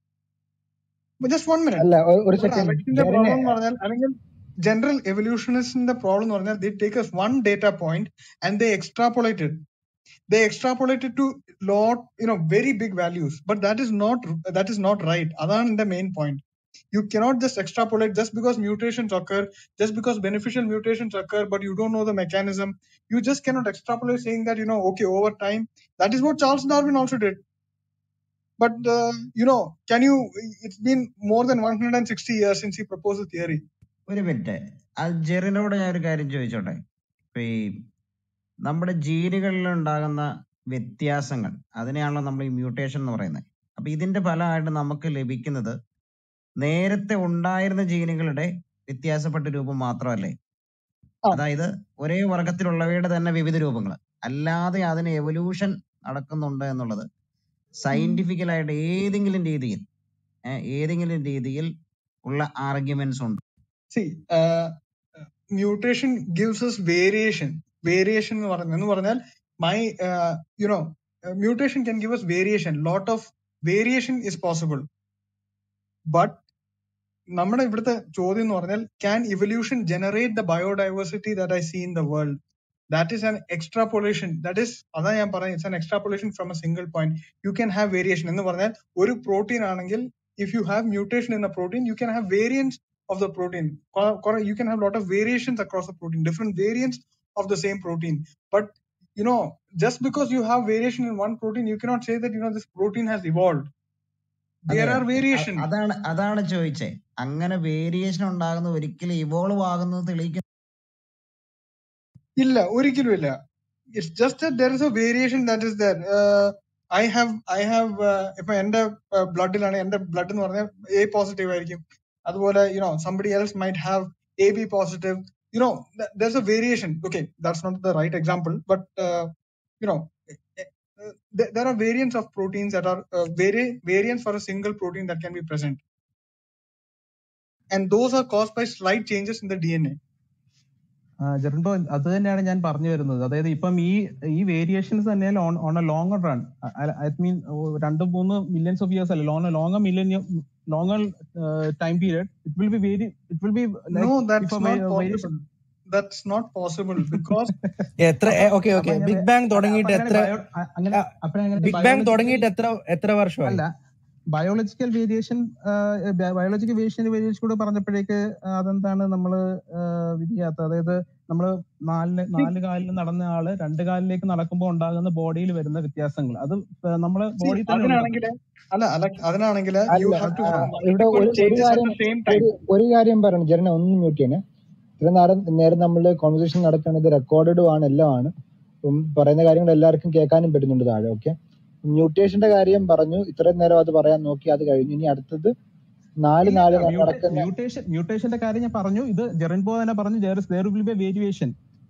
just one minute അല്ല ഒ- ഒരു ഇവിടെ second അലക്സിന്റെ ജെറിനെ problem എന്ന് പറഞ്ഞാൽ അല്ലെങ്കിൽ ജനറൽ എവല്യൂഷനിസ്റ്റിന്റെ പ്രോബ്ലം എന്ന് പറഞ്ഞാൽ they take us one data point and they extrapolate it they extrapolate it to lot you know very big values but that is not that is not right അതാണ് the main point you cannot just extrapolate just because mutations occur just because beneficial mutations occur but you don't know the mechanism you just cannot extrapolate saying that you know okay over time that is what charles darwin also did but uh, you know can you it's been more than 160 years since he proposed the theory ഒരു minute അത് ജെറിനോട് ഞാൻ ഒരു കാര്യം ചോദിച്ചോട്ടെ ഇപ്പൊ ഈ നമ്മുടെ ജീനുകളിൽ ഉണ്ടാകുന്ന വ്യത്യാസങ്ങൾ അതിനെയാണല്ലോ നമ്മൾ ഈ മ്യൂട്ടേഷൻ എന്ന് പറയുന്നത് അപ്പൊ ഇതിന്റെ ഫലമായിട്ട് നമുക്ക് ലഭിക്കുന്നത് നേരത്തെ ഉണ്ടായിരുന്ന ജീനുകളുടെ വ്യത്യാസപ്പെട്ട രൂപം മാത്രമല്ലേ ആ അതായത് ഒരേ വർഗത്തിലുള്ളവയുടെ തന്നെ വിവിധ രൂപങ്ങൾ അല്ലാതെ അതിന് എവല്യൂഷൻ നടക്കുന്നുണ്ട് എന്നുള്ളത് സയന്റിഫിക്കലായിട്ട് ഏതെങ്കിലും രീതിയിൽ ഏഹ്, ഏതെങ്കിലും രീതിയിൽ ഉള്ള ആർഗ്യുമെന്റ്സ് ഉണ്ട് see uh, mutation gives us variation variation എന്ന് പറഞ്ഞ- എന്ന് പറഞ്ഞാൽ my uh, you know uh, mutation can give us variation lot of variation is possible but നമ്മുടെ ഇവിടുത്തെ ചോദ്യം എന്ന് പറഞ്ഞാൽ can evolution generate the biodiversity that i see in the world that is an extrapolation that is അതാ ഞാൻ പറഞ്ഞത് it's an extrapolation from a single point you can have variation എന്ന് പറഞ്ഞാൽ ഒരു പ്രോട്ടീൻ ആണെങ്കിൽ if you have mutation in a protein you can have variants of the protein Cor- cor- you can have a lot of variations across the protein different variants of the same protein but you know just because you have variation in one protein you cannot say that you know this protein has evolved അതെ there are uh- variations അതാണ് അതാണ് ചോദിച്ചേ അങ്ങനെ variation ഉണ്ടാകുന്ന ഒരിക്കലും evolve ആകുന്നത് തെളിയിക്കുന്നു ഇല്ല ഒരിക്കലും ഇല്ല it's just that there is a variation that is there uh, I have I have uh, ഇപ്പൊ എന്റെ ബ്ലഡിലാണ് എന്റെ ബ്ലഡ് എന്ന് പറഞ്ഞാൽ എ പോസിറ്റീവ് ആയിരിക്കും അതുപോലെ you know somebody else might have A B positive you know th- there's a variation okay that's not the right example but uh, you know uh, there, there are variants of proteins that are uh, vari- variants for a single protein that can be present and those are caused by slight changes in the dna Jerin bro അത് തന്നെയാണ് ഞാൻ പറഞ്ഞു വരുന്നത് അതായത് ഇപ്പം ഈ ഈ variations തന്നെ on a longer run I mean രണ്ട് മൂന്ന് മില്യൺസ് ഓഫ് ഇയേഴ്സ് അല്ല long long million longer time period it will be very it will be no that's ഇപ്പൊ not variation possible that's not possible because എത്ര അപ്പൊ okay അപ്പൊ okay എങ്ങനെ big bang അല്ല തുടങ്ങിയിട്ട് അപ്പൊ എത്ര അങ്ങനെ ബയോ അങ്ങനെ അപ്പോഴങ്ങനെ ബിഗ് ബാങ് ബയോളജിക്കൽ തുടങ്ങിയിട്ട് എത്ര എത്ര വർഷമായി അല്ല biological variation biological variation variation കൂടെ പറഞ്ഞപ്പോഴേക്ക് ആ, അതെന്താണ് നമ്മള് വിധിയാത്ത അതായത് നമ്മള് നാലിന് see, നാല് കാലിൽ നടന്ന ആള് രണ്ട് കാലിലേക്ക് നടക്കുമ്പോൾ ഉണ്ടാകുന്ന ബോഡിയിൽ വരുന്ന വ്യത്യാസങ്ങൾ അത് ഏഹ് നമ്മളെ see ബോഡി തന്നെ ഉണ്ട് അതിനാണെങ്കിൽ അല്ല അല്ല അതിനാണെങ്കിൽ you അല്ല have to ആ, have ഇവിടെ multiple ഒരു ഒരു changes at കാര്യം the same time ഒരു ഒരു കാര്യം പറയണം ജെറിനെ ഒന്ന് മ്യൂട്ട് ചെയ്യണേ ഇത്ര നേരം നേരം നമ്മൾ കോൺവെർസേഷൻ നടക്കുകയാണ് ഇത് റെക്കോർഡഡും ആണ് എല്ലാം ആണ് ഉം, പറയുന്ന കാര്യങ്ങൾ എല്ലാവർക്കും കേൾക്കാനും പറ്റുന്നുണ്ട് താഴെ ഓക്കെ മ്യൂട്ടേഷന്റെ കാര്യം പറഞ്ഞു ഇത്രയും നേരം അത് പറയാൻ നോക്കി അത് കഴിഞ്ഞു ഇനി അടുത്തത് നാല് ഇല്ല നാല് ഇല്ല നാല് മ്യൂട്ടേ നടക്കുന്ന മ്യൂട്ടേഷൻ മ്യൂട്ടേഷന്റെ കാര്യം ഞാൻ പറഞ്ഞു ഇത് ജെറിൻപോ തന്നെ പറഞ്ഞു there will be variation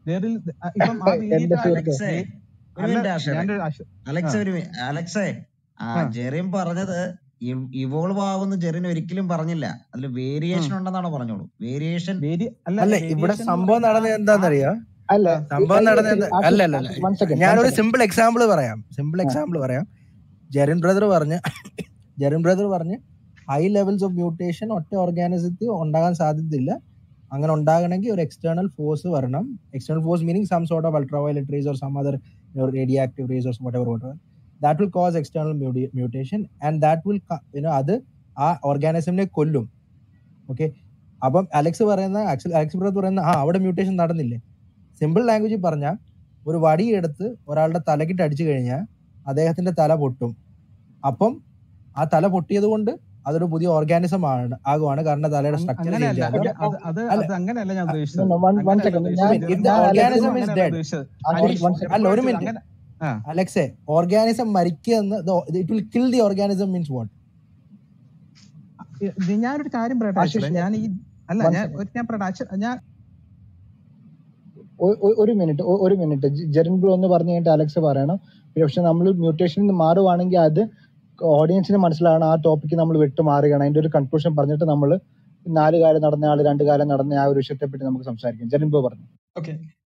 there is uh, ഇപ്പം ആ എന്റെ വേരിയേറ്റ് സുഹൃത്തെ അലക്സേ ഒരു അല്ല മിനിറ്റ് ആഷറെ ഞാനൊരു ആശ- ആ അലക്സ് ഒരു മി- അലക്സേ ആ ആ ജെറിൻ പറഞ്ഞത് ഇവോൾവ് ആവുന്ന ജെറിൻ ഒരിക്കലും പറഞ്ഞില്ല അതിൽ വേരിയേഷൻ ഉം. ഉണ്ടെന്നാണ് പറഞ്ഞോളൂ വേരിയേഷൻ വേരി അല്ല അല്ല ഇവിടെ വേരിയേഷൻ എന്ന് സംഭവം പറയുന്നത് നടന്നത് ആ എന്താണെന്നറിയോ അല്ല ആ സംഭവം നടന്നത് എന്താ ആഷിഷ് അല്ല അല്ല അല്ല ആഷിഷ് വൺ സെക്കൻഡ് വൺ ഞാനൊരു സെക്കൻഡ് സിമ്പിൾ എക്സാമ്പിൾ പറയാം സിമ്പിൾ ആ എക്സാമ്പിൾ പറയാം ജെറിൻ ബ്രദർ പറഞ്ഞ് ജെറിൻ ബ്രദർ പറഞ്ഞ് ഹൈ ലെവൽസ് ഓഫ് മ്യൂട്ടേഷൻ ഒറ്റ ഓർഗാനിസത്തിൽ ഉണ്ടാകാൻ സാധ്യതയില്ല അങ്ങനെ ഉണ്ടാകണമെങ്കിൽ ഒരു എക്സ്റ്റേണൽ ഫോഴ്സ് വരണം external force meaning some sort of ultraviolet rays or some other radioactive rays or whatever what that will cause external mutation and that will you know അത് ആ ഓർഗാനിസമിനെ കൊല്ലും ഓക്കെ അപ്പം Alex പറയുന്ന actually Alex brother പറയുന്ന ആ അവിടെ mutation നടന്നില്ലേ simple ലാംഗ്വേജിൽ പറഞ്ഞാൽ ഒരു വടിയെടുത്ത് ഒരാളുടെ തലക്കിട്ട് അടിച്ചു കഴിഞ്ഞാൽ അദ്ദേഹത്തിന്റെ തല പൊട്ടും അപ്പം ആ തല പൊട്ടിയത് കൊണ്ട് അതൊരു പുതിയ ഓർഗാനിസം ആണ് ആകുവാണ് കാരണം തലയുടെ അങ്- സ്ട്രക്ചർ അങ്ങനെയല്ല ചേഞ്ച് ഞാൻ- ആകും അത് അത് അല്ല അത് അങ്ങനെയല്ല ഞാൻ അ- no, ഉദ്ദേശിച്ചത് no, one one അങ്ങനെയല്ല second ഉദ്ദേശിച്ചത് ഞാൻ if the ഞാൻ അലക്സിനോട് organism is അങ്ങനെയല്ല dead ഉദ്ദേശിച്ചത് ആഷിഷ് അലീഷ് one അല്ല second ഒരു എപ്പോഴും മിനിറ്റ് അങ്ങനെ ആ അലക്സെ ഓർഗാനിസം മരിക്കുക എന്ന് it will kill the organism means what ഇത് ഞാനൊരു കാര്യം പറയട്ടെ ആക്ച്വലി ആശിഷ് ഞാൻ ഈ അല്ല one ഞാൻ second ഒരു- ഞാൻ പറയട്ടെ ആക്ച്വ- ഞാൻ ഒ- ഒ- ഒരു മിനിറ്റ് ഒരു മിനിറ്റ് ജെറിൻ ബ്രോ എന്ന് പറഞ്ഞു കഴിഞ്ഞിട്ട് അലക്സ് പറയണം പിന്നെ പക്ഷെ നമ്മൾ മ്യൂട്ടേഷനിൽ നിന്ന് മാറുവാണെങ്കിൽ അത് ഓഡിയൻസിന് മനസ്സിലാണ് ആ ടോപ്പിക്ക് നമ്മൾ വിട്ടു മാറുകയാണ് അതിന്റെ ഒരു കൺക്ലൂഷൻ പറഞ്ഞിട്ട് നമ്മൾ നാല് കാലം നടന്ന ആള് രണ്ട് കാലം നടന്ന ആ ഒരു വിഷയത്തെ പറ്റി നമുക്ക് സംസാരിക്കാം ജെറിൻ ബ്രോ പറഞ്ഞു ഓക്കെ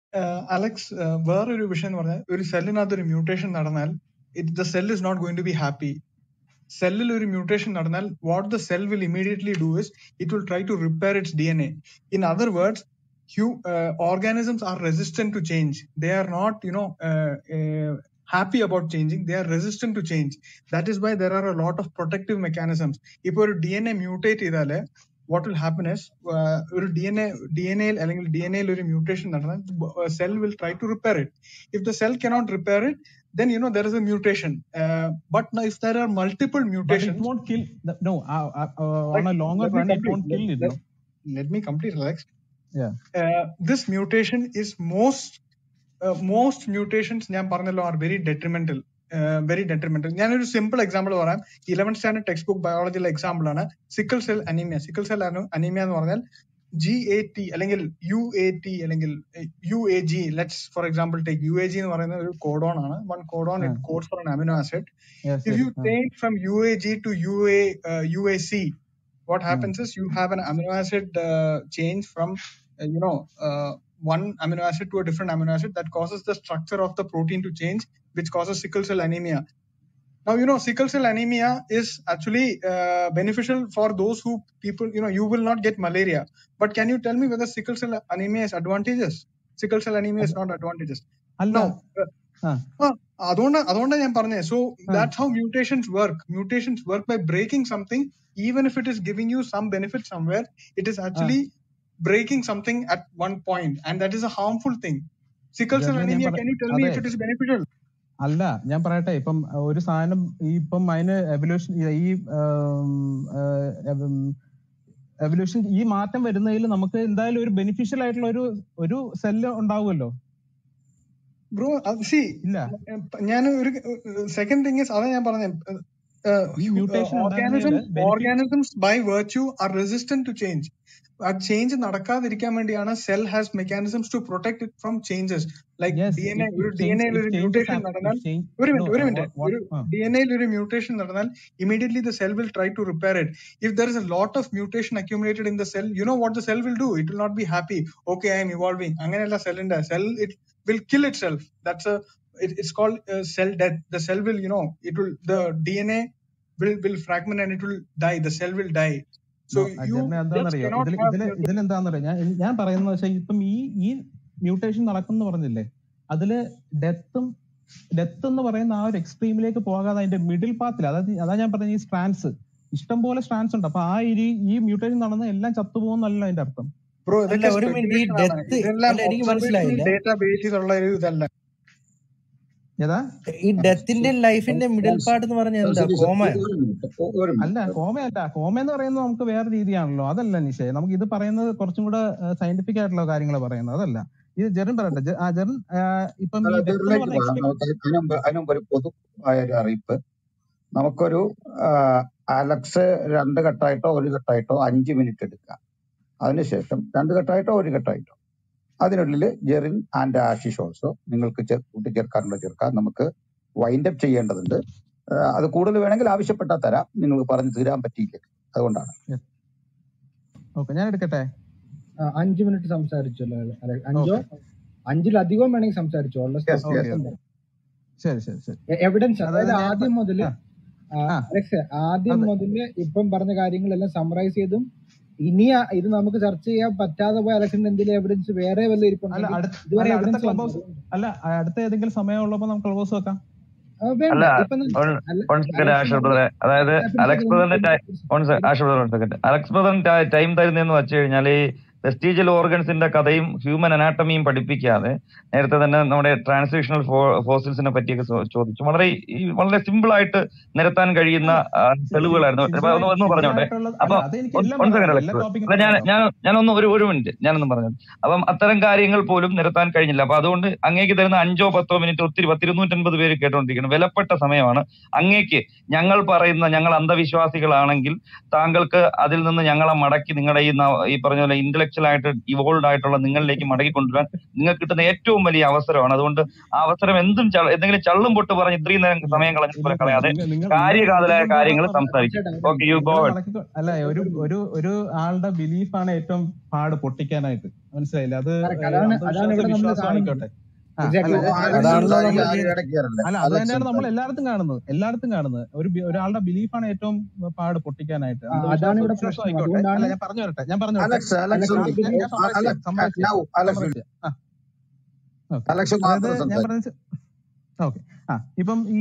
അലക്സ് വേറൊരു വിഷയം എന്ന് പറഞ്ഞാൽ ഒരു സെല്ലിനകത്ത് ഒരു മ്യൂട്ടേഷൻ നടന്നാൽ it the cell is not going to be happy സെല്ലിൽ ഒരു മ്യൂട്ടേഷൻ നടന്നാൽ what the cell will immediately do is it will try to repair it's D N A in other words ഹ്യൂ organisms are resistant to change they are not you know uh, uh, happy about changing they are resistant to change that is why there are a lot of protective mechanisms ഇപ്പോൾ ഒരു D N A mutate ചെയ്താല് what will happen is ഒരു D N A D N എയിൽ അല്ലെങ്കിൽ D N എയിൽ ഒരു mutation നടന്നാൽ cell will try to repair it if the cell cannot repair it then you know there is a mutation uh, but now if there are multiple but it mutations won't kill the, no uh, uh, uh, on like a longer let me run it complete won't let, kill it let, no let me complete alex yeah uh, this mutation is most uh, most mutations ഞാൻ പറഞ്ഞല്ലോ are very detrimental uh, very detrimental ഞാനൊരു simple example പറയാം eleven standard textbook ബയോളജിയിലെ example ആണ് sickle cell anaemia sickle cell anaemia എന്ന് പറഞ്ഞാൽ G A T അല്ലെങ്കിൽ U A T അല്ലെങ്കിൽ U A G let's for example take U A G എന്ന് പറയുന്ന ഒരു കോഡോൺ ആണ് one codon uh, it codes for an amino acid yes if yes you uh, change from UAG to UA uh, UAC, what mm, happens is you have an amino acid uh, change from uh, you know uh, one amino acid to a different amino acid that causes the structure of the protein to change, which causes sickle cell anemia. Now you know sickle cell anemia is actually uh, beneficial for those who people you know you will not get malaria. But can you tell me whether sickle cell anemia is advantageous? Sickle cell anemia is അത് not advantageous. അല്ല Now uh, ആ ആ, അതുകൊണ്ട് അതുകൊണ്ടാണ് ഞാൻ പറഞ്ഞത് so ആ that's how mutations work mutations work by breaking something even if it is giving you some benefit somewhere it is ആ actually breaking something at one point and that is a harmful thing sickle cell ജെറിന് ഞാൻ anaemia പറ can you tell me അതെ if it is beneficial അല്ല ഞാൻ പറയട്ടെ ഇപ്പം ഒരു സാധനം ഈ ഇപ്പം അതിന് എവല്യൂഷൻ ഈ എവല്യൂഷൻ ഈ മാറ്റം വരുന്നതിൽ നമുക്ക് എന്തായാലും ഒരു ബെനിഫിഷ്യൽ ആയിട്ടുള്ള ഒരു ഒരു സെല്ല് ഉണ്ടാവുമല്ലോ ബ്രോ സി ഇല്ല ഞാൻ ഒരു സെക്കൻഡ് തിങ് ഇസ് അതാ ഞാൻ പറഞ്ഞത് ഈ മ്യൂട്ടേഷൻ ഓർഗാനിസം ഉണ്ടാകുന്നതിൽ benefit organisms by virtue are resistant to change ആ ചേഞ്ച് നടക്കാതിരിക്കാൻ വേണ്ടിയാണ് cell has mechanisms to protect it from changes like yes D N A if ഒരു ഇഫ് ഡി എൻ ചേഞ്ച് എയിൽ ഇഫ് ഒരു ചേഞ്ചസ് മ്യൂട്ടേഷൻ ഹാപ്പൻ നടന്നാൽ if change ഒരു no minute ഒരു minute ഒരു ആ ഡി എൻ എയിൽ ഒരു മ്യൂട്ടേഷൻ നടന്നാൽ immediately the cell will try to repair it if there is a lot of mutation accumulated in the cell you know what the cell will do it will not be happy okay I'm evolving അങ്ങനെയല്ല സെല്ലിന്റെ cell it will kill itself that's it's called uh, cell death the cell will you know it will the dna will will fragment and it will die the cell will die so no you അജറിന് just എന്താണെന്നറിയോ cannot ഇതിൽ have ഇതില് mutation. ഇതിലെന്താണെന്നറിയോ ഞാൻ ഞാൻ പറയുന്നത് വെച്ചാൽ ഇപ്പം ഈ ഈ മ്യൂട്ടേഷൻ നടക്കുന്നു പറഞ്ഞില്ലേ അതില് ഡെത്തും ഡെത്ത് എന്ന് പറയുന്ന ആ ഒരു എക്സ്ട്രീമിലേക്ക് പോകാതെ അതിന്റെ മിഡിൽ പാത്തിൽ അതായത് അതാ ഞാൻ പറഞ്ഞ ഈ സ്ട്രാൻസ് ഇഷ്ടം പോലെ സ്ട്രാൻസ് ഉണ്ട് അപ്പൊ ആ ഈ ഈ മ്യൂട്ടേഷൻ നടന്ന എല്ലാം ചത്തുപോകുന്നല്ല അതിന്റെ അർത്ഥം ബ്രോ അല്ല ഇതൊക്കെ ഒരു മിനിറ്റ് ഈ സ്പെക്കുലേഷൻ ആണ് ഡെത്ത് ഇതെല്ലാം അല്ല എനിക്ക് ഒബ്സർവേഷണൽ മനസ്സിലായില്ല ഡേറ്റ ബേസിലുള്ള ഒരു ഇതല്ല ഏതാ ഈ ഡെത്തിന്റെ ലൈഫിന്റെ മിഡിൽ പാർട്ട് എന്ന് പറഞ്ഞാൽ എന്താ കോമയാണ് ഒരു മിനിറ്റ് ഒരു അല്ല മിനിറ്റ് കോമയല്ല കോമ എന്ന് പറയുന്നത് നമുക്ക് വേറെ രീതിയാണല്ലോ അതല്ല നിഷേ നമുക്ക് ഇത് പറയുന്നത് കുറച്ചും കൂടെ സയന്റിഫിക് ആയിട്ടുള്ള കാര്യങ്ങൾ പറയുന്നത് അതല്ല ഇത് ജെറിൻ പറയട്ടെ ജെ- ആ ജെറിൻ ആ, ഇപ്പം ഈ അല്ല ഡെത്ത് എന്ന് ഇതിലേക്ക് പറഞ്ഞ പോകാം എക്സ്പെക്ട് നമുക്ക് അതിനുമുമ്പ് അതിനുമുമ്പ് ഒരു പൊതുവായ ഒരു അറിയിപ്പ് നമുക്കൊരു ആ, അലക്സ് രണ്ട് ഘട്ടമായിട്ടോ ഒരു ഘട്ടമായിട്ടോ അഞ്ച് മിനിറ്റ് എടുക്കാം അതിനുശേഷം രണ്ട് ഘട്ടമായിട്ടോ ഒരു ഘട്ടമായിട്ടോ അതിനുള്ളിൽ ജെറിൻ ആൻഡ് ആഷിഷ് ഓൾസോ നിങ്ങൾക്ക് ചെ- കൂട്ടിച്ചേർക്കാറുണ്ട് ചേർക്കാം നമുക്ക് വൈൻഡ് അപ്പ് ചെയ്യേണ്ടതുണ്ട് ആ, അത് കൂടുതൽ വേണമെങ്കിൽ ആവശ്യപ്പെട്ടാൽ തരാം നിങ്ങൾക്ക് പറഞ്ഞു തീരാൻ പറ്റിയില്ല അതുകൊണ്ടാണ് ഓക്കെ ഞാൻ എടുക്കട്ടെ ആ, അഞ്ച് മിനിറ്റ് സംസാരിച്ചല്ലോ അല്ലെ? അല്ലെ, അഞ്ചോ ഓക്കെ അഞ്ചിലധികം വേണമെങ്കിൽ സംസാരിച്ചു almost yes okay yes okay ശരി ശരി ശരി എവിഡൻസ് അതായത് അതായത് ഞാൻ ആദ്യം മുതൽ ആ ആ അലക്സ് ആദ്യം അതെ മുതൽ ഇപ്പം പറഞ്ഞ കാര്യങ്ങളെല്ലാം സമറൈസ് ചെയ്തും ഇനി ആ- ഇത് നമുക്ക് ചർച്ച ചെയ്യാൻ പറ്റാതെ പോയ അലക്സിന്റെ എന്തെങ്കിലും എവിഡൻസ് വേറെ വല്ല അല്ല ഇരിപ്പുണ്ടെങ്കിൽ അടുത്ത ഇതുവരെ അല്ല അടുത്ത എവിഡൻസ് ക്ലബ് വന്നു ഹൗസ് അല്ല അടുത്ത ഏതെങ്കിലും സമയമുള്ളപ്പോ നമുക്ക് ക്ലബ് ഹൗസ് വെക്കാം ആ, വേണ്ട അല്ല ഇപ്പൊ വൺ സെക്കൻഡ് അലക്സ് ആഷ നമ്മൾ ബ്രദറെ അതായത് അലക്സ് ബ്രദറിന്റെ ടൈം വൺ ഒരു ആഷ ബ്രദർ വൺ സെക്കൻഡ് അലക്സ് ബ്രദറിന്റെ ടൈം തരുന്നതെന്ന് വെച്ച് കഴിഞ്ഞാൽ ഈ വെസ്റ്റീജിയൽ ഓർഗൻസിന്റെ കഥയും ഹ്യൂമൻ അനാട്ടമിയും പഠിപ്പിക്കാതെ നേരത്തെ തന്നെ നമ്മുടെ ട്രാൻസ്ലേഷണൽ ഫോസിൽസിനെ പറ്റിയൊക്കെ ചോ- ചോദിച്ചു വളരെ ഈ വളരെ സിമ്പിൾ ആയിട്ട് നിരത്താൻ കഴിയുന്ന ആ, തെളിവുകളായിരുന്നു അപ്പൊ സിമ്പിൾ ഒന്ന് ഒന്ന് പറഞ്ഞോട്ടെ ആയിട്ടുള്ള അപ്പൊ അല്ല അത് എനിക്ക് എല്ലാം വൺ പറയാം സെക്കൻഡ് എല്ലാ അലക്സ് ടോപ്പിക്കും അല്ല ഞാൻ പറയാം ഞാൻ ഞാനൊന്ന് ഒരു ഒരു മിനിറ്റ് ഞാനൊന്നും പറഞ്ഞത് അപ്പം അത്തരം കാര്യങ്ങൾ പോലും നിരത്താൻ കഴിഞ്ഞില്ല അപ്പൊ അതുകൊണ്ട് അങ്ങേക്ക് തരുന്ന അഞ്ചോ പത്തോ മിനിറ്റ് ഒത്തിരി പത്തിരുന്നൂറ്റൻപത് പേര് കേട്ടോണ്ടിരിക്കണം വിലപ്പെട്ട സമയമാണ് അങ്ങേക്ക് ഞങ്ങൾ പറയുന്ന ഞങ്ങൾ അന്ധവിശ്വാസികളാണെങ്കിൽ താങ്കൾക്ക് അതിൽ നിന്ന് ഞങ്ങളെ മടക്കി നിങ്ങളുടെ ഈ ന- ഈ പറഞ്ഞ പോലെ ഇന്റലക്ച്വൽ ആയിട്ട് ഇവോൾവ് ആയിട്ടുള്ള നിങ്ങളിലേക്ക് മടക്കി കൊണ്ടുവരാൻ നിങ്ങൾക്ക് കിട്ടുന്ന ഏറ്റവും വലിയ അവസരമാണ് അതുകൊണ്ട് ആ അവസരം എന്തും ചള്ള- എന്തെങ്കിലും ചള്ളും പൊട്ട് പറഞ്ഞ് ഇത്രയും നേരം സമയം കളഞ്ഞ ഇല്ല പോലെ ഇല്ല കളയാതെ നിങ്ങൾ നിങ്ങൾ നിങ്ങൾ കാര്യകാതലായ മടക്കിക്കൊണ്ടുവരാൻ കാര്യങ്ങൾ പറഞ്ഞ സംസാരിക്കും ചേട്ടാ ഓക്കെ യു ഗോ നിങ്ങൾ മടക്കി അല്ല ഒരു ഒരു ഒരു ആളുടെ ബിലീഫാണ് ഏറ്റവും പാട് പൊട്ടിക്കാനായിട്ട് മനസ്സിലായില്ല അത് കറക്റ്റ് ഏഹ്, അതാണ് അതാണ് അന്ധവിശ്വാസ ഇവിടെ നമ്മൾ വിശ്വാസം കാണുന്നത് ആയിക്കോട്ടെ ആ എക്സാക്ട്ലി അല്ല ഓ, ഞാൻ ആരും അതാണല്ലോ ഞാൻ നമ്മൾ സംസാരിക്കുക പറഞ്ഞ ആരും ഇടയ്ക്ക് അല്ല അത് അലക്സ് തന്നെയാണ് നമ്മൾ സംസാരിക്കും എല്ലായിടത്തും കാണുന്നത് എല്ലായിടത്തും കാണുന്നത് ഒരു ബി- ഒരാളുടെ ബിലീഫാണ് ഏറ്റവും പാട് പൊട്ടിക്കാനായിട്ട് അതാണ് അന്ധവിശ്വാസം ഇവിടെ വിശ്വാസം പ്രശ്നം ആയിക്കോട്ടെ അല്ല അതുകൊണ്ടാണ് ഞാൻ പറഞ്ഞു വരട്ടെ ഞാൻ പറഞ്ഞു വരട്ടെ അലക്സ് അലക്സ് ഞാൻ അലക്സ് ഞാൻ ഇത് ഞാൻ സമ്മതിച്ചു അലക്സ് സമ്മതിച്ചു നൗ അലക്സ് സമ്മതിച്ചു ആ ഓക്കെ അലക്സ് അതായത് മാത്രം ഞാൻ സംസാരിക്കും പറഞ്ഞ ഓക്കെ ആ ഇപ്പം ഈ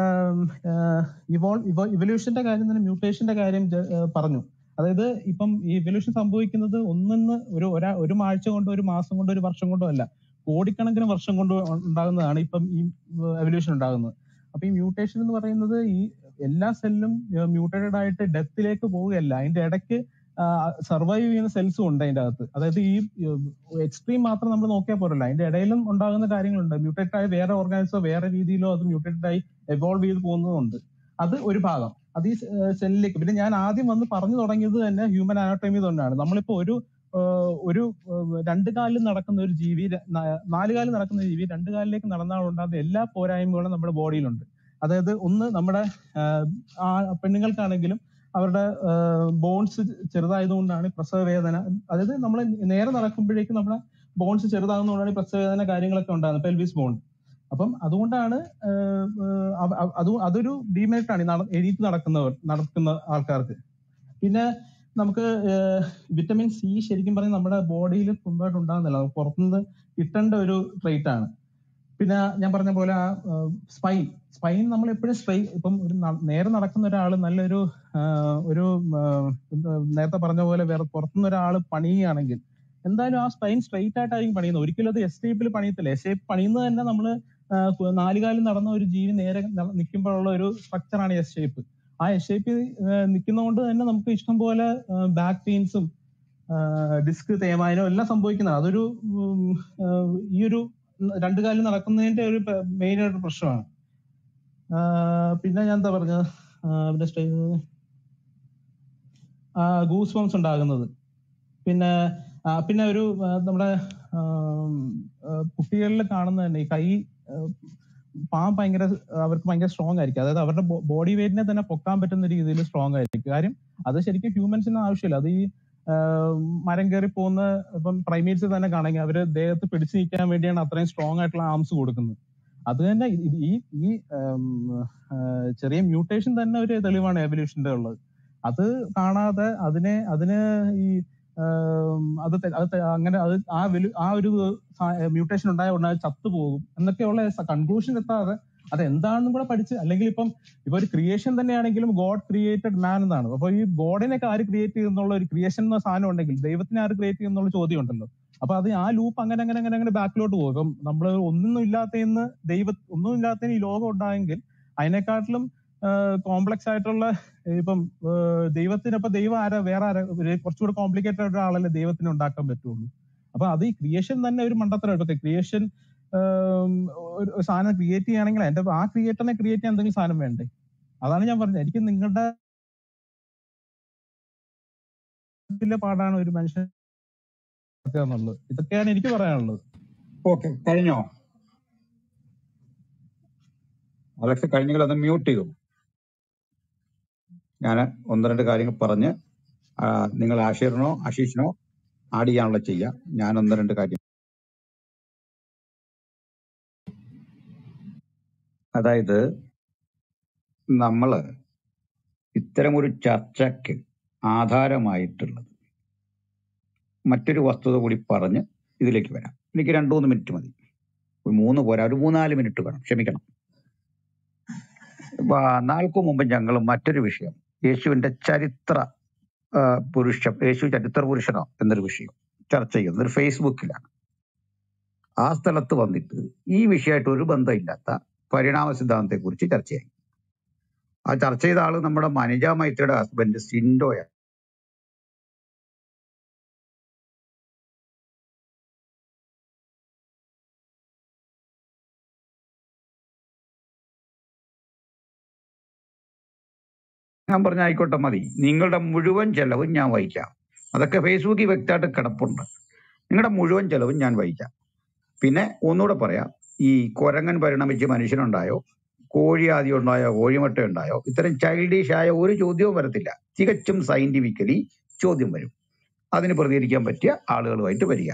ഇവോൾ ഇവല്യൂഷന്റെ കാര്യം തന്നെ മ്യൂട്ടേഷന്റെ കാര്യം ജ- ഏഹ് പറഞ്ഞു അതായത് ഇപ്പം ഈ ഇവല്യൂഷൻ സംഭവിക്കുന്നത് ഒന്നിന്ന് ഒരു ഒരാ ഒരു ആഴ്ച കൊണ്ടോ ഒരു മാസം കൊണ്ടോ ഒരു വർഷം കൊണ്ടോ അല്ല കോടിക്കണക്കിന് വർഷം കൊണ്ട് ഉണ്ടാകുന്നതാണ് ഇപ്പം ഈ എവല്യൂഷൻ ഉണ്ടാകുന്നത് അപ്പൊ ഈ മ്യൂട്ടേഷൻ എന്ന് പറയുന്നത് ഈ എല്ലാ സെല്ലും മ്യൂട്ടേറ്റഡ് ആയിട്ട് ഡെത്തിലേക്ക് പോവുകയല്ല അതിന്റെ ഇടയ്ക്ക് സർവൈവ് ചെയ്യുന്ന സെൽസും ഉണ്ട് അതിന്റെ അകത്ത് അതായത് ഈ എക്സ്ട്രീം മാത്രം നമ്മൾ നോക്കിയാൽ പോരല്ല അതിന്റെ ഇടയിലും ഉണ്ടാകുന്ന കാര്യങ്ങളുണ്ട് മ്യൂട്ടേറ്റഡ് ആയ വേറെ ഓർഗാനിസോ വേറെ രീതിയിലോ അത് മ്യൂട്ടേറ്റഡ് ആയി എവോൾവ് ചെയ്ത് പോകുന്നതുണ്ട് അത് ഒരു ഭാഗം അത് ഈ സെല്ലിലേക്ക് പിന്നെ ഞാൻ ആദ്യം വന്ന് പറഞ്ഞു തുടങ്ങിയത് തന്നെ ഹ്യൂമൻ അനാട്ടമി കൊണ്ടാണ് നമ്മളിപ്പോ ഒരു ഏഹ്, ഒരു ഏഹ്, രണ്ട് കാലിൽ നടക്കുന്ന ഒരു ജീവി ര- ന- നാല് കാലിൽ നടക്കുന്ന ജീവി രണ്ട് കാലിലേക്ക് നടന്നാൽ ഉണ്ടാകുന്ന എല്ലാ പോരായ്മകളും നമ്മുടെ ബോഡിയിലുണ്ട് അതായത് ഒന്ന് നമ്മുടെ ആഹ്, ആ പെണ്ണുങ്ങൾക്കാണെങ്കിലും അവരുടെ ബോൺസ് ചെറുതായതുകൊണ്ടാണ് ഈ പ്രസവ വേദന അതായത് നമ്മൾ നേരെ നടക്കുമ്പോഴേക്കും നമ്മുടെ ബോൺസ് ചെറുതാകുന്നതുകൊണ്ടാണ് ഈ പ്രസവ വേദന കാര്യങ്ങളൊക്കെ ഉണ്ടാകുന്നത് പെൽവിസ് ബോൺ അപ്പം അതുകൊണ്ടാണ് ആഹ്, ആഹ്, അവ- അവ- അത് അതൊരു ഡിമെറിറ്റ് ആണ് ഈ നട- എണീറ്റ് നടക്കുന്നവർ നടക്കുന്ന ആൾക്കാർക്ക് പിന്നെ നമുക്ക് വിറ്റമിൻ സി ശരിക്കും പറഞ്ഞാൽ നമ്മുടെ ബോഡിയിൽ സ്വന്തമായിട്ട് ഉണ്ടാകുന്നില്ല അത് പുറത്തുനിന്ന് കിട്ടേണ്ട ഒരു ട്രേറ്റ് ആണ് പിന്നെ ഞാൻ പറഞ്ഞ പോലെ ആ സ്പൈൻ സ്പൈൻ നമ്മൾ എപ്പോഴും സ്ട്രൈ ഇപ്പം ഒരു ന- നേരെ നടക്കുന്ന ഒരാൾ നല്ലൊരു ആഹ്, ഒരു ആഹ്, എന്താ നേരത്തെ പറഞ്ഞ പോലെ വേറെ പുറത്തുനിന്ന് ഒരാൾ പണിയുകയാണെങ്കിൽ എന്തായാലും ആ സ്പൈൻ സ്ട്രൈറ്റ് ആയിട്ടായിരിക്കും പണിയുന്നത് ഒരിക്കലും അത് എസ് ഷേപ്പിൽ പണിയത്തില്ല എസ് ഷേപ്പ് പണിയുന്നത് തന്നെ നമ്മൾ നാലുകാലിൽ നടന്ന ഒരു ജീവി നേരെ നിൽക്കുമ്പോഴുള്ള ഒരു സ്ട്രക്ചറാണ് എസ് ഷേപ്പ് ആ എസ് ഷേപ്പിൽ നിൽക്കുന്നതുകൊണ്ട് തന്നെ നമുക്ക് ഇഷ്ടം പോലെ ബാക്ക് പെയിൻസും ഡിസ്ക് തേയ്മാനോ എല്ലാം സംഭവിക്കുന്നതാണ് അതൊരു ഉം, ആഹ്, ഈ ഒരു രണ്ടു കാലിൽ നടക്കുന്നതിന്റെ ഒരു മെയിൻ ആയിട്ട് പ്രശ്നമാണ് ആഹ് പിന്നെ ഞാൻ എന്താ പറഞ്ഞത് ആഹ് പിന്നെ സ്റ്റേ ഗൂസ് ബംസ് ഉണ്ടാകുന്നത് പിന്നെ ആ, പിന്നെ ഒരു ആ, നമ്മുടെ ആം, ആ, കുട്ടികളിൽ കാണുന്ന തന്നെ ഈ കൈ ആ, പാം ഭയങ്കര അവർക്ക് ഭയങ്കര സ്ട്രോങ് ആയിരിക്കും അതായത് അവരുടെ ബോഡി വെയിറ്റിനെ തന്നെ പൊക്കാൻ പറ്റുന്ന രീതിയിൽ സ്ട്രോങ് ആയിരിക്കും കാര്യം അത് ശരിക്കും ഹ്യൂമൻസിന് ആവശ്യമില്ല അത് ഈ ആ, മരം കയറി പോകുന്ന ഇപ്പം പ്രൈമേറ്റ്സ് തന്നെ കാണെങ്കിൽ അവര് ദേഹത്ത് പിടിച്ചു നിൽക്കാൻ വേണ്ടിയാണ് അത്രയും സ്ട്രോങ് ആയിട്ടുള്ള ആംസ് കൊടുക്കുന്നത് അത് തന്നെ ഇത് ഈ ഈ ആം, ആ, ചെറിയ മ്യൂട്ടേഷൻ തന്നെ ഒരു തെളിവാണ് എവല്യൂഷന്റെ ഉള്ളത് അത് കാണാതെ അതിനെ അതിന് ഈ ആം, അത് തെ- അത് തെ- അങ്ങനെ അത് ആ വലി ആ ഒരു മ്യൂട്ടേഷൻ ഉണ്ടായ ഉടനെ അത് ചത്തുപോകും എന്നൊക്കെയുള്ള കൺക്ലൂഷൻ എത്താതെ അത് എന്താണെന്നും കൂടെ പഠിച്ച് അല്ലെങ്കിൽ ഇപ്പം ഇപ്പൊ ഒരു ക്രിയേഷൻ തന്നെയാണെങ്കിലും ഗോഡ് ക്രിയേറ്റഡ് മാൻ എന്നാണ് അപ്പൊ ഈ ഗോഡിനൊക്കെ ആര് ക്രിയേറ്റ് ചെയ്യുന്നുള്ള ഒരു ക്രിയേഷൻ എന്ന സാധനം ഉണ്ടെങ്കിൽ ദൈവത്തിനെ ആര് ക്രിയേറ്റ് ചെയ്യുന്നുള്ള ചോദ്യം ഉണ്ടല്ലോ അപ്പൊ അത് ആ ലൂപ്പ് അങ്ങനെ അങ്ങനെ അങ്ങനെ അങ്ങനെ ബാക്കിലോട്ട് പോകും ഇപ്പം നമ്മൾ ഒന്നും ഇല്ലാത്തതിന്ന് ദൈവ ഒന്നും ഇല്ലാത്തതിന് ഈ ലോകം ഉണ്ടായെങ്കിൽ അതിനെക്കാട്ടിലും കോംപ്ലക്സ് ആയിട്ടുള്ള ഇപ്പം ഏഹ് ദൈവത്തിനൊപ്പം ദൈവം ആരാ വേറെ ആരാ ഒരു കുറച്ചുകൂടെ കോംപ്ലിക്കേറ്റഡ് ഒരാളല്ലേ ദൈവത്തിന് ഉണ്ടാക്കാൻ പറ്റുള്ളൂ അപ്പൊ അത് ഈ ക്രിയേഷൻ തന്നെ ഒരു മണ്ടത്തരം ഇപ്പൊ ക്രിയേഷൻ ഒരു സാധനം ക്രിയേറ്റ് ചെയ്യുകയാണെങ്കിൽ എന്റെ ആ ക്രിയേറ്ററിനെ ക്രിയേറ്റ് ചെയ്യാൻ എന്തെങ്കിലും സാധനം വേണ്ടേ അതാണ് ഞാൻ പറഞ്ഞത് എനിക്ക് നിങ്ങളുടെ വലിയ പാടാണ് ഒരു മനുഷ്യൻ എന്നുള്ളത് ഇതൊക്കെയാണ് എനിക്ക് പറയാനുള്ളത് ഓക്കെ കഴിഞ്ഞോ അലക്സ് കഴിഞ്ഞെങ്കിൽ ഒന്ന് മ്യൂട്ട് ചെയ്തു ഞാൻ ഒന്ന് രണ്ട് കാര്യങ്ങൾ പറഞ്ഞ് ആ, നിങ്ങൾ ആഷിറിനോ ആശീഷിനോ ആഡ് ചെയ്യാനുള്ള ചെയ്യാം ഞാൻ ഒന്ന് രണ്ട് കാര്യം അതായത് നമ്മള് ഇത്തരമൊരു ചർച്ചയ്ക്ക് ആധാരമായിട്ടുള്ളത് മറ്റൊരു വസ്തുത കൂടി പറഞ്ഞ് ഇതിലേക്ക് വരാം എനിക്ക് രണ്ടു മൂന്ന് മിനിറ്റ് മതി ഒരു മൂന്ന് പോരാ ഒരു മൂന്നാല് മിനിറ്റ് വേണം ക്ഷമിക്കണം ഇപ്പൊ നാൾക്ക് മുമ്പ് ഞങ്ങൾ മറ്റൊരു വിഷയം യേശുവിന്റെ ചരിത്ര ആ, പുരുഷ യേശു ചരിത്ര പുരുഷനോ എന്നൊരു വിഷയം ചർച്ച ചെയ്യുന്നത് ഒരു ഫേസ്ബുക്കിലാണ് ആ സ്ഥലത്ത് വന്നിട്ട് ഈ വിഷയമായിട്ട് ഒരു ബന്ധമില്ലാത്ത പരിണാമ സിദ്ധാന്തത്തെ കുറിച്ച് ചർച്ചയായി ആ ചർച്ച ചെയ്ത ആള് നമ്മുടെ മനിജ മൈത്രയുടെ ഹസ്ബൻഡ് സിൻഡോയാണ് ഞാൻ പറഞ്ഞ ആയിക്കോട്ടെ മതി നിങ്ങളുടെ മുഴുവൻ ചെലവും ഞാൻ വഹിക്കാം അതൊക്കെ ഫേസ്ബുക്കിൽ വ്യക്തമായിട്ട് കിടപ്പുണ്ട് നിങ്ങളുടെ മുഴുവൻ ചെലവും ഞാൻ വഹിക്കാം പിന്നെ ഒന്നുകൂടെ പറയാം ഈ കുരങ്ങൻ പരിണമിച്ച് മനുഷ്യനുണ്ടായോ കോഴി ആദ്യം ഉണ്ടായോ കോഴിമുട്ട ഉണ്ടായോ ഇത്തരം ചൈൽഡിഷ് ആയ ഒരു ചോദ്യവും വരത്തില്ല തികച്ചും സയന്റിഫിക്കലി ചോദ്യം വരും അതിന് പ്രതികരിക്കാൻ പറ്റിയ ആളുകളുമായിട്ട് വരിക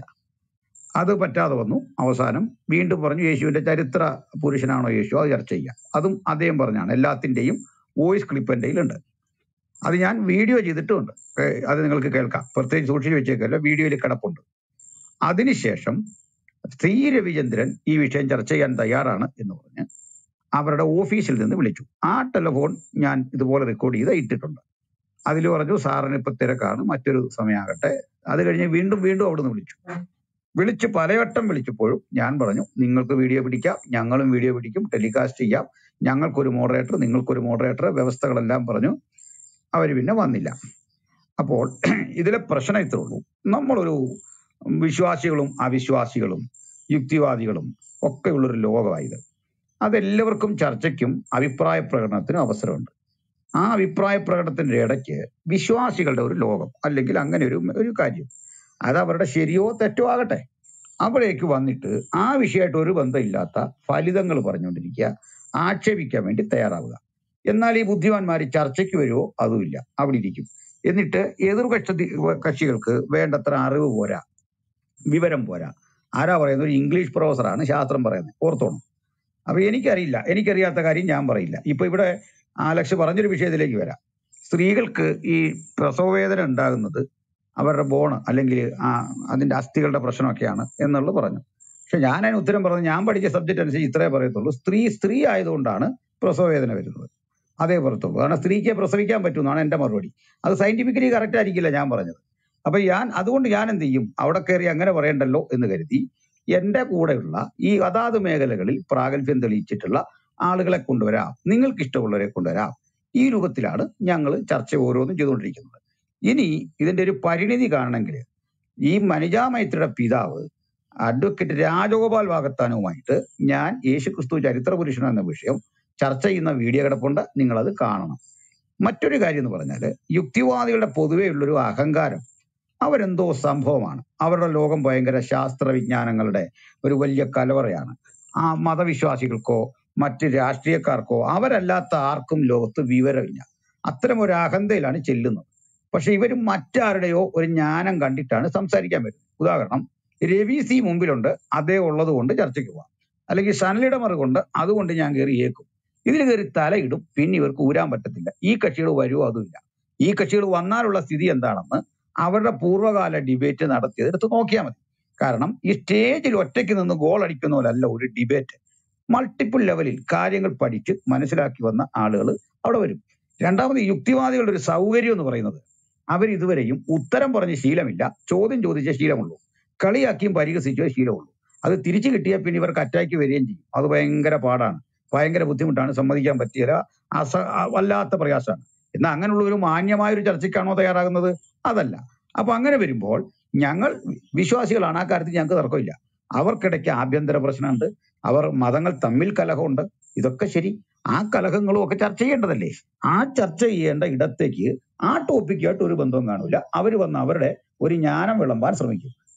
അത് പറ്റാതെ വന്നു അവസാനം വീണ്ടും പറഞ്ഞു യേശുവിന്റെ ചരിത്ര പുരുഷനാണോ യേശു അത് ചർച്ച ചെയ്യാം അതും അദ്ദേഹം പറഞ്ഞാണ് എല്ലാത്തിന്റെയും വോയിസ് ക്ലിപ്പ് എൻ്റെ കയ്യിലുണ്ട് അത് ഞാൻ വീഡിയോ ചെയ്തിട്ടുമുണ്ട് ഏ, അത് നിങ്ങൾക്ക് കേൾക്കാം പ്രത്യേകിച്ച് സൂക്ഷിച്ച് വെച്ചേക്കല്ല വീഡിയോയിൽ കിടപ്പുണ്ട് അതിനുശേഷം ശ്രീ രവിചന്ദ്രൻ ഈ വിഷയം ചർച്ച ചെയ്യാൻ തയ്യാറാണ് എന്ന് പറഞ്ഞ് അവരുടെ ഓഫീസിൽ നിന്ന് വിളിച്ചു ആ ടെലിഫോൺ ഞാൻ ഇതുപോലെ റെക്കോർഡ് ചെയ്ത് ഇട്ടിട്ടുണ്ട് അതിൽ പറഞ്ഞു സാറിന് ഇപ്പൊ തിരക്കാണ് മറ്റൊരു സമയമാകട്ടെ അത് കഴിഞ്ഞ് വീണ്ടും വീണ്ടും അവിടുന്ന് വിളിച്ചു വിളിച്ച് പലവട്ടം വിളിച്ചപ്പോഴും ഞാൻ പറഞ്ഞു നിങ്ങൾക്ക് വീഡിയോ പിടിക്കാം ഞങ്ങളും വീഡിയോ പിടിക്കും ടെലികാസ്റ്റ് ചെയ്യാം ഞങ്ങൾക്കൊരു മോഡറേറ്റർ നിങ്ങൾക്കൊരു മോഡറേറ്റർ വ്യവസ്ഥകളെല്ലാം പറഞ്ഞു അവർ പിന്നെ വന്നില്ല അപ്പോൾ ഇതിലെ പ്രശ്നം ഇത്രേ ഉള്ളൂ നമ്മളൊരു വിശ്വാസികളും അവിശ്വാസികളും യുക്തിവാദികളും ഒക്കെ ഉള്ളൊരു ലോകമായത് അതെല്ലാവർക്കും ചർച്ചയ്ക്കും അഭിപ്രായ പ്രകടനത്തിനും അവസരമുണ്ട് ആ അഭിപ്രായ പ്രകടനത്തിന്റെ ഇടയ്ക്ക് വിശ്വാസികളുടെ ഒരു ലോകം അല്ലെങ്കിൽ അങ്ങനെ ഒരു ഒരു കാര്യം അത് അവരുടെ ശരിയോ തെറ്റോ ആകട്ടെ അവിടേക്ക് വന്നിട്ട് ആ വിഷയമായിട്ട് ഒരു ബന്ധമില്ലാത്ത ഫലിതങ്ങൾ പറഞ്ഞുകൊണ്ടിരിക്കുക ആക്ഷേപിക്കാൻ വേണ്ടി തയ്യാറാവുക എന്നാൽ ഈ ബുദ്ധിമാന്മാർ ചർച്ചയ്ക്ക് വരുമോ അതുമില്ല അവിടെ ഇരിക്കും എന്നിട്ട് എതിർ കക്ഷി കക്ഷികൾക്ക് വേണ്ടത്ര അറിവ് പോരാ വിവരം പോരാ ആരാ പറയുന്നത് ഒരു ഇംഗ്ലീഷ് പ്രൊഫസറാണ് ശാസ്ത്രം പറയുന്നത് ഓർത്തോണം അപ്പൊ എനിക്കറിയില്ല എനിക്കറിയാത്ത കാര്യം ഞാൻ പറയില്ല ഇപ്പൊ ഇവിടെ ആലക്സ് പറഞ്ഞൊരു വിഷയത്തിലേക്ക് വരാം സ്ത്രീകൾക്ക് ഈ പ്രസവവേദന ഉണ്ടാകുന്നത് അവരുടെ ബോണ് അല്ലെങ്കിൽ ആ അതിന്റെ അസ്ഥികളുടെ പ്രശ്നമൊക്കെയാണ് എന്നുള്ളത് പറഞ്ഞു പക്ഷെ ഞാൻ അതിന് ഉത്തരം പറഞ്ഞു ഞാൻ പഠിച്ച സബ്ജക്റ്റ് അനുസരിച്ച് ഇത്രേ പറയത്തുള്ളൂ സ്ത്രീ സ്ത്രീ ആയതുകൊണ്ടാണ് പ്രസവവേദന വരുന്നത് അതേ പറയത്തുള്ളൂ കാരണം സ്ത്രീക്ക് പ്രസവിക്കാൻ പറ്റുമെന്നാണ് എന്റെ മറുപടി അത് സയന്റിഫിക്കലി കറക്റ്റ് ആയിരിക്കില്ല ഞാൻ പറഞ്ഞത് അപ്പൊ ഞാൻ അതുകൊണ്ട് ഞാൻ എന്ത് ചെയ്യും അവിടെ കയറി അങ്ങനെ പറയണ്ടല്ലോ എന്ന് കരുതി എന്റെ കൂടെയുള്ള ഈ അതാത് മേഖലകളിൽ പ്രാഗൽഭ്യം തെളിയിച്ചിട്ടുള്ള ആളുകളെ കൊണ്ടുവരാം നിങ്ങൾക്ക് ഇഷ്ടമുള്ളവരെ കൊണ്ടുവരാം ഈ രൂപത്തിലാണ് ഞങ്ങൾ ചർച്ച ഓരോന്നും ചെയ്തുകൊണ്ടിരിക്കുന്നത് ഇനി ഇതിന്റെ ഒരു പരിണിതി കാണണമെങ്കിൽ ഈ മനിജാ മൈത്രിയുടെ പിതാവ് അഡ്വക്കേറ്റ് രാജഗോപാൽ വാഗത്താനുമായിട്ട് ഞാൻ യേശുക്രിസ്തു ചരിത്ര പുരുഷൻ എന്ന വിഷയം ചർച്ച ചെയ്യുന്ന വീഡിയോ കിടപ്പുണ്ട് നിങ്ങളത് കാണണം മറ്റൊരു കാര്യം എന്ന് പറഞ്ഞാൽ യുക്തിവാദികളുടെ പൊതുവേ ഉള്ളൊരു അഹങ്കാരം അവരെന്തോ സംഭവമാണ് അവരുടെ ലോകം ഭയങ്കര ശാസ്ത്ര വിജ്ഞാനങ്ങളുടെ ഒരു വലിയ കലവറയാണ് ആ മതവിശ്വാസികൾക്കോ മറ്റ് രാഷ്ട്രീയക്കാർക്കോ അവരല്ലാത്ത ആർക്കും ലോകത്ത് വിവരമില്ല അത്തരം ഒരു അഹന്തയിലാണ് ചെല്ലുന്നത് പക്ഷെ ഇവർ മറ്റാരുടെയോ ഒരു ജ്ഞാനം കണ്ടിട്ടാണ് സംസാരിക്കാൻ വരുന്നത് ഉദാഹരണം രവി സി മുമ്പിലുണ്ട് അദ്ദേഹം ഉള്ളത് കൊണ്ട് ചർച്ചയ്ക്ക് പോവാം അല്ലെങ്കിൽ സനലിയുടെ മറുകൊണ്ട് അതുകൊണ്ട് ഞാൻ കയറി ഏക്കും ഇതിൽ കയറി തലയിടും പിന്നെ ഇവർക്ക് ഊരാൻ പറ്റത്തില്ല ഈ കക്ഷികൾ വരുമോ അതുമില്ല ഈ കക്ഷികൾ വന്നാലുള്ള സ്ഥിതി എന്താണെന്ന് അവരുടെ പൂർവ്വകാല ഡിബേറ്റ് നടത്തിയത് എടുത്ത് നോക്കിയാൽ മതി കാരണം ഈ സ്റ്റേജിൽ ഒറ്റയ്ക്ക് നിന്ന് ഗോൾ അടിക്കുന്ന പോലല്ല ഒരു ഡിബേറ്റ് മൾട്ടിപ്പിൾ ലെവലിൽ കാര്യങ്ങൾ പഠിച്ച് മനസ്സിലാക്കി വന്ന ആളുകൾ അവിടെ വരും രണ്ടാമത് ഈ യുക്തിവാദികളുടെ ഒരു സൗകര്യം എന്ന് പറയുന്നത് അവർ ഇതുവരെയും ഉത്തരം പറഞ്ഞ ശീലമില്ല ചോദ്യം ചോദിച്ച ശീലമുള്ളൂ കളിയാക്കിയും പരിഹസിച്ചേ ശീലമുള്ളൂ അത് തിരിച്ചു കിട്ടിയാൽ പിന്നെ ഇവർക്ക് അറ്റാക്ക് വരികയും ചെയ്യും അത് ഭയങ്കര പാടാണ് ഭയങ്കര ബുദ്ധിമുട്ടാണ് സമ്മതിക്കാൻ പറ്റിയില്ല അസ അ- വല്ലാത്ത പ്രയാസമാണ് എന്നാൽ അങ്ങനെയുള്ള ഒരു മാന്യമായ ഒരു ചർച്ചയ്ക്കാണോ തയ്യാറാകുന്നത് അതല്ല അപ്പൊ അങ്ങനെ വരുമ്പോൾ ഞങ്ങൾ വിശ്വാസികളാണ് ആ കാര്യത്തിൽ ഞങ്ങൾക്ക് തർക്കമില്ല അവർക്കിടയ്ക്ക് ആഭ്യന്തര പ്രശ്നമുണ്ട് അവർ മതങ്ങൾ തമ്മിൽ കലഹമുണ്ട് ഇതൊക്കെ ശരി ആ കലഹങ്ങളും ഒക്കെ ചർച്ച ചെയ്യേണ്ടതല്ലേ ആ ചർച്ച ചെയ്യേണ്ട ഇടത്തേക്ക് ആ ടോപ്പിക്കായിട്ട് ഒരു ബന്ധവും കാണൂല അവർ വന്ന് അവരുടെ ഒരു ജ്ഞാനം വിളമ്പാൻ ശ്രമിക്കും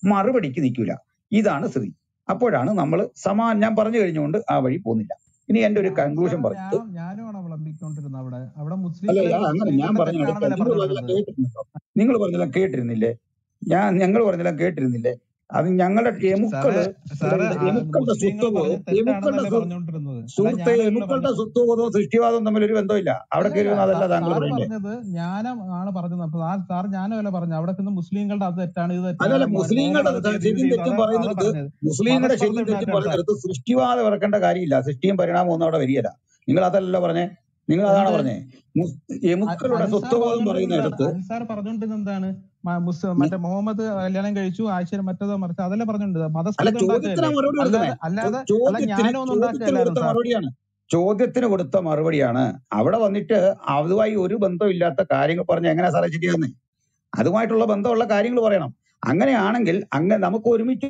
മറുപടിക്ക് നിൽക്കില്ല ഇതാണ് സ്ഥിതി അപ്പോഴാണ് നമ്മൾ സമാ ഞാൻ പറഞ്ഞു കഴിഞ്ഞുകൊണ്ട് ആ വഴി പോകുന്നില്ല ഇനി എന്റെ ഒരു കൺക്ലൂഷൻ ഞാനും പറഞ്ഞിട്ട് ഞാനും ഞാനുമാണ് വിളമ്പിക്കൊണ്ടിരുന്നത് അവിടെ അവിടെ അല്ല മുസ്ലിങ്ങളെ ഞാൻ അങ്ങനെ ഞാൻ മുസ്ലിങ്ങളുടെ പറഞ്ഞ തെറ്റാണെന്നല്ലേ നിങ്ങൾ പറഞ്ഞുകൊണ്ടിരുന്നത് പറഞ്ഞെല്ലാം കേട്ടിരുന്നല്ലോ നിങ്ങൾ പറഞ്ഞെല്ലാം കേട്ടിരുന്നില്ലേ ഞാൻ ഞങ്ങൾ പറഞ്ഞെല്ലാം കേട്ടിരുന്നില്ലേ അത് ഞങ്ങളുടെ സാറേ എമുക്കള് സാറേ എന്ത് ആ എമുക്കളുടെ മുസ്ലിങ്ങൾ സ്വത്വബോധവും പറഞ്ഞത് എമുക്കളുടെ തെറ്റാണെന്നല്ലേ സ്വ- പറഞ്ഞുകൊണ്ടിരുന്നത് അല്ല സുഹൃത്തെ ഞാനല്ലല്ലോ എമുക്കളുടെ പറഞ്ഞത് സ്വത്വബോധവും സൃഷ്ടിവാദവും തമ്മിൽ ഒരു ബന്ധമില്ല അവിടെ അല്ലല്ല കയറി വന്ന് അതല്ല സാ- താങ്കൾ സാറ് പറയണ്ടേ പറഞ്ഞത് ഞാനാണ് പറഞ്ഞത് അപ്പൊ സാർ സാർ ഞാനല്ല പറഞ്ഞത് അവിടെ ചെന്ന് മുസ്ലിങ്ങളുടെ അത് തെറ്റാണ് ഇത് തെറ്റാണ് അതല്ല മുഹമ്മദ് മുസ്ലിങ്ങളുടെ മുഹമ്മദ് അത് ചെയ്തു ഇത് ശരിയും ചെയ്തു തെറ്റും അതാ അതാ പറയുന്നിടത്ത് പറഞ്ഞത് മുസ്ലിങ്ങളുടെ മതസ്പർദ്ധ ശരിയും തെറ്റും ഉണ്ടാക്കുകയാണ് സാർ പറയുന്നിടത്ത് സൃഷ്ടിവാദം ഇറക്കേണ്ട കാര്യമില്ല സൃഷ്ടിയും പരിണാമവും ഒന്നും അവിടെ വരികയില്ല നിങ്ങൾ അതല്ലല്ലോ പറഞ്ഞേ നിങ്ങൾ അതാണ് എന്ത് പറഞ്ഞേ മുസ്- അ- എമുക്കളുടെ അൻസാർ സ്വത്വബോധം പറഞ്ഞുകൊണ്ടിരുന്നത് എന്താണ് പറയുന്നിടത്ത് അൻസാർ പറഞ്ഞുകൊണ്ടിരുന്നത് എന്താണ് മ- മുസ് നി- മറ്റേ മുഹമ്മദ് കല്യാണം കഴിച്ചു ആയിഷ മറ്റേതോ മറിച്ച് അതല്ലേ പറഞ്ഞുകൊണ്ടിരുന്നത് അല്ല മതസ്പർദ്ധ ചോദ്യത്തിനാ ഉണ്ടാക്കുകയല്ലേ മറുപടി കൊടുക്കുന്നേ അല്ലാതെ അല്ലാതെ അല്ല ചോദ്യത്തിന് ഞാനും ഒന്നും ചോദ്യത്തിന് ഉണ്ടാക്കുകയല്ലായിരുന്നു കൊടുത്ത സാർ മറുപടിയാണ് ചോദ്യത്തിന് കൊടുത്ത മറുപടിയാണ് അവിടെ വന്നിട്ട് അതുമായി ഒരു ബന്ധമില്ലാത്ത കാര്യങ്ങൾ പറഞ്ഞ് എങ്ങനെയാ സാറേ ശരിയാകുന്നേ അതുമായിട്ടുള്ള ബന്ധമുള്ള കാര്യങ്ങൾ പറയണം അങ്ങനെയാണെങ്കിൽ അങ്ങനെ നമുക്ക് ഒരുമിച്ച്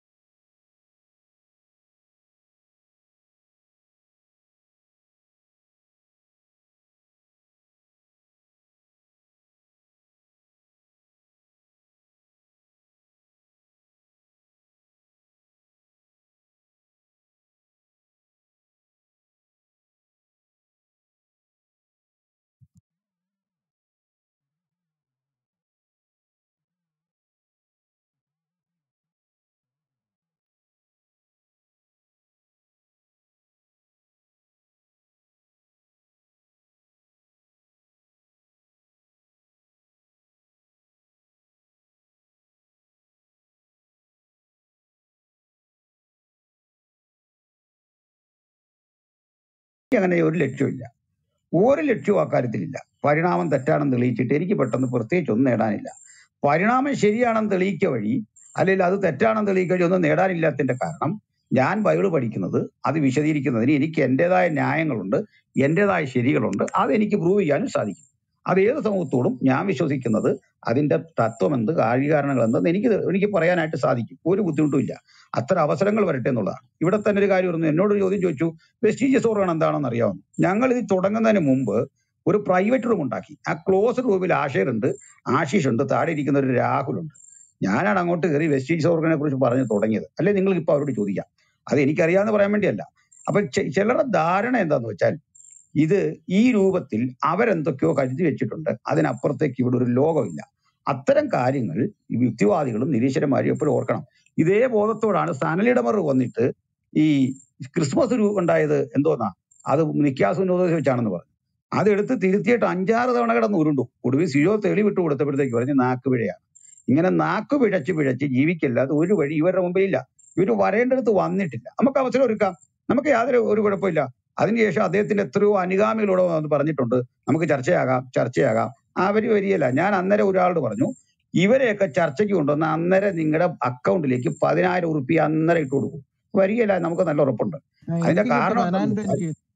അങ്ങനെ ഒരു ലക്ഷ്യമില്ല ഒരു ലക്ഷ്യവും അക്കാര്യത്തിലില്ല പരിണാമം തെറ്റാണെന്ന് തെളിയിച്ചിട്ട് എനിക്ക് പെട്ടെന്ന് പ്രത്യേകിച്ച് ഒന്നും നേടാനില്ല പരിണാമം ശരിയാണെന്ന് തെളിയിക്കുക വഴി അല്ലെങ്കിൽ അത് തെറ്റാണെന്ന് തെളിയിക്കുക വഴി ഒന്നും നേടാനില്ലാത്തതിന്റെ കാരണം ഞാൻ ബൈബിൾ പഠിക്കുന്നത് അത് വിശദീകരിക്കുന്നതിന് എനിക്ക് എന്റേതായ ന്യായങ്ങളുണ്ട് എന്റേതായ ശരികളുണ്ട് അത് എനിക്ക് പ്രൂവ് ചെയ്യാനും സാധിക്കും അത് ഏത് സമൂഹത്തോടും ഞാൻ വിശ്വസിക്കുന്നത് അതിന്റെ തത്വം എന്ത് കാര്യകാരണങ്ങൾ എന്തെന്ന് എനിക്ക് എനിക്ക് പറയാനായിട്ട് സാധിക്കും ഒരു ബുദ്ധിമുട്ടും ഇല്ല അത്തരം അവസരങ്ങൾ വരട്ടെ എന്നുള്ളതാണ് ഇവിടെ തന്നെ ഒരു കാര്യം പറഞ്ഞു എന്നോട് ഒരു ചോദ്യം ചോദിച്ചു വെസ്റ്റീജിയസ് ഓർഗൺ എന്താണെന്ന് അറിയാവുന്നു ഞങ്ങൾ ഇത് തുടങ്ങുന്നതിന് മുമ്പ് ഒരു പ്രൈവറ്റ് റൂം ഉണ്ടാക്കി ആ ക്ലോസ്ഡ് റൂമിൽ ആഷേർ ഉണ്ട് ആശീഷ് ഉണ്ട് താഴെ ഇരിക്കുന്ന ഒരു രാഹുൽ ഉണ്ട് ഞാനാണ് അങ്ങോട്ട് കയറി വെസ്റ്റീജ് ഓർഗനെ കുറിച്ച് പറഞ്ഞു തുടങ്ങിയത് അല്ലെ നിങ്ങൾ ഇപ്പൊ അവരോട് ചോദിക്കാം അത് എനിക്കറിയാമെന്ന് പറയാൻ വേണ്ടിയല്ല അപ്പൊ ചെ- ചിലരുടെ ധാരണ എന്താന്ന് വെച്ചാൽ ഇത് ഈ രൂപത്തിൽ അവരെന്തൊക്കെയോ കരുതി വെച്ചിട്ടുണ്ട് അതിനപ്പുറത്തേക്ക് ഇവിടെ ഒരു ലോകമില്ല അത്തരം കാര്യങ്ങൾ ഈ യുക്തിവാദികളും നിരീശ്വരന്മാരും എപ്പോഴും ഓർക്കണം ഇതേ ബോധത്തോടാണ് സനലിടമർ വന്നിട്ട് ഈ ക്രിസ്മസ് ഒരു ഉണ്ടായത് എന്തോന്നാ അത് നിക്കാസ് നോദോസ് വെച്ചാണെന്ന് പറഞ്ഞു അതെടുത്ത് തിരുത്തിയിട്ട് അഞ്ചാറ് തവണ കിടന്ന് ഉരുണ്ടു ഒടുവിൽ സിജോ തെളി വിട്ടു കൊടുത്തപ്പോഴത്തേക്ക് പറഞ്ഞ് നാക്ക് പിഴയാണ് ഇങ്ങനെ നാക്ക് പിഴച്ച് പിഴച്ച് ജീവിക്കല്ലാതെ ഒരു വഴി ഇവരുടെ മുമ്പിലില്ല ഇവര് വരേണ്ടടുത്ത് വന്നിട്ടില്ല നമുക്ക് അവസരം ഒരുക്കാം നമുക്ക് യാതൊരു ഒരു കുഴപ്പമില്ല അതിനുശേഷം അദ്ദേഹത്തിന്റെ എത്രയോ അനുഗാമികളോട് വന്ന് പറഞ്ഞിട്ടുണ്ട് നമുക്ക് ചർച്ചയാകാം ചർച്ചയാകാം അവര് വരികയില്ല ഞാൻ അന്നേരം ഒരാളോട് പറഞ്ഞു ഇവരെയൊക്കെ ചർച്ചയ്ക്ക് കൊണ്ടുവന്ന് അന്നേരം നിങ്ങളുടെ അക്കൗണ്ടിലേക്ക് പതിനായിരം ഉറുപ്പിക അന്നേരം ഇട്ട് കൊടുക്കും വരികയില്ല നമുക്ക് നല്ല ഉറപ്പുണ്ട് അതിന്റെ എനിക്ക് കിട്ടും കാരണം എന്താണെന്ന് പതിനായിരം രൂപ വെച്ചാൽ എനിക്ക്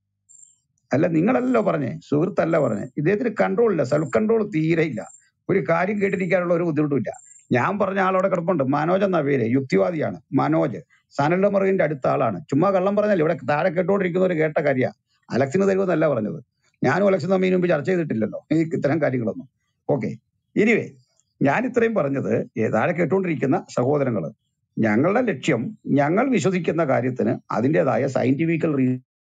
അല്ല നിങ്ങളല്ലോ പറഞ്ഞേ സുഹൃത്തല്ല പറഞ്ഞേ ഇദ്ദേഹത്തിന് കൺട്രോൾ ഇല്ല സെൽഫ് കൺട്രോൾ തീരെ ഇല്ല ഒരു കാര്യം കേട്ടിരിക്കാനുള്ള ഒരു ബുദ്ധിമുട്ടുമില്ല ഞാൻ പറഞ്ഞ ആളവിടെ കിടപ്പുണ്ട് മനോജ് എന്ന പേര് യുക്തിവാദിയാണ് മനോജ് സനലിന്റെ മറുകിന്റെ അടുത്ത ആളാണ് ചുമ്മാ കള്ളം പറഞ്ഞല്ലേ ഇവിടെ താഴെ കേട്ടോണ്ടിരിക്കുന്നവർ കേട്ട കാര്യ അലക്സിന് തരുമെന്നല്ല പറഞ്ഞത് ഞാനും അലക്സും തമ്മിൽ മുമ്പ് ചർച്ച ചെയ്തിട്ടില്ലല്ലോ ഈ ഇത്തരം കാര്യങ്ങളൊന്നും ഓക്കെ ഇനിവേ ഞാൻ ഇത്രയും പറഞ്ഞത് ഏ, താഴെ കേട്ടുകൊണ്ടിരിക്കുന്ന സഹോദരങ്ങൾ ഞങ്ങളുടെ ലക്ഷ്യം ഞങ്ങൾ വിശ്വസിക്കുന്ന കാര്യത്തിന് അതിൻ്റെതായ സയന്റിഫിക്കൽ റീ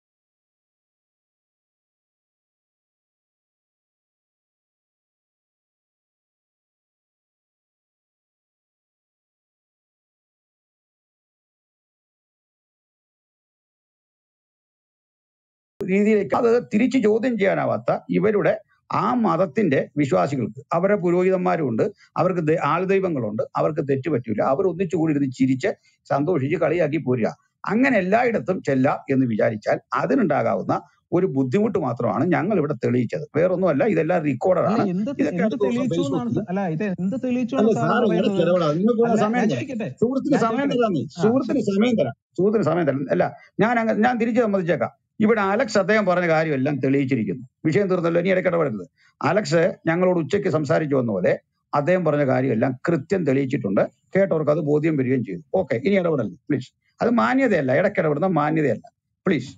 രീതിയിലേക്ക് അത് തിരിച്ച് ചോദ്യം ചെയ്യാനാവാത്ത ഇവരുടെ ആ മതത്തിന്റെ വിശ്വാസികൾക്ക് അവരുടെ പുരോഹിതന്മാരുണ്ട് അവർക്ക് ദൈ- ആൾദൈവങ്ങളുണ്ട് അവർക്ക് തെറ്റ് പറ്റൂല അവർ ഒന്നിച്ചു കൂടി ഇരുന്ന് ചിരിച്ച് സന്തോഷിച്ച് കളിയാക്കി പോരുക അങ്ങനെ എല്ലായിടത്തും ചെല്ലാം എന്ന് വിചാരിച്ചാൽ അതിനുണ്ടാകാവുന്ന ഒരു ബുദ്ധിമുട്ട് മാത്രമാണ് ഞങ്ങൾ ഇവിടെ തെളിയിച്ചത് വേറൊന്നുമല്ല ഇതെല്ലാം റെക്കോർഡഡ് അല്ല ആണ് എന്ത് തെ- ഇതൊക്കെ എന്ത് അടുത്ത ദിവസം തെളിയിച്ചു എന്നാണ് ഫേസ്ബുക്കിൽ സ- അല്ല ഇത് എന്ത് തെളിയിച്ചു അല്ല എന്നാണ് സാറ് സാറ് ഇടയ്ക്ക് പറയുന്നത് ഇടപെടാം നിങ്ങൾക്ക് അല്ല സമയം ഞാൻ തരാം ചോദിക്കട്ടെ സുഹൃത്തിന് ഞാൻ സമയം ചോദിക്കട്ടെ തരാന്നേ ആ സുഹൃത്തിന് ശരി സമയം തരാം സുഹൃത്തിന് സമയം തരാം അല്ല ഞാൻ അങ്ങ് ഞാൻ തിരിച്ചു സമ്മതിച്ചേക്കാം ഇവിടെ അലക്സ് അദ്ദേഹം പറഞ്ഞ കാര്യമെല്ലാം തെളിയിച്ചിരിക്കുന്നു വിഷയം തീർന്നല്ലോ ഇനി ഇടയ്ക്ക് ഇടപെടരുത് അലക്സ് ഞങ്ങളോട് ഉച്ചയ്ക്ക് സംസാരിച്ചു വന്ന പോലെ അദ്ദേഹം പറഞ്ഞ കാര്യമെല്ലാം കൃത്യം തെളിയിച്ചിട്ടുണ്ട് കേട്ടവർക്ക് അത് ബോധ്യം വരികയും ചെയ്തു ഓക്കെ ഇനി ഇടപെടരുത് പ്ലീസ് അത് മാന്യതയല്ല ഇടയ്ക്ക് ഇടപെടുന്ന മാന്യതയല്ല പ്ലീസ്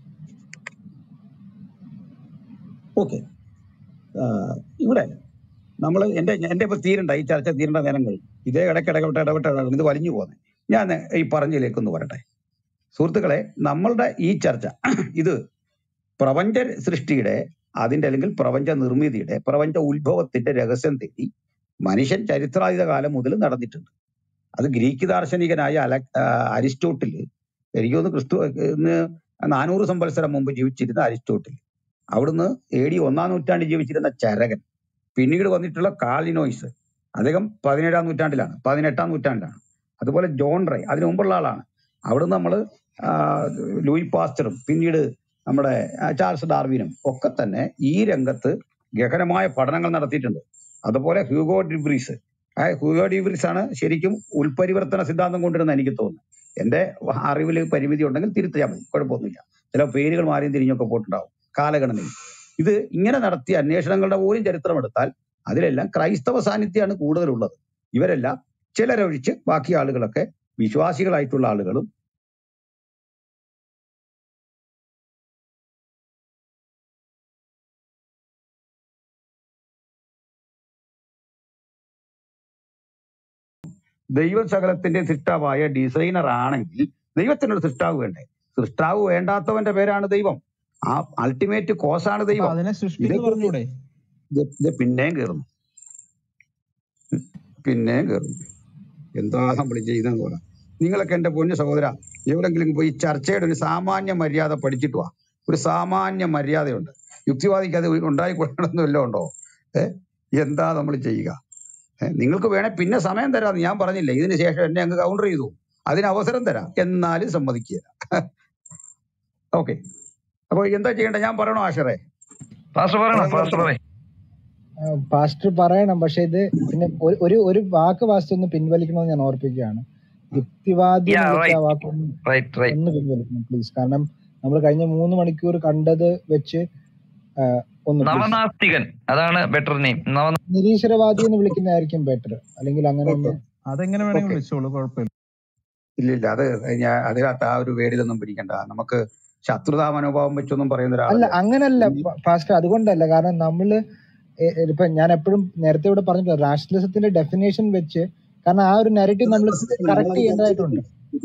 ഓക്കെ ഇവിടെ നമ്മൾ എന്റെ എന്റെ ഇപ്പൊ തീരണ്ട ഈ ചർച്ച തീരേണ്ട നേരം കഴിഞ്ഞു ഇതേ ഇടയ്ക്കിടപെട്ട് ഇടപെട്ട് ഇടപെട്ട് ഇത് വലിഞ്ഞു പോകുന്നത് ഞാൻ ഈ പറഞ്ഞതിലേക്കൊന്ന് വരട്ടെ സുഹൃത്തുക്കളെ നമ്മളുടെ ഈ ചർച്ച ഇത് പ്രപഞ്ച സൃഷ്ടിയുടെ അതിന്റെ അല്ലെങ്കിൽ പ്രപഞ്ച നിർമ്മിതിയുടെ പ്രപഞ്ച ഉത്ഭവത്തിന്റെ രഹസ്യം തേടി മനുഷ്യൻ ചരിത്രാതീത കാലം മുതൽ നടന്നിട്ടുണ്ട് അത് ഗ്രീക്ക് ദാർശനികനായ അല ആ, അരിസ്റ്റോട്ടിൽ എനിക്ക് തോന്നുന്നു ക്രിസ്തു ഇന്ന് നാനൂറ് സംവത്സരം മുമ്പ് ജീവിച്ചിരുന്ന അരിസ്റ്റോട്ടിൽ അവിടുന്ന് എ ഡി ഒന്നാം നൂറ്റാണ്ടിൽ ജീവിച്ചിരുന്ന ചരകൻ പിന്നീട് വന്നിട്ടുള്ള കാളിനോയ്സ് അദ്ദേഹം പതിനേഴാം നൂറ്റാണ്ടിലാണ് പതിനെട്ടാം നൂറ്റാണ്ടിലാണ് അതുപോലെ ജോൺ റേ അതിനു മുമ്പുള്ള ആളാണ് അവിടുന്ന് നമ്മൾ ലൂയി പാസ്റ്ററും പിന്നീട് നമ്മുടെ ആ, ചാൾസ് ഡാർവിനും ഒക്കെ തന്നെ ഈ രംഗത്ത് ഗഹനമായ പഠനങ്ങൾ നടത്തിയിട്ടുണ്ട് അതുപോലെ ഹ്യൂഗോ ഡിബ്രീസ് ആ ഹ്യൂഗോ ഡിബ്രീസ് ആണ് ശരിക്കും ഉൽപരിവർത്തന സിദ്ധാന്തം കൊണ്ടുവരുന്ന എനിക്ക് തോന്നുന്നു എന്റെ അറിവിൽ പരിമിതി ഉണ്ടെങ്കിൽ തിരുത്തിയാൽ മതി കുഴപ്പമൊന്നുമില്ല ചില പേരുകൾ മാറിയും തിരിഞ്ഞൊക്കെ പോയിട്ടുണ്ടാവും കാലഗണനയിൽ ഇത് ഇങ്ങനെ നടത്തിയ അന്വേഷണങ്ങളുടെ പോലും ചരിത്രം എടുത്താൽ അതിലെല്ലാം ക്രൈസ്തവ സാന്നിധ്യമാണ് കൂടുതലുള്ളത് ഇവരെല്ലാം ചിലരൊഴിച്ച് ബാക്കി ആളുകളൊക്കെ വിശ്വാസികളായിട്ടുള്ള ആളുകളും ദൈവ സകലത്തിന്റെ സൃഷ്ടാവായ ഡിസൈനർ ആണെങ്കിൽ ദൈവത്തിനൊരു സൃഷ്ടാവ് വേണ്ടേ സൃഷ്ടാവ് വേണ്ടാത്തവന്റെ പേരാണ് ദൈവം ആ അൾട്ടിമേറ്റ് കോസാണ് അപ്പൊ ദൈവം അതിനെ സൃഷ്ടി എന്ന് ഇതേക്കുറിച്ച് പറഞ്ഞൂടെ ഇത് ഇത് പിന്നെയും കയറുന്നു പിന്നെയും കയറുന്നു എന്താ നമ്മൾ ചെയ്യുന്നതെന്ന് പറയാം നിങ്ങളൊക്കെ എന്റെ പൊന്നു സഹോദര എവിടെങ്കിലും പോയി ചർച്ചയുടെ ഒരു സാമാന്യ മര്യാദ പഠിച്ചിട്ട് വാ ഒരു സാമാന്യ മര്യാദയുണ്ട് യുക്തിവാദിക്ക് അത് ഉണ്ടായിക്കൊള്ളണമെന്ന് വല്ലതും ഉണ്ടോ ഏ എന്താ നമ്മൾ ചെയ്യുക ഏ, നിങ്ങൾക്ക് വേണേ പിന്നെ സമയം തരാം ഞാൻ പറഞ്ഞില്ല ഇതിന് ശേഷം എന്നെ അങ്ങ് കൗണ്ടർ ചെയ്തു അതിന് അവസരം തരാം എന്നാലും സമ്മതിക്കുക ഓക്കെ അപ്പൊ എന്താ ചെയ്യേണ്ടത് ഞാൻ പറയണോ ആഷറേ പാസ്റ്റർ പറയണം നിങ്ങൾ പാസ്റ്റർ പറയും പാസ്റ്റർ പറയണം പക്ഷെ ഇത് പിന്നെ ഒരു- ഒരു ഒരു വാക്ക് വാസ്തു ഒന്ന് പിൻവലിക്കണമെന്ന് ഞാൻ ഓർപ്പിക്കുകയാണ് യുക്തിവാദി യാ എന്ന് വിളിച്ച ആ റൈറ്റ് വാക്കൊന്ന് റൈറ്റ് റൈറ്റ് ഒന്ന് പിൻവലിക്കണം പ്ലീസ് കാരണം നമ്മൾ കഴിഞ്ഞ മൂന്ന് മണിക്കൂർ കണ്ടത് വെച്ച് ആ, ഒന്ന് പ്ലീസ് നവനാസ്തികൻ അതാണ് ബെറ്റർ നെയിം നവ നിരീശ്വരവാദി എന്ന് വിളിക്കുന്നതായിരിക്കും ബെറ്റർ അല്ലെങ്കിൽ അങ്ങനെ ഓക്കെ ഒന്ന് അതെങ്ങനെ വേണമെങ്കിൽ ഓക്കെ വിളിച്ചോളൂ കുഴപ്പമില്ല ഇല്ല ഇല്ല അത് ഞാൻ അതിനകത്ത് ആ ഒരു വേടിലൊന്നും പിടിക്കണ്ട നമുക്ക് ശത്രുതാ മനോഭാവം വെച്ചൊന്നും പറയുന്ന അല്ല ഒരാളല്ല അങ്ങനല്ല ഈ ഫാസ്റ്റർ അതുകൊണ്ടല്ല കാരണം നമ്മള് എ- എ- ഇപ്പൊ ഞാൻ എപ്പോഴും നേരത്തെ ഇവിടെ പറഞ്ഞിട്ടുണ്ട് രാഷ്ട്രീയത്തിന്റെ ഡെഫിനേഷൻ വെച്ച് കാരണം ആ ഒരു നെറേറ്റീവ് നമ്മൾ കറക്റ്റ് നമ്മളത് ചെയ്യേണ്ടതായിട്ടുണ്ട്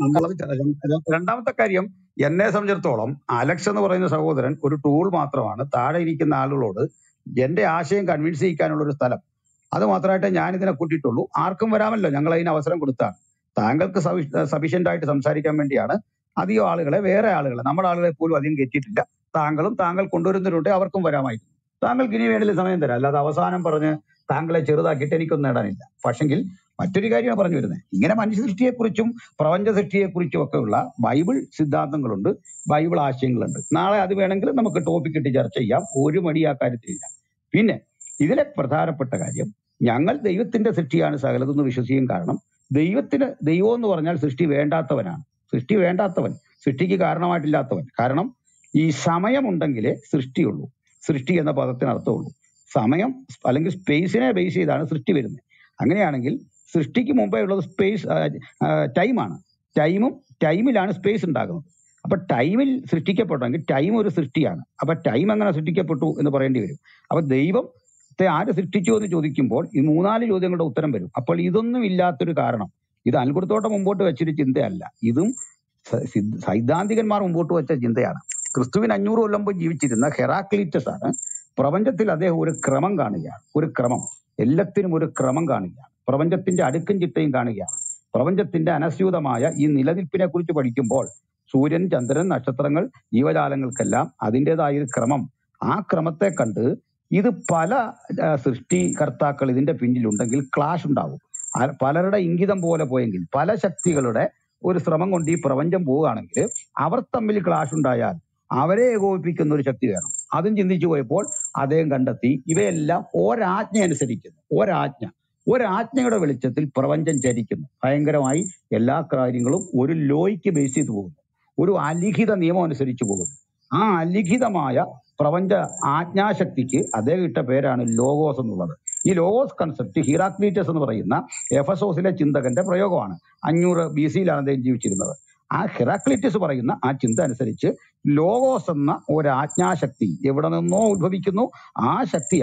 നമ്മളത് രണ്ടാമത്തെ കാര്യം എന്നെ സംബന്ധിച്ചിടത്തോളം അലക്സ് എന്ന് പറയുന്ന സഹോദരൻ ഒരു ടൂൾ മാത്രമാണ് താഴെ ഇരിക്കുന്ന ആളുകളോട് എന്റെ ആശയം കൺവിൻസ് ചെയ്യിക്കാനുള്ള ഒരു സ്ഥലം അത് മാത്രമായിട്ട് ഞാൻ ഇതിനെ കൂട്ടിയിട്ടുള്ളൂ ആർക്കും വരാമല്ലോ ഞങ്ങൾ അതിന് അവസരം കൊടുത്താണ് താങ്കൾക്ക് സഫീഷ്യന്റ് ആയിട്ട് സംസാരിക്കാൻ വേണ്ടിയാണ് അധികം ആളുകളെ വേറെ ആളുകളെ നമ്മുടെ ആളുകളെ പോലും അധികം കെറ്റിയിട്ടില്ല താങ്കളും താങ്കൾ കൊണ്ടുവരുന്നവരുണ്ട് അവർക്കും വരാമായിരുന്നു താങ്കൾക്ക് ഇനി വേണ്ടിയ സമയം തരാം അല്ലാതെ അവസാനം പറഞ്ഞ് താങ്കളെ ചെറുതാക്കിയിട്ട് എനിക്കൊന്നും നേടാനില്ല പക്ഷെങ്കിൽ മറ്റൊരു കാര്യമാണ് പറഞ്ഞു വരുന്നത് ഇങ്ങനെ മനുഷ്യ സൃഷ്ടിയെക്കുറിച്ചും പ്രപഞ്ച സൃഷ്ടിയെക്കുറിച്ചും ഒക്കെ ഉള്ള ബൈബിൾ സിദ്ധാന്തങ്ങളുണ്ട് ബൈബിൾ ആശയങ്ങളുണ്ട് നാളെ അത് വേണമെങ്കിൽ നമുക്ക് ടോപ്പിക് ഇട്ട് ചർച്ച ചെയ്യാം ഒരു മടി ആ കാര്യത്തിലില്ല പിന്നെ ഇതിലെ പ്രധാനപ്പെട്ട കാര്യം ഞങ്ങൾ ദൈവത്തിന്റെ സൃഷ്ടിയാണ് സകലതെന്ന് വിശ്വസിക്കും കാരണം ദൈവത്തിന് ദൈവം എന്ന് പറഞ്ഞാൽ സൃഷ്ടി വേണ്ടാത്തവനാണ് സൃഷ്ടി വേണ്ടാത്തവൻ സൃഷ്ടിക്ക് കാരണമായിട്ടില്ലാത്തവൻ കാരണം ഈ സമയമുണ്ടെങ്കിലേ സൃഷ്ടിയുള്ളൂ സൃഷ്ടി എന്ന പദത്തിന് അർത്ഥമുള്ളൂ സമയം അല്ലെങ്കിൽ സ്പേസിനെ ബേസ് ചെയ്താണ് സൃഷ്ടി വരുന്നത് അങ്ങനെയാണെങ്കിൽ സൃഷ്ടിക്ക് മുമ്പേ ഉള്ളത് സ്പേസ് ടൈമാണ് ടൈമും ടൈമിലാണ് സ്പേസ് ഉണ്ടാകുന്നത് അപ്പൊ ടൈമിൽ സൃഷ്ടിക്കപ്പെട്ടെങ്കിൽ ടൈം ഒരു സൃഷ്ടിയാണ് അപ്പൊ ടൈം എങ്ങനെ സൃഷ്ടിക്കപ്പെട്ടു എന്ന് പറയേണ്ടി വരും അപ്പൊ ദൈവത്തെ ആര് സൃഷ്ടിച്ചു എന്ന് ചോദിക്കുമ്പോൾ ഈ മൂന്നാല് ചോദ്യങ്ങളുടെ ഉത്തരം വരും അപ്പോൾ ഇതൊന്നും ഇല്ലാത്തൊരു കാരണം ഇത് അൽകുടത്തോടെ മുമ്പോട്ട് വെച്ചൊരു ചിന്തയല്ല ഇതും സ- സിദ്ധ- സൈദ്ധാന്തികന്മാർ മുമ്പോട്ട് വെച്ച ചിന്തയാണ് ക്രിസ്തുവിന് അഞ്ഞൂറ് കൊല്ലം മുമ്പ് ജീവിച്ചിരുന്ന ഹെറാക്ലീറ്റസ് ആണ് പ്രപഞ്ചത്തിൽ അദ്ദേഹം ഒരു ക്രമം കാണുകയാണ് ഒരു ക്രമം എല്ലാത്തിനും ഒരു ക്രമം കാണുകയാണ് പ്രപഞ്ചത്തിന്റെ അടുക്കും ചിട്ടയും കാണുകയാണ് പ്രപഞ്ചത്തിന്റെ അനസ്യൂതമായ ഈ നിലനിൽപ്പിനെ കുറിച്ച് പഠിക്കുമ്പോൾ സൂര്യൻ ചന്ദ്രൻ നക്ഷത്രങ്ങൾ ജീവജാലങ്ങൾക്കെല്ലാം അതിൻ്റെതായ ഒരു ക്രമം ആ ക്രമത്തെ കണ്ട് ഇത് പല ആ, സൃഷ്ടികർത്താക്കൾ ഇതിന്റെ പിന്നിലുണ്ടെങ്കിൽ ക്ലാഷ് ഉണ്ടാവും ആ- പലരുടെ ഇംഗിതം പോലെ പോയെങ്കിൽ പല ശക്തികളുടെ ഒരു ശ്രമം കൊണ്ട് ഈ പ്രപഞ്ചം പോവുകയാണെങ്കിൽ അവർ തമ്മിൽ ക്ലാഷ് ഉണ്ടായാൽ അവരെ ഏകോപിപ്പിക്കുന്ന ഒരു ശക്തി വേണം അതും ചിന്തിച്ചു പോയപ്പോൾ അദ്ദേഹം കണ്ടെത്തി ഇവയെല്ലാം ഒരാജ്ഞ അനുസരിക്കുന്നു ഒരാജ്ഞ ഒരാജ്ഞയുടെ വെളിച്ചത്തിൽ പ്രപഞ്ചം ചരിക്കുന്നു ഭയങ്കരമായി എല്ലാ കാര്യങ്ങളും ഒരു ലോയ്ക്ക് ബേസ് ചെയ്ത് പോകുന്നു ഒരു അലിഖിത നിയമം അനുസരിച്ച് പോകുന്നു ആ അലിഖിതമായ പ്രപഞ്ച ആജ്ഞാശക്തിക്ക് അദ്ദേഹം ഇട്ട പേരാണ് ലോഗോസ് എന്നുള്ളത് ഈ ലോഗോസ് കൺസെപ്റ്റ് ഹീറാക്ലീറ്റസ് എന്ന് പറയുന്ന എഫസോസിലെ ചിന്തകന്റെ പ്രയോഗമാണ് അഞ്ഞൂറ് ബി സിയിലാണ് അദ്ദേഹം ജീവിച്ചിരുന്നത് ആ ഹെറാക്ലിറ്റസ് പറയുന്ന ആ ചിന്ത അനുസരിച്ച് ലോഗോസ് എന്ന ഒരു ആജ്ഞാശക്തി എവിടെ നിന്നോ ഉത്ഭവിക്കുന്നു ആ ശക്തിയാണ്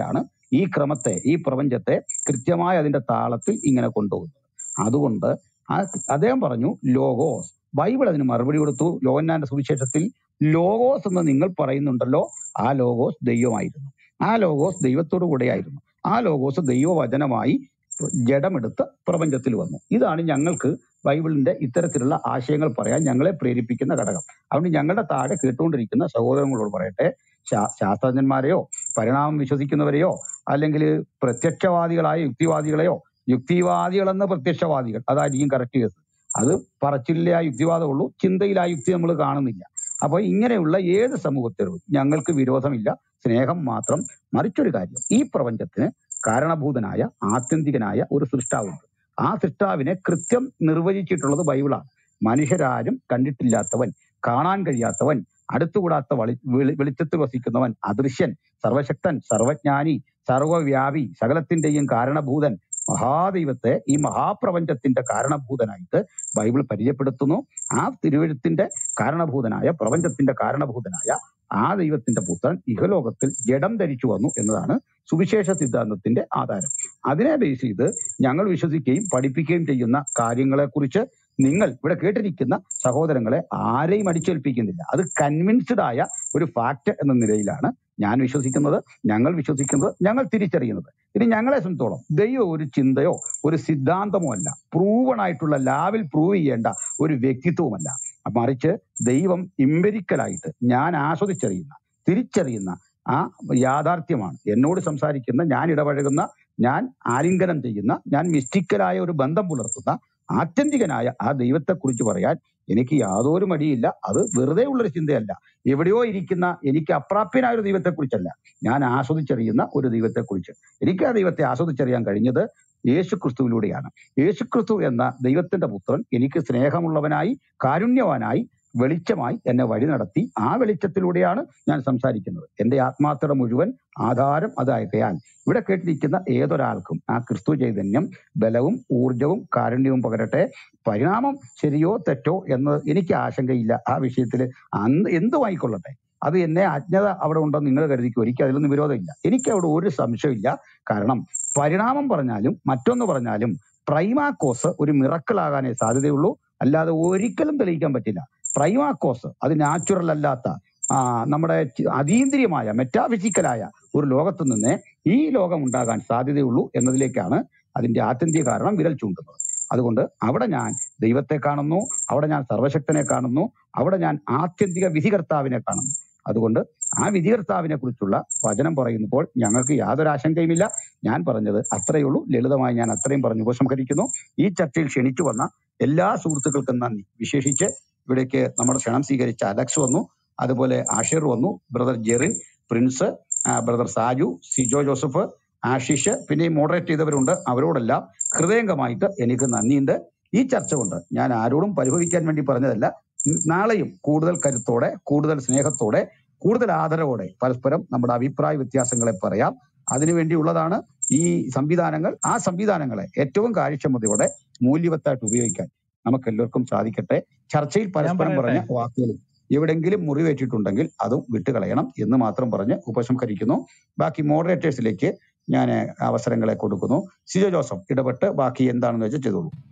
ഈ ക്രമത്തെ ഈ പ്രപഞ്ചത്തെ കൃത്യമായി അതിന്റെ താളത്തിൽ ഇങ്ങനെ കൊണ്ടുപോകുന്നത് അതുകൊണ്ട് ആ അദ്ദേഹം പറഞ്ഞു ലോഗോസ് ബൈബിൾ അതിന് മറുപടി കൊടുത്തു യോഹന്നാന്റെ സുവിശേഷത്തിൽ ലോഗോസ് എന്ന് നിങ്ങൾ പറയുന്നുണ്ടല്ലോ ആ ലോഗോസ് ദൈവമായിരുന്നു ആ ലോഗോസ് ദൈവത്തോടു കൂടെയായിരുന്നു ആ ലോഗോസ് ദൈവവചനമായി ജഡമെടുത്ത് പ്രപഞ്ചത്തിൽ വന്നു ഇതാണ് ഞങ്ങൾക്ക് ബൈബിളിന്റെ ഇത്തരത്തിലുള്ള ആശയങ്ങൾ പറയാൻ ഞങ്ങളെ പ്രേരിപ്പിക്കുന്ന ഘടകം അതുകൊണ്ട് ഞങ്ങളുടെ താഴെ കേട്ടുകൊണ്ടിരിക്കുന്ന സഹോദരങ്ങളോട് പറയട്ടെ ശാ- ശാസ്ത്രജ്ഞന്മാരെയോ പരിണാമം വിശ്വസിക്കുന്നവരെയോ അല്ലെങ്കിൽ പ്രത്യക്ഷവാദികളായ യുക്തിവാദികളെയോ യുക്തിവാദികളെന്ന പ്രത്യക്ഷവാദികൾ അതായിരിക്കും കറക്റ്റ് കേസ് അത് പറച്ചിലെ ആ യുക്തിവാദമുള്ളൂ ചിന്തയിൽ ആ യുക്തി നമ്മൾ കാണുന്നില്ല അപ്പൊ ഇങ്ങനെയുള്ള ഏത് സമൂഹത്തിലും ഞങ്ങൾക്ക് വിരോധമില്ല സ്നേഹം മാത്രം മറിച്ചൊരു കാര്യം ഈ പ്രപഞ്ചത്തിന് കാരണഭൂതനായ ആത്യന്തികനായ ഒരു സൃഷ്ടാവുണ്ട് ആ സൃഷ്ടാവിനെ കൃത്യം നിർവചിച്ചിട്ടുള്ളത് ബൈബിളാണ് മനുഷ്യരാരും കണ്ടിട്ടില്ലാത്തവൻ കാണാൻ കഴിയാത്തവൻ അടുത്തുകൂടാത്ത വളി വെളി- വെളിച്ചത്തിൽ വസിക്കുന്നവൻ അദൃശ്യൻ സർവശക്തൻ സർവജ്ഞാനി സർവവ്യാപി സകലത്തിന്റെയും കാരണഭൂതൻ മഹാദൈവത്തെ ഈ മഹാപ്രപഞ്ചത്തിന്റെ കാരണഭൂതനായിട്ട് ബൈബിൾ പരിചയപ്പെടുത്തുന്നു ആ തിരുവഴുത്തിന്റെ കാരണഭൂതനായ പ്രപഞ്ചത്തിന്റെ കാരണഭൂതനായ ആ ദൈവത്തിന്റെ പുത്രൻ ഇഹലോകത്തിൽ ജഡം ധരിച്ചു വന്നു എന്നതാണ് സുവിശേഷ സിദ്ധാന്തത്തിന്റെ ആധാരം അതിനെ ബേസ് ചെയ്ത് ഞങ്ങൾ വിശ്വസിക്കുകയും പഠിപ്പിക്കുകയും ചെയ്യുന്ന കാര്യങ്ങളെക്കുറിച്ച് നിങ്ങൾ ഇവിടെ കേട്ടിരിക്കുന്ന സഹോദരങ്ങളെ ആരെയും അടിച്ചേൽപ്പിക്കുന്നില്ല അത് കൺവിൻസ്ഡ് ആയ ഒരു ഫാക്ട് എന്ന നിലയിലാണ് ഞാൻ വിശ്വസിക്കുന്നത് ഞങ്ങൾ വിശ്വസിക്കുന്നത് ഞങ്ങൾ തിരിച്ചറിയുന്നത് ഇനി ഞങ്ങളെ സംബന്ധിച്ചോളം ദൈവം ഒരു ചിന്തയോ ഒരു സിദ്ധാന്തമോ അല്ല പ്രൂവൺ ആയിട്ടുള്ള ലാവിൽ പ്രൂവ് ചെയ്യേണ്ട ഒരു വ്യക്തിത്വവുമല്ല മറിച്ച് ദൈവം ഇമ്പരിക്കലായിട്ട് ഞാൻ ആസ്വദിച്ചറിയുന്ന തിരിച്ചറിയുന്ന ആ യാഥാർത്ഥ്യമാണ് എന്നോട് സംസാരിക്കുന്ന ഞാൻ ഇടപഴകുന്ന ഞാൻ ആലിംഗനം ചെയ്യുന്ന ഞാൻ മിസ്റ്റിക്കലായ ഒരു ബന്ധം പുലർത്തുന്ന ആത്യന്തികനായ ആ ദൈവത്തെക്കുറിച്ച് പറയാൻ എനിക്ക് യാതൊരു മടിയില്ല അത് വെറുതെ ഉള്ളൊരു ചിന്തയല്ല എവിടെയോ ഇരിക്കുന്ന എനിക്ക് അപ്രാപ്യനായ ഒരു ദൈവത്തെക്കുറിച്ചല്ല ഞാൻ ആസ്വദിച്ചറിയുന്ന ഒരു ദൈവത്തെക്കുറിച്ച് എനിക്ക് ആ ദൈവത്തെ ആസ്വദിച്ചറിയാൻ കഴിഞ്ഞത് യേശു ക്രിസ്തുവിലൂടെയാണ് യേശു ക്രിസ്തു എന്ന ദൈവത്തിന്റെ പുത്രൻ എനിക്ക് സ്നേഹമുള്ളവനായി കാരുണ്യവാനായി വെളിച്ചമായി എന്നെ വഴി നടത്തി ആ വെളിച്ചത്തിലൂടെയാണ് ഞാൻ സംസാരിക്കുന്നത് എന്റെ ആത്മാർത്ഥത മുഴുവൻ ആധാരം അതായകയാൽ ഇവിടെ കേട്ടിരിക്കുന്ന ഏതൊരാൾക്കും ആ ക്രിസ്തു ചൈതന്യം ബലവും ഊർജവും കാരുണ്യവും പകരട്ടെ പരിണാമം ശരിയോ തെറ്റോ എന്ന് എനിക്ക് ആശങ്കയില്ല ആ വിഷയത്തിൽ അന്ന് എന്തുമായിക്കൊള്ളട്ടെ അത് എന്നെ അജ്ഞത അവിടെ ഉണ്ടെന്ന് നിങ്ങൾ കരുതിക്കും എനിക്ക് അതിലൊന്നും വിരോധമില്ല എനിക്ക് അവിടെ ഒരു സംശയമില്ല കാരണം പരിണാമം പറഞ്ഞാലും മറ്റൊന്ന് പറഞ്ഞാലും പ്രൈമാക്കോസ് ഒരു മിറക്കിളാകാനേ സാധ്യതയുള്ളൂ അല്ലാതെ ഒരിക്കലും തെളിയിക്കാൻ പറ്റില്ല പ്രൈമാക്കോസ് അത് നാച്ചുറൽ അല്ലാത്ത ആ, നമ്മുടെ ചി- അതീന്ദ്രിയമായ മെറ്റാഫിസിക്കലായ ഒരു ലോകത്ത് നിന്ന് ഈ ലോകം ഉണ്ടാകാൻ സാധ്യതയുള്ളൂ എന്നതിലേക്കാണ് അതിന്റെ ആത്യന്തിക കാരണം വിരൽ ചൂണ്ടുന്നത് അതുകൊണ്ട് അവിടെ ഞാൻ ദൈവത്തെ കാണുന്നു അവിടെ ഞാൻ സർവശക്തനെ കാണുന്നു അവിടെ ഞാൻ ആത്യന്തിക വിധികർത്താവിനെ കാണുന്നു അതുകൊണ്ട് ആ വിധികർത്താവിനെ കുറിച്ചുള്ള വചനം പറയുമ്പോൾ ഞങ്ങൾക്ക് യാതൊരു ആശങ്കയുമില്ല ഞാൻ പറഞ്ഞത് അത്രയേ ഉള്ളൂ ലളിതമായി ഞാൻ അത്രയും പറഞ്ഞു ഉപസംഹരിക്കുന്നു ഈ ചർച്ചയിൽ ക്ഷണിച്ചു വന്ന എല്ലാ സുഹൃത്തുക്കൾക്കും നന്ദി വിശേഷിച്ച് ഇവിടേക്ക് നമ്മുടെ ക്ഷണം സ്വീകരിച്ച അലക്സ് വന്നു അതുപോലെ ആഷിർ വന്നു ബ്രദർ ജെറിൻ പ്രിൻസ് ആ, ബ്രദർ സാജു സിജോ ജോസഫ് ആഷിഷ് പിന്നെ മോഡറേറ്റ് ചെയ്തവരുണ്ട് അവരോടെല്ലാം ഹൃദയംഗമായിട്ട് എനിക്ക് നന്ദിയുണ്ട് ഈ ചർച്ച കൊണ്ട് ഞാൻ ആരോടും പരിഭവിക്കാൻ വേണ്ടി പറഞ്ഞതല്ല ഉം, നാളെയും കൂടുതൽ കരുത്തോടെ കൂടുതൽ സ്നേഹത്തോടെ കൂടുതൽ ആദരവോടെ പരസ്പരം നമ്മുടെ അഭിപ്രായ വ്യത്യാസങ്ങളെ പറയാം അതിനുവേണ്ടിയുള്ളതാണ് ഈ സംവിധാനങ്ങൾ ആ സംവിധാനങ്ങളെ ഏറ്റവും കാര്യക്ഷമതയോടെ മൂല്യവത്തായിട്ട് ഉപയോഗിക്കാൻ നമുക്ക് എല്ലാവർക്കും സാധിക്കട്ടെ ചർച്ചയിൽ ഞാൻ പരസ്പരം പറയട്ടെ പറഞ്ഞ വാക്കുകൾ എവിടെങ്കിലും മുറിവേറ്റിട്ടുണ്ടെങ്കിൽ അതും വിട്ടുകളയണം എന്ന് മാത്രം പറഞ്ഞ് ഉപസംഹരിക്കുന്നു ബാക്കി മോഡറേറ്റേഴ്സിലേക്ക് ഞാൻ അവസരങ്ങളെ കൊടുക്കുന്നു സിജോ ജോസഫ് ഇടപെട്ട് ബാക്കി എന്താണെന്ന് വെച്ചാൽ ചെയ്തോളൂ